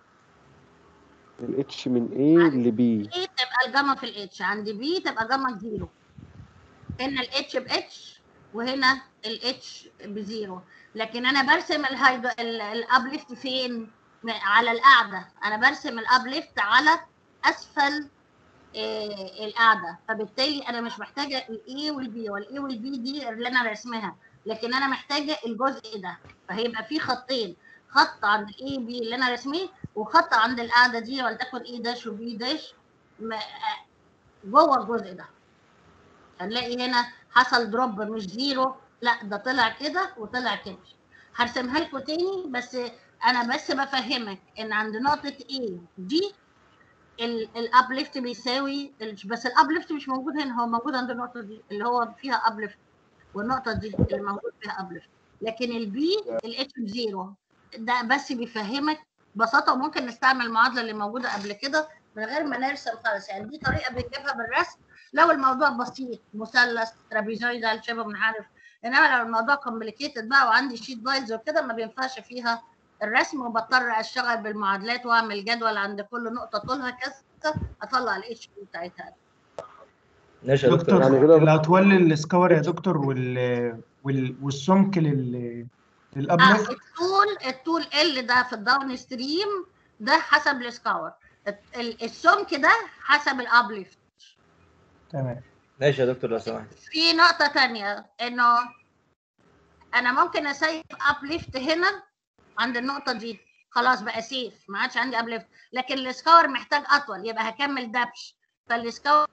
الاتش من ايه لبي A تبقى الجاما في الاتش عند B تبقى جاما زيرو هنا الاتش باتش وهنا الاتش بزيرو لكن انا برسم الهايدو ال- الابليفت فين م- على القاعده انا برسم الابليفت على اسفل آه، القاعده فبالتالي انا مش محتاجه الاي والبي والاي والبي دي اللي انا رسمها لكن انا محتاجه الجزء ده فهيبقى في خطين خط عند الاي بي اللي انا رسميه وخط عند القاعده دي ولتكن اي داش وبي داش م- آه، جوه الجزء ده هنلاقي هنا حصل دروب مش زيرو لا ده طلع كده وطلع كده هرسمها لكم تاني بس انا بس بفهمك ان عند نقطه A دي الابليفت بيساوي ال- بس الابليفت مش موجود هنا هو موجود عند النقطه دي اللي هو فيها ابليفت والنقطه دي اللي موجود فيها ابليفت لكن البي الاتش بزيرو ده بس بيفهمك ببساطه وممكن نستعمل المعادله اللي موجوده قبل كده من غير ما نرسم خالص يعني دي طريقه بنجيبها بالرسم لو الموضوع بسيط مثلث ترابيزويدال شبه منحرف انما لو الموضوع كومبليكيتد بقى وعندي شيت بايلز وكده ما بينفعش فيها الرسم وبضطر اشتغل بالمعادلات واعمل جدول عند كل نقطه طولها كذا اطلع الاتش بي بتاعتها ماشي يا دكتور دكتور يعني كده الأطوال للسكور يا دكتور وال... وال... والسمك لل... آه للأبليفت الطول الطول ال ده في الداون ستريم ده حسب السكور ال- السمك ده حسب الابليفت تمام ماشي يا دكتور لو سمحت في نقطة تانية انه انا ممكن اسيف ابليفت هنا عند النقطة دي خلاص بقى سيف ما عادش عندي ابليفت لكن السكور محتاج اطول يبقى هكمل دبش فالسكور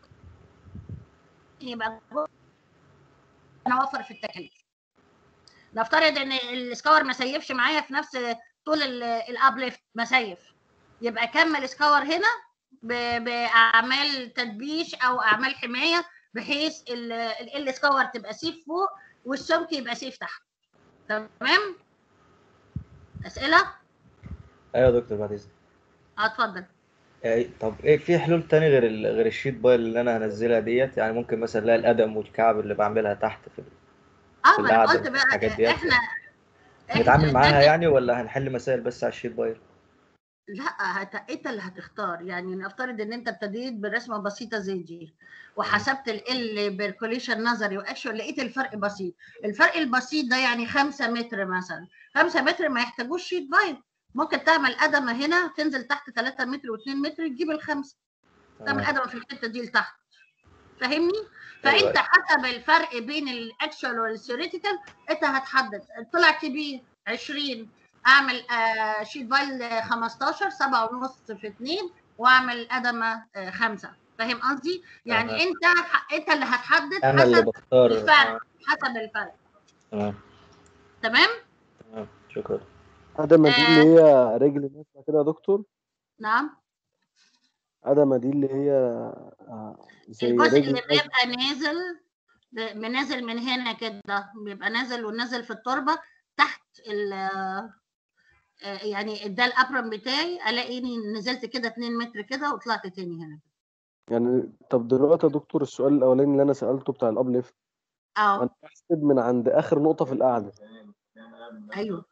يبقى جو- انا اوفر في التكاليف نفترض ان السكور ما سيفش معايا في نفس طول الابليفت ما سيف يبقى كمل سكور هنا ب- باعمال تدبيش او اعمال حمايه بحيث ال سكور تبقى سيف فوق والسمك يبقى سيف تحت تمام اسئله ايوه يا دكتور بعد اذنك اه اتفضل يعني طب ايه في حلول تاني غير ال... غير الشيت بايل اللي انا هنزلها ديت يعني ممكن مثلا الاقي القدم والكعب اللي بعملها تحت في اه في ما انا القعدة قلت بقى والحاجات ديت احنا نتعامل معاها ده- يعني ولا هنحل مسائل بس على الشيت بايل لا هت... انت اللي هتختار يعني نفترض ان انت ابتديت برسمه بسيطه زي دي وحسبت ال بيركوليشن نظري واكشن لقيت الفرق بسيط الفرق البسيط ده يعني 5 متر مثلا 5 متر ما يحتاجوش شيت بايل ممكن تعمل قدمه هنا تنزل تحت 3 متر و2 متر تجيب الخمسه تعمل تمام. قدمه في الحته دي لتحت فاهمني أيوة. فانت حسب الفرق بين الاكشوال والثيوريتيكال انت هتحدد طلع كبير 20 اعمل آه شيت بايل 15 7 ونص في 2 واعمل قدمه 5 فاهم قصدي؟ يعني تمام. انت ح- انت اللي هتحدد انا اللي حسب بختار الفرق آه، حسب الفرق تمام تمام؟ تمام شكرا عدمة دي اللي هي رجل نازلة كده يا دكتور نعم عدمة دي اللي هي آه، زي الجزء رجل اللي نازلة بيبقى نازل ب- نازل من هنا كده بيبقى نازل ونازل في التربه تحت ال آه، يعني ده الابرم بتاعي الاقيني نزلت كده 2 متر كده وطلعت تاني هنا يعني طب دلوقتي يا دكتور السؤال الأولاني اللي أنا سألته بتاع الأب ليفت اه أنا بحسب من عند آخر نقطة في القعدة ايوه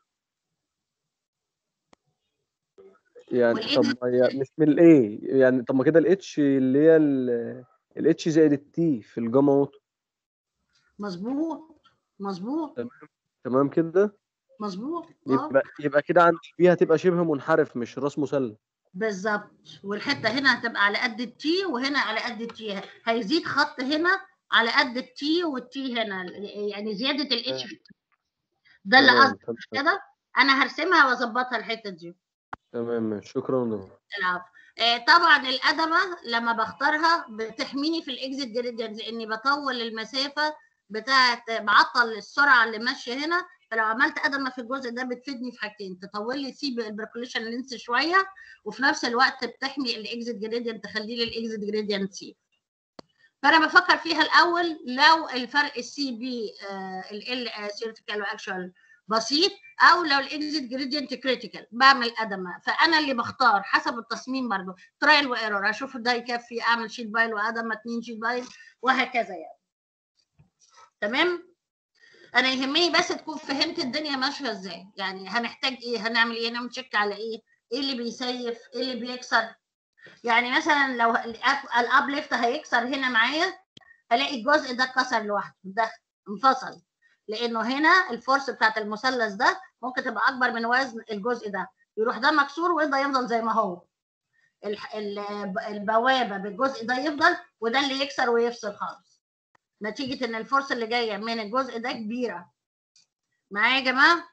يعني والإيه طب ما هي مش من الإيه يعني طب ما كده الاتش اللي هي الاتش زائد التي في الجاما اوتو مظبوط مظبوط تمام تمام كده مظبوط اه يبقى يبقى كده عندي فيها هتبقى شبه منحرف مش راس مثلث بالظبط والحته هنا هتبقى على قد التي وهنا على قد التي هيزيد خط هنا على قد التي والتي هنا يعني زياده الاتش في التي ده اللي تمام قصدي مش كده انا هرسمها واظبطها الحته دي تمام ماشي شكرا يا دكتور العفو آه، طبعا القدمه لما بختارها بتحميني في الاكزيت جريدينت لاني بطول المسافه بتاعه بعطل السرعه اللي ماشيه هنا فلو عملت قدمه في الجزء ده بتفيدني في حاجتين تطول لي سيب البركوليشن لينس شويه وفي نفس الوقت بتحمي الاكزيت جريدينت تخلي لي الاكزيت جريدينت سيب فانا بفكر فيها الاول لو الفرق السي بي ال سيرتيكال واكشوال بسيط او لو الاكزيت جريدينت كريتيكال بعمل قدمه فانا اللي بختار حسب التصميم برضه ترايل وايرور اشوف ده يكفي اعمل شيت بايل وقدمه اتنين شيت بايل وهكذا يعني تمام انا يهمني بس تكون فهمت الدنيا ماشيه ازاي يعني هنحتاج ايه هنعمل ايه هنعمل تشيك على ايه ايه اللي بيسيف ايه اللي بيكسر يعني مثلا لو الاب ليفت هيكسر هنا معايا الاقي الجزء ده اتكسر لوحده ده انفصل لانه هنا الفورس بتاعت المثلث ده ممكن تبقى اكبر من وزن الجزء ده يروح ده مكسور وده يفضل زي ما هو الح- ال- البوابه بالجزء ده يفضل وده اللي يكسر ويفصل خالص نتيجه ان الفورس اللي جايه من الجزء ده كبيره معايا يا جماعه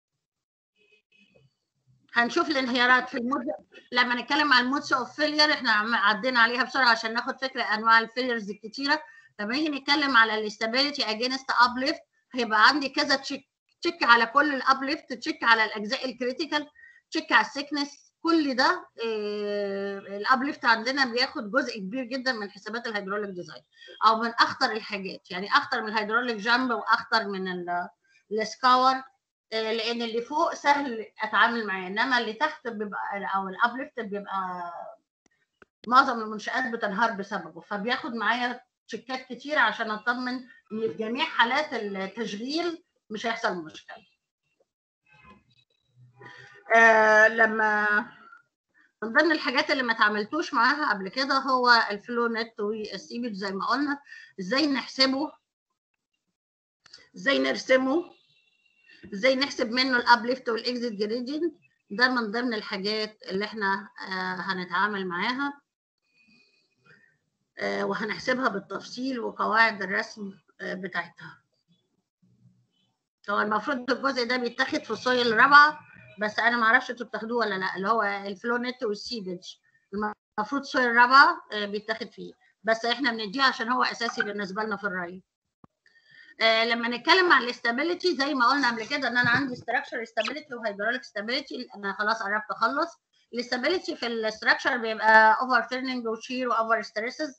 هنشوف الانهيارات في المود لما نتكلم عن المودس اوف فيلير احنا عم- عدينا عليها بسرعه عشان ناخد فكره انواع الفيليرز الكتيره لما نيجي نتكلم على الاستابيليتي اجينست ابليفت هيبقى عندي كذا تشيك تشيك على كل الابليفت تشيك على الاجزاء الكريتيكال تشيك على السيكنس كل ده آه، الابليفت عندنا بياخد جزء كبير جدا من حسابات الهيدروليك ديزاين او من اخطر الحاجات يعني اخطر من الهيدروليك جامب واخطر من ال- السكاور آه، لان اللي فوق سهل اتعامل معاه انما اللي تحت بيبقى او الابليفت بيبقى معظم المنشآت بتنهار بسببه فبياخد معايا تشيكات كتير عشان اطمن ان في جميع حالات التشغيل مش هيحصل مشكله. آه لما من ضمن الحاجات اللي ما اتعاملتوش معاها قبل كده هو الفلو نت والسيبج زي ما قلنا ازاي نحسبه ازاي نرسمه ازاي نحسب منه الابليفت والاكزيت جريدينت ده من ضمن الحاجات اللي احنا آه هنتعامل معاها آه وهنحسبها بالتفصيل وقواعد الرسم آه بتاعتها هو المفروض الجزء ده بيتاخد في الصوية الرابعة بس انا ما اعرفش انتوا بتاخدوه ولا لا اللي هو الفلو نت والسيبج المفروض الصوية الرابعة آه، بيتاخد فيه بس احنا بنديه عشان هو اساسي بالنسبة لنا في الري آه لما نتكلم عن الاستابيليتي زي ما قلنا قبل كده ان انا عندي ستراكشر استابيليتي وهيدروليك استابيليتي انا خلاص قربت اخلص الاستابيليتي في الستراكشر بيبقى اوفر تيرنينج وشير واوفر ستريسز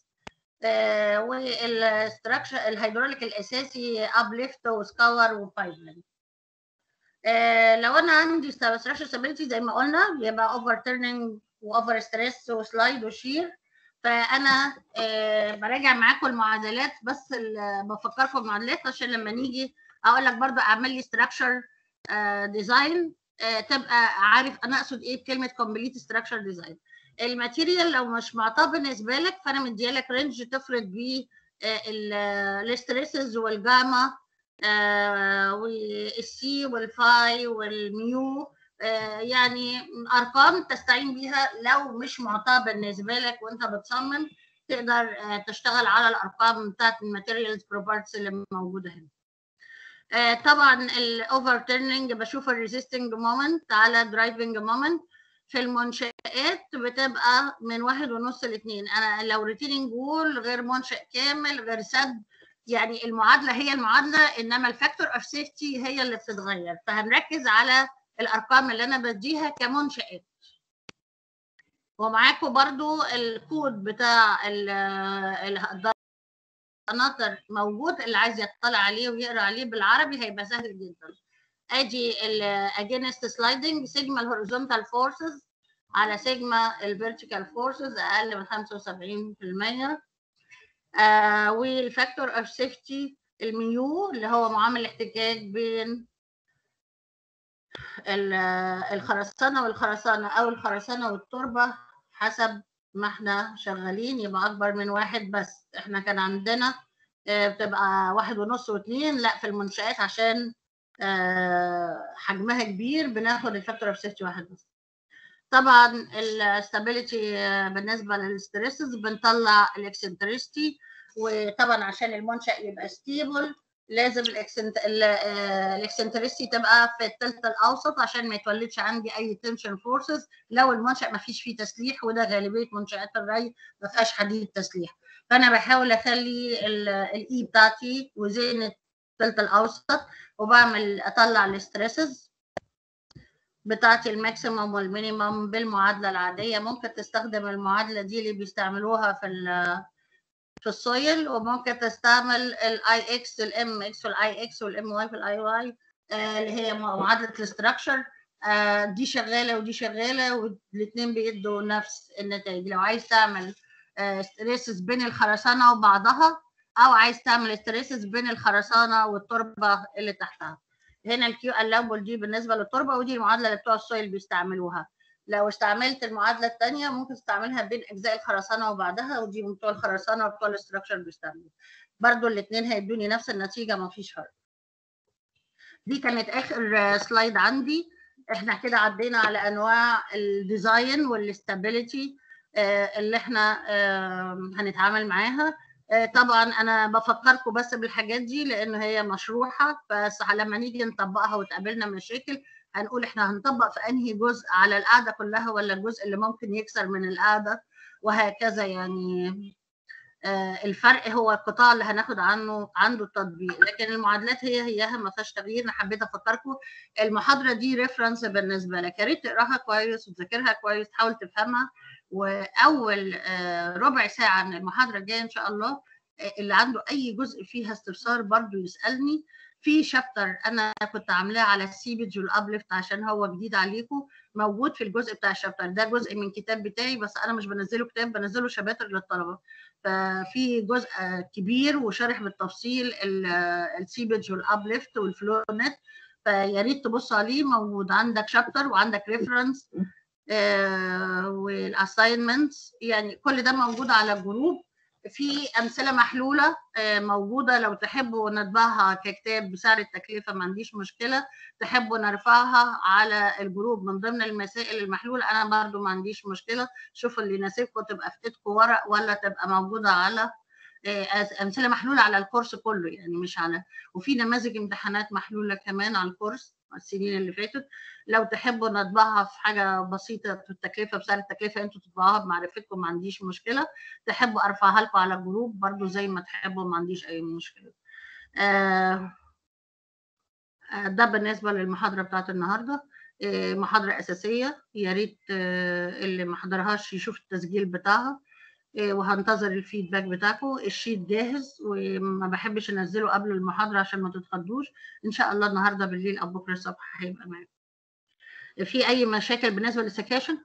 والستراكشر الهيدروليك الاساسي اب ليفت وسكور وبايبلاين آه لو انا عندي ستراكشر استابيليتي زي ما قلنا بيبقى اوفر تيرنينج واوفر ستريس وسلايد وشير فانا آه براجع معاكم المعادلات بس بفكركم المعادلات عشان لما نيجي اقول لك برضو اعمل لي ستراكشر ديزاين تبقى عارف انا اقصد ايه بكلمه كومبليت ستراكشر ديزاين الماتيريال لو مش معطاه بالنسبه لك فانا مديالك رينج تفرض بيه الستريسز والجاما والسي والفاي والميو يعني ارقام تستعين بيها لو مش معطاه بالنسبه لك وانت بتصمم تقدر تشتغل على الارقام بتاعت الماتيريالز بروبرتيز اللي موجوده هنا طبعا الاوفر تيرنينج بشوف الريزيستنج مومنت على درايفنج مومنت في المنشآت بتبقى من واحد ونص لاثنين انا لو ريتيننج وول غير منشأ كامل غير سد يعني المعادله هي المعادله انما الفاكتور اوف سيفتي هي اللي بتتغير فهنركز على الارقام اللي انا بديها كمنشآت ومعاكم برضو الكود بتاع القناطر موجود اللي عايز يطلع عليه ويقرا عليه بالعربي هيبقى سهل جدا ادي الاجينست سلايدنج سيجما الهوريزونتال فورسز على سيجما الفيرتيكال فورسز اقل من 75% آه والفاكتور اوف سيفتي الميو اللي هو معامل الاحتكاك بين الخرسانه والخرسانه او الخرسانه والتربه حسب ما احنا شغالين يبقى اكبر من واحد بس احنا كان عندنا بتبقى واحد ونص واثنين لا في المنشآت عشان حجمها كبير بناخد الفاكتور اوف سيفتي واحد بس طبعا الاستابيليتي بالنسبه للستريسز بنطلع الاكسنتريستي وطبعا عشان المنشأ يبقى ستيبل لازم الاكسنتريستي تبقى في الثلث الاوسط عشان ما يتولدش عندي اي تنشن فورسز لو المنشأ ما فيش فيه تسليح وده غالبيه منشآت الري ما فيهاش حديد تسليح فانا بحاول اخلي الاي بتاعتي وزين الثلث الاوسط وبعمل اطلع الاستريسز بتاعتي الماكسيمم والمينيمم بالمعادله العاديه ممكن تستخدم المعادله دي اللي بيستعملوها في في السويل وممكن تستعمل الاي اكس الام اكس في الاي اكس والام واي في الاي واي اللي هي معادله الاستراكشر دي شغاله ودي شغاله والاثنين بيدوا نفس النتائج لو عايز تعمل ستريسز بين الخرسانه وبعضها او عايز تعمل ستريسز بين الخرسانه والتربه اللي تحتها هنا الكيو اللوبل دي بالنسبه للتربه ودي المعادله اللي بتوع السويل بيستعملوها لو استعملت المعادله الثانيه ممكن تستعملها بين اجزاء الخرسانه وبعضها ودي من بتوع الخرسانه وبتوع الاستراكشر بيستعملوها برضو الاثنين هيدوني نفس النتيجه ما فيش فرق دي كانت اخر سلايد عندي احنا كده عدينا على انواع الديزاين والاستابيليتي اللي احنا هنتعامل معاها طبعا انا بفكركم بس بالحاجات دي لان هي مشروحه بس لما نيجي نطبقها وتقابلنا مشاكل هنقول احنا هنطبق في انهي جزء على القاعده كلها ولا الجزء اللي ممكن يكسر من القاعده وهكذا يعني الفرق هو القطاع اللي هناخد عنه عنده التطبيق لكن المعادلات هي هيها ما فيهاش تغيير انا حبيت افكركم المحاضره دي ريفرنس بالنسبه لك يا ريت تقراها كويس وتذاكرها كويس تحاول تفهمها واول ربع ساعه من المحاضره الجايه ان شاء الله اللي عنده اي جزء فيها استفسار برضو يسالني في شابتر انا كنت عاملاه على السيبج والابليفت عشان هو جديد عليكم موجود في الجزء بتاع الشابتر ده جزء من كتاب بتاعي بس انا مش بنزله كتاب بنزله شباتر للطلبه ففي جزء كبير وشارح بالتفصيل السيبج والابليفت والفلونت فيا ريت تبص عليه موجود عندك شابتر وعندك ريفرنس آه والاساينمنتس يعني كل ده موجود على الجروب في امثله محلوله آه موجوده لو تحبوا نطبعها ككتاب بسعر التكلفه ما عنديش مشكله تحبوا نرفعها على الجروب من ضمن المسائل المحلوله انا برضو ما عنديش مشكله شوفوا اللي يناسبكم تبقى في ايدكم ورق ولا تبقى موجوده على امثله محلوله على الكورس كله يعني مش على وفي نماذج امتحانات محلوله كمان على الكورس السنين اللي فاتت لو تحبوا نطبعها في حاجه بسيطه في التكلفه بسعر التكلفه انتوا تطبعوها بمعرفتكم ما عنديش مشكله تحبوا ارفعها لكم على الجروب برضو زي ما تحبوا ما عنديش اي مشكله آه، آه، ده بالنسبة للمحاضرة بتاعت النهاردة آه، محاضرة أساسية يا ريت آه، اللي ما حضرهاش يشوف التسجيل بتاعها آه، وهنتظر الفيدباك بتاعكم الشيت جاهز وما بحبش انزله قبل المحاضرة عشان ما تتخضوش ان شاء الله النهاردة بالليل او بكرة الصبح هيبقى معاكم في اي مشاكل بالنسبة للسكاشن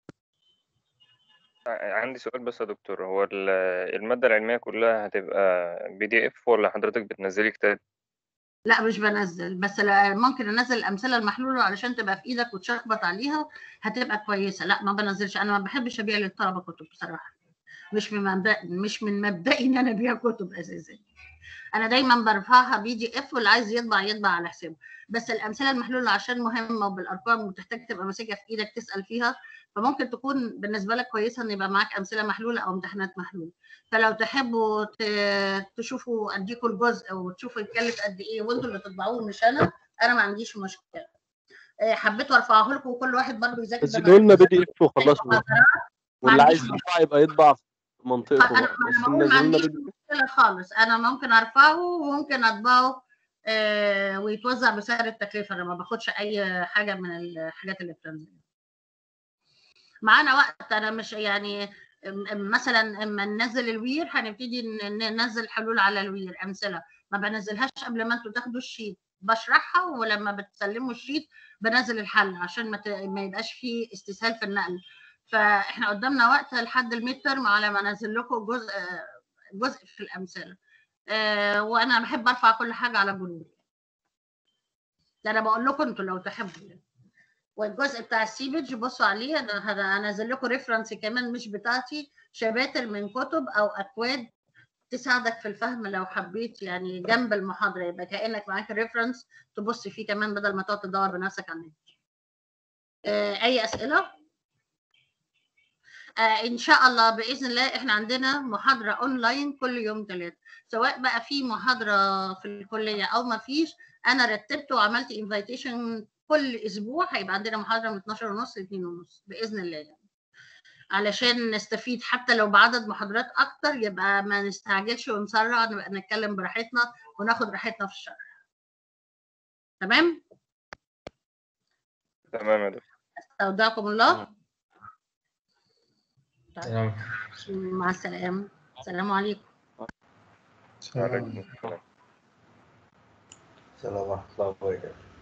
عندي سؤال بس يا دكتور هو ال- المادة العلمية كلها هتبقى بي دي اف ولا حضرتك بتنزلي كتاب؟ لا مش بنزل بس لا ممكن انزل الامثله المحلوله علشان تبقى في ايدك وتشخبط عليها هتبقى كويسه لا ما بنزلش انا ما بحبش ابيع للطلبه كتب بصراحه مش من مبدأ مش من مبدئي ان انا ابيع كتب اساسا انا دايما برفعها بي دي اف واللي عايز يطبع يطبع على حسابه بس الامثله المحلوله عشان مهمه وبالارقام وتحتاج تبقى ماسكها في ايدك تسال فيها فممكن تكون بالنسبه لك كويسه ان يبقى معاك امثله محلوله او امتحانات محلوله فلو تحبوا ت- تشوفوا اديكوا الجزء وتشوفوا يتكلف قد ايه وانتوا اللي تطبعوه مش انا انا ما عنديش مشكله آه، حبيت ارفعه لكم وكل واحد برضه يذاكر نزلوا لنا بي بمناسبة دي اف وخلصنا واللي ما عايز عنديش يطبع يبقى يطبع في منطقته انا بقى انا بس بقول ما نزلوا لنا عنديش بي دي اف مشكله خالص انا ممكن ارفعه وممكن اطبعه آه ويتوزع بسعر التكلفه انا ما باخدش اي حاجه من الحاجات اللي بتنزل معانا وقت انا مش يعني م- مثلا اما ننزل الوير هنبتدي ن- ننزل حلول على الوير امثله ما بنزلهاش قبل ما انتوا تاخدوا الشيت بشرحها ولما بتسلموا الشيت بنزل الحل عشان ما, ت... ما يبقاش فيه استسهال في النقل فاحنا قدامنا وقت لحد الميد ترم على ما انزل لكم جزء جزء في الامثله آه وانا بحب ارفع كل حاجه على جروب ده انا بقول لكم انتوا لو تحبوا يعني. والجزء بتاع السيبج بصوا عليه انا انا هنزل لكم ريفرنس كمان مش بتاعتي شباتر من كتب او اكواد تساعدك في الفهم لو حبيت يعني جنب المحاضره يبقى كانك معاك الريفرنس تبص فيه كمان بدل ما تقعد تدور بنفسك على النت آه اي اسئله آه ان شاء الله باذن الله احنا عندنا محاضره اونلاين كل يوم ثلاث سواء بقى في محاضره في الكليه او ما فيش انا رتبت وعملت انفيتيشن كل اسبوع هيبقى عندنا محاضره من 12 ونص ل 2 ونص باذن الله يعني. علشان نستفيد حتى لو بعدد محاضرات اكتر يبقى ما نستعجلش ونسرع نبقى نتكلم براحتنا وناخد راحتنا في الشرح تمام تمام يا دكتور استودعكم الله تمام مع السلامه السلام عليكم وعليكم السلام السلام ورحمة الله وبركاته